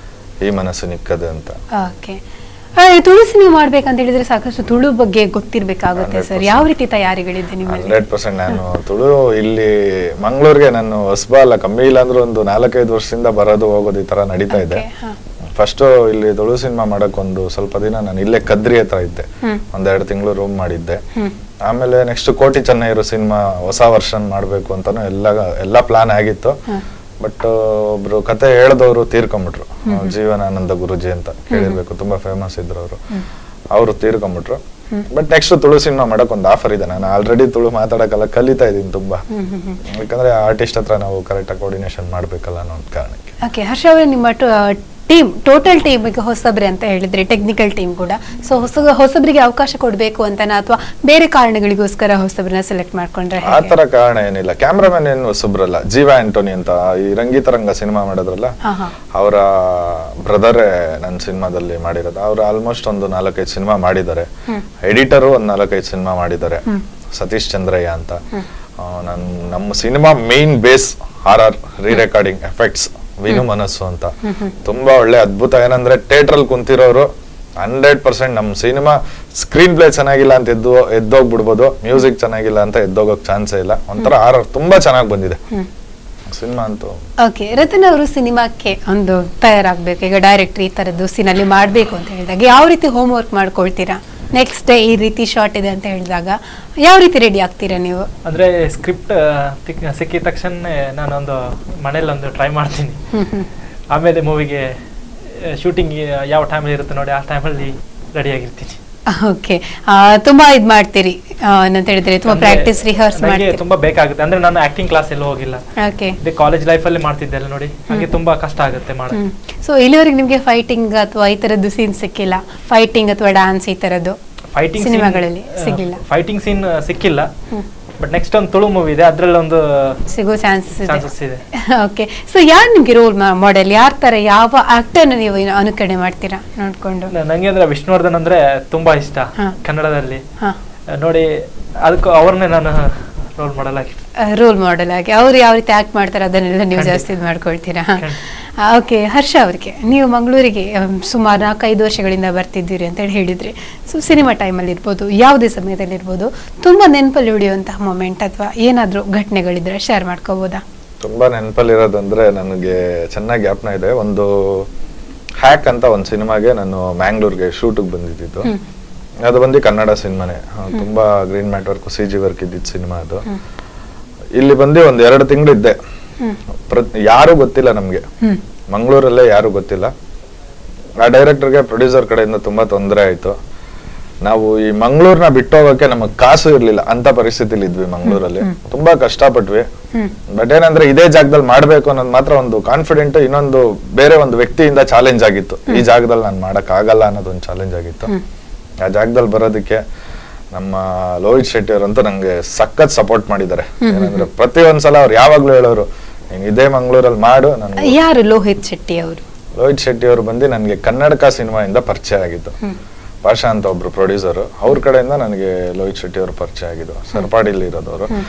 ಈ ಮನಸ್ಸು ನಿಕ್ಕದೆ ಅಂತ ಓಕೆ ತುಳು ಸಿನಿಮಾ ಮಾಡ್ಬೇಕಂತ ಹೇಳಿದ್ರೆ ಸಾಕಷ್ಟು ತುಳು ಬಗ್ಗೆ ಗೊತ್ತಿರ್ಬೇಕಾಗುತ್ತೆ ಸರ್ ಯಾವ ರೀತಿ ತಯಾರಿಗಳಿದೆ ನಿಮ್ಮಲ್ಲಿ ಹಂಡ್ರೆಡ್ ಪರ್ಸೆಂಟ್ ನಾನು ತುಳು ಇಲ್ಲಿ ಮಂಗಳೂರಿಗೆ ನಾನು ಹೊಸಬ ಅಲ್ಲ ಕಮ್ಮಿ ಇಲ್ಲ ಅಂದ್ರೆ ಒಂದು ನಾಲ್ಕೈದು ವರ್ಷದಿಂದ ಬರೋದು ಹೋಗೋದು ಈ ತರ ನಡೀತಾ ಇದೆ Okay, ಹಾ. ಫಸ್ಟ್ ಇಲ್ಲಿ ತುಳು ಸಿನಿಮಾ ಮಾಡಕ್ ಒಂದು ಸ್ವಲ್ಪ ದಿನ ನಾನು ಇಲ್ಲೇ ಕದ್ರಿ ಹತ್ರ ಇದ್ದೆ ಒಂದೆರಡು ತಿಂಗಳು ರೂಮ್ ಮಾಡಿದ್ದೆ ಆಮೇಲೆ ನೆಕ್ಸ್ಟ್ ಕೋಟಿ ಚೆನ್ನೈರು ಸಿನಿಮಾ ಹೊಸ ವರ್ಷನ್ ಮಾಡ್ಬೇಕು ಅಂತಾನು ಎಲ್ಲ ಎಲ್ಲ ಪ್ಲಾನ್ ಆಗಿತ್ತು ಬಟ್ ಒಬ್ರು ಕತೆ ಹೇಳ್ದವ್ರು ತೀರ್ಕೊಂಬಿಟ್ರು ಜೀವನಾನಂದ ಗುರುಜಿ ಅಂತ ಕೇಳಿರ್ಬೇಕು ತುಂಬಾ ಫೇಮಸ್ ಇದ್ರು ಅವರು ಅವರು ತೀರ್ಕೊಂಬಿಟ್ರು ಬಟ್ ನೆಕ್ಸ್ಟ್ ತುಳು ಸಿನಿಮಾ ಮಾಡಕ್ ಒಂದು ಆಫರ್ ಇದೆ ನಾನು ಆಲ್ರೆಡಿ ತುಳು ಮಾತಾಡಕ್ಕೆಲ್ಲ ಕಲಿತಾ ಇದ್ದೀನಿ ತುಂಬಾ ಯಾಕಂದ್ರೆ ಆರ್ಟಿಸ್ಟ್ ಹತ್ರ ನಾವು ಕರೆಕ್ಟಾಗಿ ಕೋರ್ಡಿನೇಷನ್ ಮಾಡ್ಬೇಕಲ್ಲ ಅನ್ನೋ ಒಂದು ಕಾರಣಕ್ಕೆ ಓಕೆ ಹರ್ಷ ಅವರೇ ನಿಮ್ಮ ಟೀಮ್ ಟೋಟಲ್ ಟೀಮ್ ಈಗ ಹೊಸಬ್ರೆ ಅಂತ ಹೇಳಿದ್ರಿ ಟೆಕ್ನಿಕಲ್ ಟೀಮ್ ಕೂಡ ಸೊ ಹೊಸ ಹೊಸಬ್ರಿಗೆ ಅವಕಾಶ ಕೊಡಬೇಕು ಅಂತನಾ ಅಥವಾ ಬೇರೆ ಕಾರಣಗಳಿಗೋಸ್ಕರ ಹೊಸಬ್ರನ್ನ ಸೆಲೆಕ್ಟ್ ಮಾಡ್ಕೊಂಡ್ರೆ ಆ ತರ ಕಾರಣ ಏನಿಲ್ಲ ಕ್ಯಾಮ್ರಾಮನ್ ಏನು ಹೊಸಬ್ರಲ್ಲ ಜೀವ ಆಂಟೋನಿ ಅಂತ ಈ ರಂಗಿತರಂಗ ಸಿನಿಮಾ ಮಾಡಿದ್ರಲ್ಲ ಹಾ, ಹಾ. ಅವರ ಬ್ರದರೇ ನನ್ನ ಸಿನಿಮಾದಲ್ಲಿ ಮಾಡಿರೋದು ಅವ್ರು ಆಲ್ಮೋಸ್ಟ್ ಒಂದು ನಾಲ್ಕೈದು ಸಿನಿಮಾ ಮಾಡಿದ್ದಾರೆ ಎಡಿಟರು ಒಂದು ನಾಲ್ಕೈದು ಸಿನಿಮಾ ಮಾಡಿದ್ದಾರೆ ಸತೀಶ್ ಚಂದ್ರಯ್ಯ ಅಂತ ಆ, ನನ್ ನಮ್ಮ cinema main base R R re recording effects Vinu Manasu ಅಂತ ತುಂಬಾ ಒಳ್ಳೆ ಅದ್ಭುತ ಏನಂದ್ರೆ ಥಿಯೇಟರ್ ಅಲ್ಲಿ ಕುಂತಿರೋರು ಹಂಡ್ರೆಡ್ ಪರ್ಸೆಂಟ್ ನಮ್ಮ ಸಿನಿಮಾ ಸ್ಕ್ರೀನ್ ಪ್ಲೇ ಚೆನ್ನಾಗಿಲ್ಲ ಅಂತ ಎದ್ದು ಎದ್ದೋಗ್ಬಿಡ್ಬೋದು ಮ್ಯೂಸಿಕ್ ಚೆನ್ನಾಗಿಲ್ಲ ಅಂತ ಎದ್ದೋಗಕ್ ಚಾನ್ಸೇ ಇಲ್ಲ ಒಂಥರ ಆರ್ ಆರ್ ತುಂಬಾ ಚೆನ್ನಾಗಿ ಬಂದಿದೆ ಸಿನಿಮಾ ಅಂತೂ ಓಕೆ ರತನ್ ಅವರು ಸಿನಿಮಾಕ್ಕೆ ಒಂದು ತಯಾರಾಗಬೇಕು ಈಗ ಡೈರೆಕ್ಟರ್ ಈ ಥರದ್ದು ಸೀನಲ್ಲಿ ಮಾಡಬೇಕು ಅಂತ ಹೇಳಿದಾಗ ಯಾವ ರೀತಿ ಹೋಮ್ ವರ್ಕ್ ಮಾಡ್ಕೊಳ್ತೀರಾ ನೆಕ್ಸ್ಟ್ ಡೇ ಈ ರೀತಿ ಶಾರ್ಟ್ ಇದೆ ಅಂತ ಹೇಳಿದಾಗ ಯಾವ ರೀತಿ ರೆಡಿ ಆಗ್ತೀರಾ ನೀವು ಅಂದ್ರೆ ಸ್ಕ್ರಿಪ್ಟ್ ಸಿಕ್ಕಿದ ತಕ್ಷಣ ನಾನೊಂದು ಮನೇಲಿ ಒಂದು ಟ್ರೈ ಮಾಡ್ತೀನಿ ಆಮೇಲೆ ಮೂವಿಗೆ ಶೂಟಿಂಗ್ ಯಾವ ಟೈಮಲ್ಲಿ ಇರುತ್ತೆ ನೋಡಿ ಆ ಟೈಮಲ್ಲಿ ರೆಡಿ ಆಗಿರ್ತೀನಿ ಓಕೆ ತುಂಬಾ ಇದ್ ಮಾಡ್ತೀರಿ ಆ, ಏನಂತ ಹೇಳಿದ್ರೆ ತುಂಬಾ ಅಂದ್ರೆ ಪ್ರಾಕ್ಟೀಸ್ ರಿಹರ್ಸ್ ನನಗೆ ಮಾಡ್ತೀರಿ ತುಂಬಾ ಬೇಕಾಗುತ್ತೆ ಅಂದ್ರೆ ನಾನು ಆಕ್ಟಿಂಗ್ ಕ್ಲಾಸ್ ಎಲ್ಲ ಹೋಗಿಲ್ಲ ಓಕೆ ಇದೇ ಕಾಲೇಜ್ ಲೈಫಲ್ಲಿ ಮಾಡ್ತಿದ್ದೆ ಅಲ್ಲ ನೋಡಿ ಹಾಗೆ ತುಂಬಾ ಕಷ್ಟ ಆಗುತ್ತೆ ಮಾಡೋದು ಸೊ ಇಲ್ಲಿವರೆಗೆ ನಿಮ್ಗೆ ಫೈಟಿಂಗ್ ಅಥವಾ ಈ ತರದ್ದು ಸೀನ್ ಸಿಕ್ಕಿಲ್ಲ ಫೈಟಿಂಗ್ ಅಥವಾ ಡ್ಯಾನ್ಸ್ ಈ ತರದ್ದು ಫೈಟಿಂಗ್ ಸಿನಿಮಾಗಳಲ್ಲಿ ಸಿಗ್ಲಿಲ್ಲ ಫೈಟಿಂಗ್ ಸೀನ್ ಸಿಕ್ಕಿಲ್ಲ ಬಟ್ ನೆಕ್ಸ್ಟ್ ಒಂದು ತುಳು ಮೂವಿ ಇದೆ ಅದ್ರಲ್ಲಿ ಒಂದು ಸಿಗೋ ಚಾನ್ಸಸ್ ಇದೆ ಚಾನ್ಸಸ್ ಇದೆ ಓಕೆ ಸೊ ಯಾರು ನಿಮ್ಗೆ ರೋಲ್ ಮಾಡೆಲ್ ಯಾರ ತರ ಯಾವ ಆಕ್ಟರ್ನ ನೀವು ಇನ್ನು ಅನುಕರಣೆ ಮಾಡ್ತೀರಾ ನೋಡ್ಕೊಂಡು ನ- ನಂಗೆ ಅಂದ್ರೆ ವಿಷ್ಣುವರ್ಧನ್ ಅಂದ್ರೆ ತುಂಬಾ ಇಷ್ಟ ಹಾ. ಕನ್ನಡದಲ್ಲಿ ಹಾ ಆ, ನೋಡಿ ಅದಕ್ಕೂ ಅವ್ರನ್ನೇ ನಾನು ರೋಲ್ ಮಾಡಲ್ ಆಗಿ ರೋಲ್ ಮಾಡೆಲ್ ಆಗಿ ಅವ್ರು ಯಾವ ರೀತಿ ಆಕ್ಟ್ ಮಾಡ್ತಾರೆ ಅದನ್ನೆಲ್ಲ ನೀವು ಖಂಡಿತ. ಜಾಸ್ತಿ ಇದ್ ಮಾಡ್ಕೊಳ್ತೀರಾ ಖಂಡಿತ. ಓಕೆ ಹರ್ಷ ಅವ್ರಿಗೆ ನೀವು ಮಂಗಳೂರಿಗೆ ಅಮ್, ಸುಮಾರು ನಾಲ್ಕೈದು ವರ್ಷಗಳಿಂದ ಬರ್ತಿದ್ದೀರಿ ಅಂತ ಹೇಳಿ ಹೇಳಿದ್ರಿ ಸೊ ಸಿನಿಮಾ ಟೈಮಲ್ಲಿ ಇರ್ಬೋದು ಯಾವುದೇ ಸಮಯದಲ್ಲಿ ಇರ್ಬೋದು ತುಂಬಾ ನೆನಪಲ್ಲಿ ಉಳಿಯುವಂತಹ ಮೊಮೆಂಟ್ ಅಥವಾ ಏನಾದರೂ ಘಟನೆಗಳಿದ್ರೆ ಶೇರ್ ಮಾಡ್ಕೋಬೋದಾ ತುಂಬಾ ನೆನಪಲ್ಲಿರೋದಂದ್ರೆ ನನಗೆ ಚೆನ್ನಾಗಿ ಜ್ಞಾಪನ ಇದೆ ಒಂದು ಹ್ಯಾಕ್ ಅಂತ ಒಂದು ಸಿನಿಮಾಗೆ ನಾನು ಮ್ಯಾಂಗ್ಳೂರ್ಗೆ ಶೂಟಿಗೆ ಬಂದಿದ್ದು ಅದು ಬಂದು ಕನ್ನಡ ಸಿನಿಮಾನೇ ಆ, ತುಂಬಾ green mat work C G work ಇದ್ದಿದ್ದು ಸಿನಿಮಾ ಅದು ಇಲ್ಲಿ ಬಂದು ಒಂದ್ ಎರಡು ತಿಂಗಳು ಇದ್ದೆ ಪ್ರತ್- ಯಾರು ಗೊತ್ತಿಲ್ಲ ನಮ್ಗೆ ಮಂಗಳೂರಲ್ಲೇ ಯಾರು ಗೊತ್ತಿಲ್ಲ ಆ ಡೈರೆಕ್ಟರ್ಗೆ ಪ್ರೊಡ್ಯೂಸರ್ ಕಡೆಯಿಂದ ತುಂಬಾ ತೊಂದರೆ ಆಯ್ತು ನಾವು ಈ ಮಂಗಳೂರ್ನ ಬಿಟ್ಟು ಹೋಗಕ್ಕೆ ನಮಗ್ ಕಾಸು ಇರ್ಲಿಲ್ಲ ಅಂತ ಪರಿಸ್ಥಿತಿಲಿ ಇದ್ವಿ ಮಂಗಳೂರಲ್ಲಿ ತುಂಬಾ ಕಷ್ಟಪಟ್ವಿ ಬಟ್ ಏನಂದ್ರೆ ಇದೇ ಜಾಗದಲ್ಲಿ ಮಾಡ್ಬೇಕು ಅನ್ನೋದು ಮಾತ್ರ ಒಂದು ಕಾನ್ಫಿಡೆಂಟ್ ಇನ್ನೊಂದು ಬೇರೆ ಒಂದು ವ್ಯಕ್ತಿಯಿಂದ ಚಾಲೆಂಜ್ ಆಗಿತ್ತು ಈ ಜಾಗದಲ್ಲಿ ನಾನು ಮಾಡಕ್ ಆಗಲ್ಲ ಅನ್ನೋದು ಒಂದು ಚಾಲೆಂಜ್ ಆಗಿತ್ತು ಆ ಜಾಗದಲ್ಲಿ ಬರೋದಕ್ಕೆ ನಮ್ಮ ಲೋಹಿತ್ ಶೆಟ್ಟಿ ಅವರಂತೂ ನಂಗೆ ಸಖತ್ ಸಪೋರ್ಟ್ ಮಾಡಿದ್ದಾರೆ ಏನಂದ್ರೆ ಪ್ರತಿ ಒಂದ್ಸಲ ಅವ್ರು ಯಾವಾಗ್ಲೂ ಹೇಳೋರು ನೀನ್ ಇದೇ ಮಂಗಳೂರಲ್ಲಿ ಮಾಡು ನನ್ಗೆ ಯಾರು ಲೋಹಿತ್ ಶೆಟ್ಟಿ ಅವರು ಲೋಹಿತ್ ಶೆಟ್ಟಿ ಅವರು ಬಂದು ನನಗೆ ಕನ್ನಡಕ ಸಿನಿಮಾಯಿಂದ ಪರಿಚಯ ಆಗಿದ್ದು ಭಾಷಾ ಅಂತ ಒಬ್ರು ಪ್ರೊಡ್ಯೂಸರ್ ಅವ್ರ ಕಡೆಯಿಂದ ನನಗೆ ಲೋಹಿತ್ ಶೆಟ್ಟಿ ಅವರು ಪರಿಚಯ ಆಗಿದ್ದು ಸರ್ಪಾಡಿಲಿ ಇರೋದವರು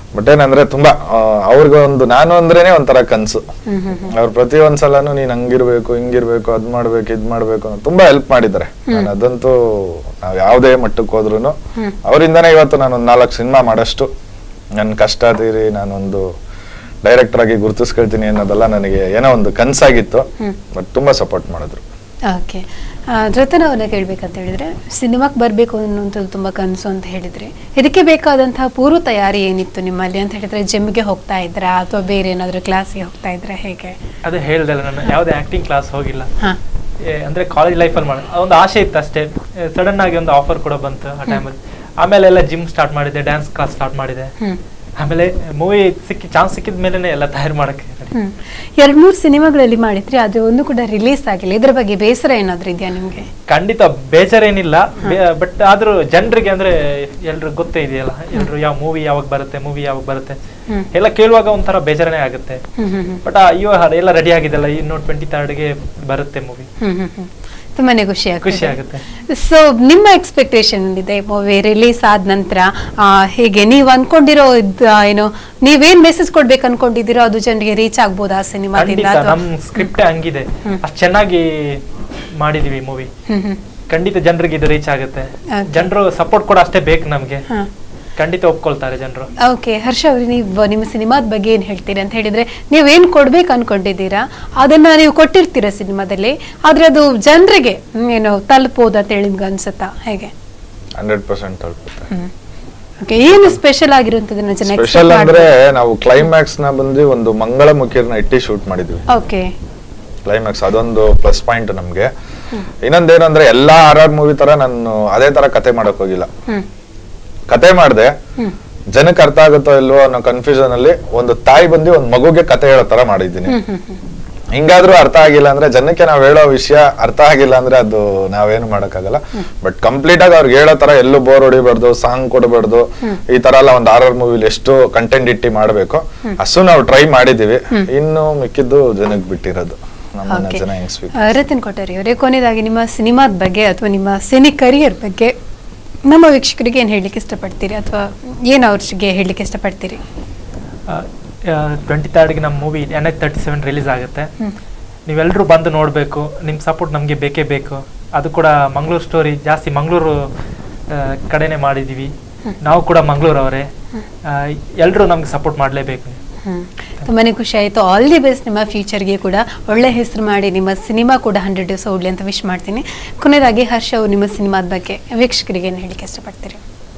ಬಟ್ ಏನಂದ್ರೆ ತುಂಬಾ ಅವ್ರಿಗೆ ಒಂದು ನಾನು ಅಂದ್ರೇನೆ ಒಂಥರ ಕನ್ಸು ಅವ್ರು ಪ್ರತಿ ಒಂದ್ಸಲನು ನೀನ್ ಹಂಗಿರ್ಬೇಕು ಹಿಂಗಿರ್ಬೇಕು ಅದ್ ಮಾಡ್ಬೇಕು ಇದ್ ಮಾಡ್ಬೇಕು ಅಂತ ತುಂಬಾ ಹೆಲ್ಪ್ ಮಾಡಿದ್ದಾರೆ ನಾನು ಅದಂತೂ ನಾವ್ ಯಾವ್ದೇ ಮಟ್ಟಕ್ಕೆ ಹೋದ್ರು ಅವರಿಂದನೇ ಇವತ್ತು ನಾನು ಒಂದ್ ನಾಲ್ಕು ಸಿನಿಮಾ ಮಾಡಷ್ಟು ನನ್ ಕಷ್ಟ ತೀರಿ ನಾನೊಂದು ಡೈರೆಕ್ಟರ್ ಆಗಿ ಗುರುತಿಸ್ಕೊಳ್ತೀನಿ ಅನ್ನೋದೆಲ್ಲ ನನಗೆ ಏನೋ ಒಂದು ಕನ್ಸಾಗಿತ್ತು ಬಟ್ ತುಂಬಾ ಸಪೋರ್ಟ್ ಮಾಡಿದ್ರು ಓಕೆ ರತನ ಅವ್ರನ್ನ ಕೇಳ್ಬೇಕಂತ ಹೇಳಿದ್ರೆ ಸಿನಿಮಾಕ್ಕೆ ಬರಬೇಕು ಅನ್ನುವಂಥದ್ದು ತುಂಬ ಕನಸು ಅಂತ ಹೇಳಿದ್ರೆ ಇದಕ್ಕೆ ಬೇಕಾದಂತಹ ಪೂರ್ವ ತಯಾರಿ ಏನಿತ್ತು ನಿಮ್ಮಲ್ಲಿ ಅಂತ ಹೇಳಿದ್ರೆ ಜಿಮ್ಗೆ ಹೋಗ್ತಾ ಇದ್ರಾ ಅಥವಾ ಬೇರೆ ಏನಾದರೂ ಕ್ಲಾಸ್ಗೆ ಹೋಗ್ತಾ ಇದ್ರಾ ಹೇಗೆ ಅದೇ ಹೇಳ್ದಲ್ಲ ನಾನು ಯಾವುದೇ ಆಕ್ಟಿಂಗ್ ಕ್ಲಾಸ್ ಹೋಗಿಲ್ಲ ಹಾ ಏ, ಅಂದ್ರೆ ಕಾಲೇಜ್ ಲೈಫಲ್ಲಿ ಮಾಡ ಒಂದು ಆಸೆ ಇತ್ತು ಅಷ್ಟೇ ಸಡನ್ ಆಗಿ ಒಂದು ಆಫರ್ ಕೂಡ ಬಂತು ಆ ಟೈಮಲ್ಲಿ ಆಮೇಲೆ ಎಲ್ಲ ಜಿಮ್ ಸ್ಟಾರ್ಟ್ ಮಾಡಿದೆ ಡ್ಯಾನ್ಸ್ ಕ್ಲಾಸ್ ಸ್ಟಾರ್ಟ್ ಮಾಡಿದೆ ಆಮೇಲೆ ಮೂವಿ ಸಿಕ್ಕಿ ಚಾನ್ಸ್ ಸಿಕ್ಕಿದ ಮೇಲೆ ಎಲ್ಲ ತಯಾರು ಮಾಡಕ್ಕೆ ಹ್ಮ್ ಎರಡ್ ಮೂರು ಸಿನಿಮಾಗಳಲ್ಲಿ ಮಾಡಿದ್ರಿ ಅದು ಒಂದು ಕೂಡ ರಿಲೀಸ್ ಆಗಿಲ್ಲ ಇದ್ರ ಬಗ್ಗೆ ಬೇಸರ ಏನಾದ್ರೂ ಇದೆಯಾ ನಿಮ್ಗೆ ಖಂಡಿತ ಬೇಜಾರೇನಿಲ್ಲ ಬಟ್ ಆದ್ರೂ ಜನರಿಗೆ ಅಂದ್ರೆ ಎಲ್ರು ಗೊತ್ತೇ ಇದೆಯಲ್ಲ ಎಲ್ರು ಯಾವ ಮೂವಿ ಯಾವಾಗ ಬರುತ್ತೆ ಮೂವಿ ಯಾವಾಗ ಬರುತ್ತೆ ಎಲ್ಲ ಕೇಳುವಾಗ ಒಂಥರ ಬೇಜಾರನೇ ಆಗುತ್ತೆ ಹ್ಮ್ ಹ್ಮ್ ಹ್ಮ್ ಬಟ್ ಇವಾಗ ಎಲ್ಲ ರೆಡಿ ಆಗಿದೆಲ್ಲ ಇನ್ನು ಟ್ವೆಂಟಿ ಗೆ ಬರುತ್ತೆ ಮೂವಿ ಹ್ಮ್ ಹ್ಮ್ ಹ್ಮ್ ತುಂಬಾನೇ ಖುಷಿ ಖುಷಿ ಆಗುತ್ತೆ ಆಗುತ್ತೆ ಸೊ ನಿಮ್ಮ ಎಕ್ಸ್ಪೆಕ್ಟೇಷನ್ ಇದೆ ಮೂವಿ ರಿಲೀಸ್ ಆದ ನಂತರ ಆ, ಹೇಗೆ ನೀವು ಅನ್ಕೊಂಡಿರೋ ಇದ್, ಆ, ಏನು ನೀವೇನ್ ಮೆಸೇಜ್ ಕೊಡ್ಬೇಕು ಅನ್ಕೊಂಡಿದ್ದೀರೋ ಅದು ಜನರಿಗೆ ರೀಚ್ ಆಗ್ಬೋದಾ ಸಿನಿಮಾದಿಂದ ಖಂಡಿತ ಅಥವಾ ನಮ್ ಸ್ಕ್ರಿಪ್ಟ್ ಹಂಗಿದೆ ಅಷ್ಟ್ ಚೆನ್ನಾಗಿ ಮಾಡಿದೀವಿ ಮೂವಿ ಹ್ಮ್ ಹ್ಮ್ ಖಂಡಿತ ಜನರಿಗೆ ಇದು ರೀಚ್ ಆಗುತ್ತೆ Okay. ಜನರು ಸಪೋರ್ಟ್ ಕೂಡ ಅಷ್ಟೇ ಬೇಕು ನಮ್ಗೆ ಹಾ ಖಂಡಿತ ಒಪ್ಕೊಳ್ತಾರೆ ಜನರು ಓಕೆ ಹರ್ಷ ಅವ್ರೆ ನೀವು ನಿಮ್ಮ ಸಿನಿಮಾದ ಬಗ್ಗೆ ಏನ್ ಹೇಳ್ತೀರಿ ಅಂತ ಹೇಳಿದ್ರೆ ನೀವೇನ್ ಕೊಡ್ಬೇಕು ಅನ್ಕೊಂಡಿದ್ದೀರಾ ಅದನ್ನ ನೀವು ಕೊಟ್ಟಿರ್ತೀರಾ ಸಿನಿಮಾದಲ್ಲಿ ಆದ್ರೆ ಅದು ಜನರಿಗೆ ಏನು ತಲುಪೋದು ಅಂತ ಹೇಳಿ ನಿಮ್ಗೆ ಅನ್ಸುತ್ತಾ ಹೇಗೆ ಹಂಡ್ರೆಡ್ ಪರ್ಸೆಂಟ್ ತಲುಪುತ್ತೆ ಓಕೆ ಏನು ಸ್ಪೆಷಲ್ ಆಗಿರುವಂತದನ್ನ ಜನ ಸ್ಪೆಷಲ್ ಅಂದ್ರೆ ನಾವು ಕ್ಲೈಮ್ಯಾಕ್ಸ್ ನ ಬಂದು ಒಂದು ಮಂಗಳಮುಖಿಯರ್ನ ಇಟ್ಟಿ ಶೂಟ್ ಮಾಡಿದ್ವಿ ಓಕೆ ಕ್ಲೈಮ್ಯಾಕ್ಸ್ ಅದೊಂದು ಪ್ಲಸ್ ಪಾಯಿಂಟ್ ನಮ್ಗೆ ಇನ್ನೊಂದೇನು ಅಂದ್ರೆ ಎಲ್ಲಾ ಆರ್ ಆರ್ ಮೂವಿ ತರ ನಾನು ಅದೇ ತರ ಕತೆ ಮಾಡಕ್ ಹೋಗಿಲ್ಲ ಹ್ಮ್ ಕತೆ ಮಾಡ್ದೆ ಜನಕ್ಕೆ ಅರ್ಥ ಆಗುತ್ತೋ ಇಲ್ವೋ ಅನ್ನೋ ಕನ್ಫ್ಯೂಷನ್ ಅಲ್ಲಿ ಒಂದು ತಾಯಿ ಬಂದು ಒಂದ್ ಮಗುಗೆ ಕತೆ ಹೇಳೋ ತರ ಮಾಡಿದ್ದೀನಿ ಹಿಂಗಾದ್ರೂ ಅರ್ಥ ಆಗಿಲ್ಲ ಅಂದ್ರೆ ಜನಕ್ಕೆ ನಾವ್ ಹೇಳೋ ವಿಷಯ ಅರ್ಥ ಆಗಿಲ್ಲ ಅಂದ್ರೆ ಅದು ನಾವೇನು ಮಾಡಕ್ಕಾಗಲ್ಲ ಬಟ್ ಕಂಪ್ಲೀಟ್ ಆಗಿ ಅವ್ರಿಗೆ ಹೇಳೋ ತರ ಎಲ್ಲೂ ಬೋರ್ ಹೊಡಿಬಾರ್ದು ಸಾಂಗ್ ಕೊಡಬಾರ್ದು ಈ ತರ ಎಲ್ಲ ಒಂದು ಆರ್ ಆರ್ ಮೂವಿಲಿ ಎಷ್ಟು ಕಂಟೆಂಟ್ ಇಟ್ಟಿ ಮಾಡ್ಬೇಕು ಅಷ್ಟು ನಾವು ಟ್ರೈ ಮಾಡಿದೀವಿ ಇನ್ನು ಮಿಕ್ಕಿದ್ದು ಜನಕ್ಕೆ ಬಿಟ್ಟಿರೋದು ನಮ್ಮನ್ನ Okay. ಜನ ಹೆಂಗ್ ಸ್ವೀಕ್ ಆ, ರತನ್ ಕೊಠಾರಿ ಅವರೇ ಕೊನೆಯದಾಗಿ ನಿಮ್ಮ ಸಿನಿಮಾದ ಬಗ್ಗೆ ಅಥವಾ ನಿಮ್ಮ ಸಿನಿ ಕರಿಯರ್ ಬಗ್ಗೆ ನಮ್ಮ ವೀಕ್ಷಕರಿಗೆ ಏನ್ ಹೇಳಲಿಕ್ಕೆ ಇಷ್ಟಪಡ್ತೀರಿ ಅಥವಾ ಏನ್ ಅವ್ರಿಗೆ ಹೇಳಲಿಕ್ಕೆ ಇಷ್ಟಪಡ್ತೀರಿ ಟ್ವೆಂಟಿ ಗೆ ನಮ್ಮ movie N H thirty seven release ಆಗುತ್ತೆ ನೀವೆಲ್ಲರೂ ಬಂದು ನೋಡಬೇಕು ನಿಮ್ಮ ಸಪೋರ್ಟ್ ನಮಗೆ ಬೇಕೇ ಬೇಕು ಅದು ಕೂಡ ಮಂಗಳೂರು ಸ್ಟೋರಿ ಜಾಸ್ತಿ ಮಂಗಳೂರು ಕಡೆನೇ ಮಾಡಿದ್ದೀವಿ ನಾವು ಕೂಡ ಮಂಗಳೂರವರೇ ಎಲ್ಲರೂ ನಮ್ಗೆ ಸಪೋರ್ಟ್ ಮಾಡಲೇಬೇಕು ಹ್ಮ್. ತುಂಬಾನೇ ಖುಷಿ ಆಯ್ತು ಆಲ್ ದಿ ಬೆಸ್ಟ್ ನಿಮ್ಮ ಫ್ಯೂಚರ್ಗೆ ಕೂಡ ಒಳ್ಳೆ ಹೆಸರು ಮಾಡಿ ನಿಮ್ಮ ಸಿನಿಮಾ ಕೂಡ ಹಂಡ್ರೆಡ್ ಡೇಸ್ ಓಡ್ಲಿ ಅಂತ ವಿಶ್ ಮಾಡ್ತೀನಿ ಕೊನೆಯದಾಗಿ ಹರ್ಷ ಅವರು ನಿಮ್ಮ ಸಿನಿಮಾದ ಬಗ್ಗೆ ವೀಕ್ಷಕರಿಗೆ ಏನು ಹೇಳಿಕ್ಕೆ ಇಷ್ಟಪಡ್ತೀರಿ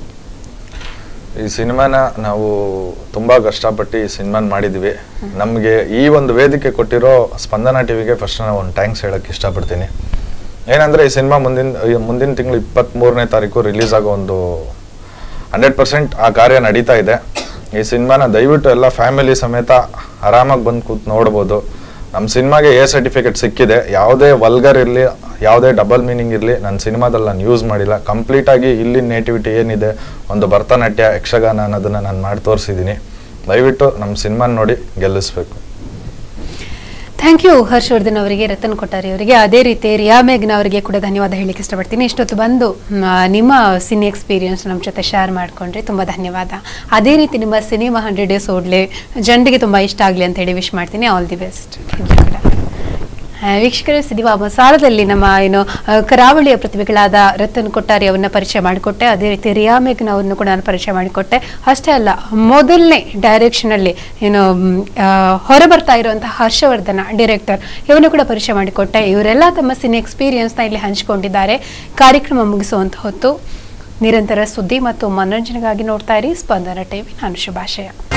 ಈ ಸಿನಿಮಾನ ನಾವು ತುಂಬಾ ಕಷ್ಟಪಟ್ಟು ಈ ಸಿನಿಮಾನ ಮಾಡಿದ್ವಿ ನಮಗೆ ಈ ಒಂದು ವೇದಿಕೆ ಕೊಟ್ಟಿರೋ ಸ್ಪಂದನ ಟಿವಿಗೆ ಫಸ್ಟ್ ನಾವು ಒಂದು ಥ್ಯಾಂಕ್ಸ್ ಹೇಳಕ್ ಇಷ್ಟಪಡ್ತೀನಿ ಏನಂದ್ರೆ ಈ ಸಿನಿಮಾ ಮುಂದಿನ ಈ ಮುಂದಿನ ತಿಂಗಳು ಇಪ್ಪತ್ತ್ ಮೂರನೇ ತಾರೀಕು ರಿಲೀಸ್ ಆಗೋ ಒಂದು ಹಂಡ್ರೆಡ್ ಪರ್ಸೆಂಟ್ ಆ ಕಾರ್ಯ ನಡೀತಾ ಇದೆ ಈ ಸಿನಿಮಾನ ದಯವಿಟ್ಟು ಎಲ್ಲ ಫ್ಯಾಮಿಲಿ ಸಮೇತ ಆರಾಮಾಗಿ ಬಂದು ಕೂತ್ ನೋಡ್ಬೋದು ನಮ್ಮ ಸಿನಿಮಾಗೆ ಎ ಸರ್ಟಿಫಿಕೇಟ್ ಸಿಕ್ಕಿದೆ ಯಾವುದೇ ವಲ್ಗರ್ ಇರಲಿ ಯಾವುದೇ ಡಬಲ್ ಮೀನಿಂಗ್ ಇರಲಿ ನನ್ನ ಸಿನಿಮಾದಲ್ಲಿ ನಾನು ಯೂಸ್ ಮಾಡಿಲ್ಲ ಕಂಪ್ಲೀಟಾಗಿ ಇಲ್ಲಿ ನೇಟಿವಿಟಿ ಏನಿದೆ ಒಂದು ಭರತನಾಟ್ಯ ಯಕ್ಷಗಾನ ಅನ್ನೋದನ್ನ ನಾನು ಮಾಡಿ ತೋರಿಸಿದ್ದೀನಿ ದಯವಿಟ್ಟು ನಮ್ಮ ಸಿನಿಮಾನ ನೋಡಿ ಗೆಲ್ಲಿಸ್ಬೇಕು ಥ್ಯಾಂಕ್ ಯು ಹರ್ಷವರ್ಧನ್ ಅವರಿಗೆ ರತನ್ ಕೊಟ್ಟಾರಿ ಅವರಿಗೆ ಅದೇ ರೀತಿ ರಿಯಾ ಮೇಘ್ನ ಅವರಿಗೆ ಕೂಡ ಧನ್ಯವಾದ ಹೇಳಲಿಕ್ಕೆ ಇಷ್ಟಪಡ್ತೀನಿ ಇಷ್ಟೊತ್ತು ಬಂದು ಮ್, ನಿಮ್ಮ ಸಿನಿ ಎಕ್ಸ್ಪೀರಿಯನ್ಸ್ ನಮ್ಮ ಜೊತೆ ಶೇರ್ ಮಾಡ್ಕೊಂಡ್ರೆ ತುಂಬ ಧನ್ಯವಾದ ಅದೇ ರೀತಿ ನಿಮ್ಮ ಸಿನಿಮಾ ಹಂಡ್ರೆಡ್ ಡೇಸ್ ಓಡ್ಲಿ ಜನರಿಗೆ ತುಂಬ ಇಷ್ಟ ಆಗಲಿ ಅಂತ ಹೇಳಿ ವಿಶ್ ಮಾಡ್ತೀನಿ ಆಲ್ ದಿ ಬೆಸ್ಟ್ ವೀಕ್ಷಕರ ಸಿನಿಮಾ ಮಸಾಲದಲ್ಲಿ ನಮ್ಮ ಏನು ಆ, ಕರಾವಳಿಯ ಪ್ರತಿಭೆಗಳಾದ ರತನ್ ಕೊಟ್ಟಾರಿ ಅವನ್ನ ಪರಿಚಯ ಮಾಡಿಕೊಟ್ಟೆ ಅದೇ ರೀತಿ ರಿಯಾ ಮೇಘ್ನ ಅವ್ರನ್ನು ಕೂಡ ನಾನು ಪರಿಚಯ ಮಾಡಿಕೊಟ್ಟೆ ಅಷ್ಟೇ ಅಲ್ಲ ಮೊದಲನೇ ಡೈರೆಕ್ಷನ್ ಅಲ್ಲಿ ಏನು ಮ್, ಆ, ಹೊರಬರ್ತಾ ಇರುವಂತಹ ಹರ್ಷವರ್ಧನ ಡೈರೆಕ್ಟರ್ ಇವನು ಕೂಡ ಪರಿಚಯ ಮಾಡಿಕೊಟ್ಟೆ ಇವರೆಲ್ಲ ತಮ್ಮ ಸಿನಿ ಎಕ್ಸ್ಪೀರಿಯನ್ಸ್ನ ಇಲ್ಲಿ ಹಂಚಿಕೊಂಡಿದ್ದಾರೆ ಕಾರ್ಯಕ್ರಮ ಮುಗಿಸುವಂತ ಹೊತ್ತು ನಿರಂತರ ಸುದ್ದಿ ಮತ್ತು ಮನೋರಂಜನೆಗಾಗಿ ನೋಡ್ತಾ ಇರಿ ಸ್ಪಂದನ ಟಿವಿ ನಾನು ಶುಭಾಶಯ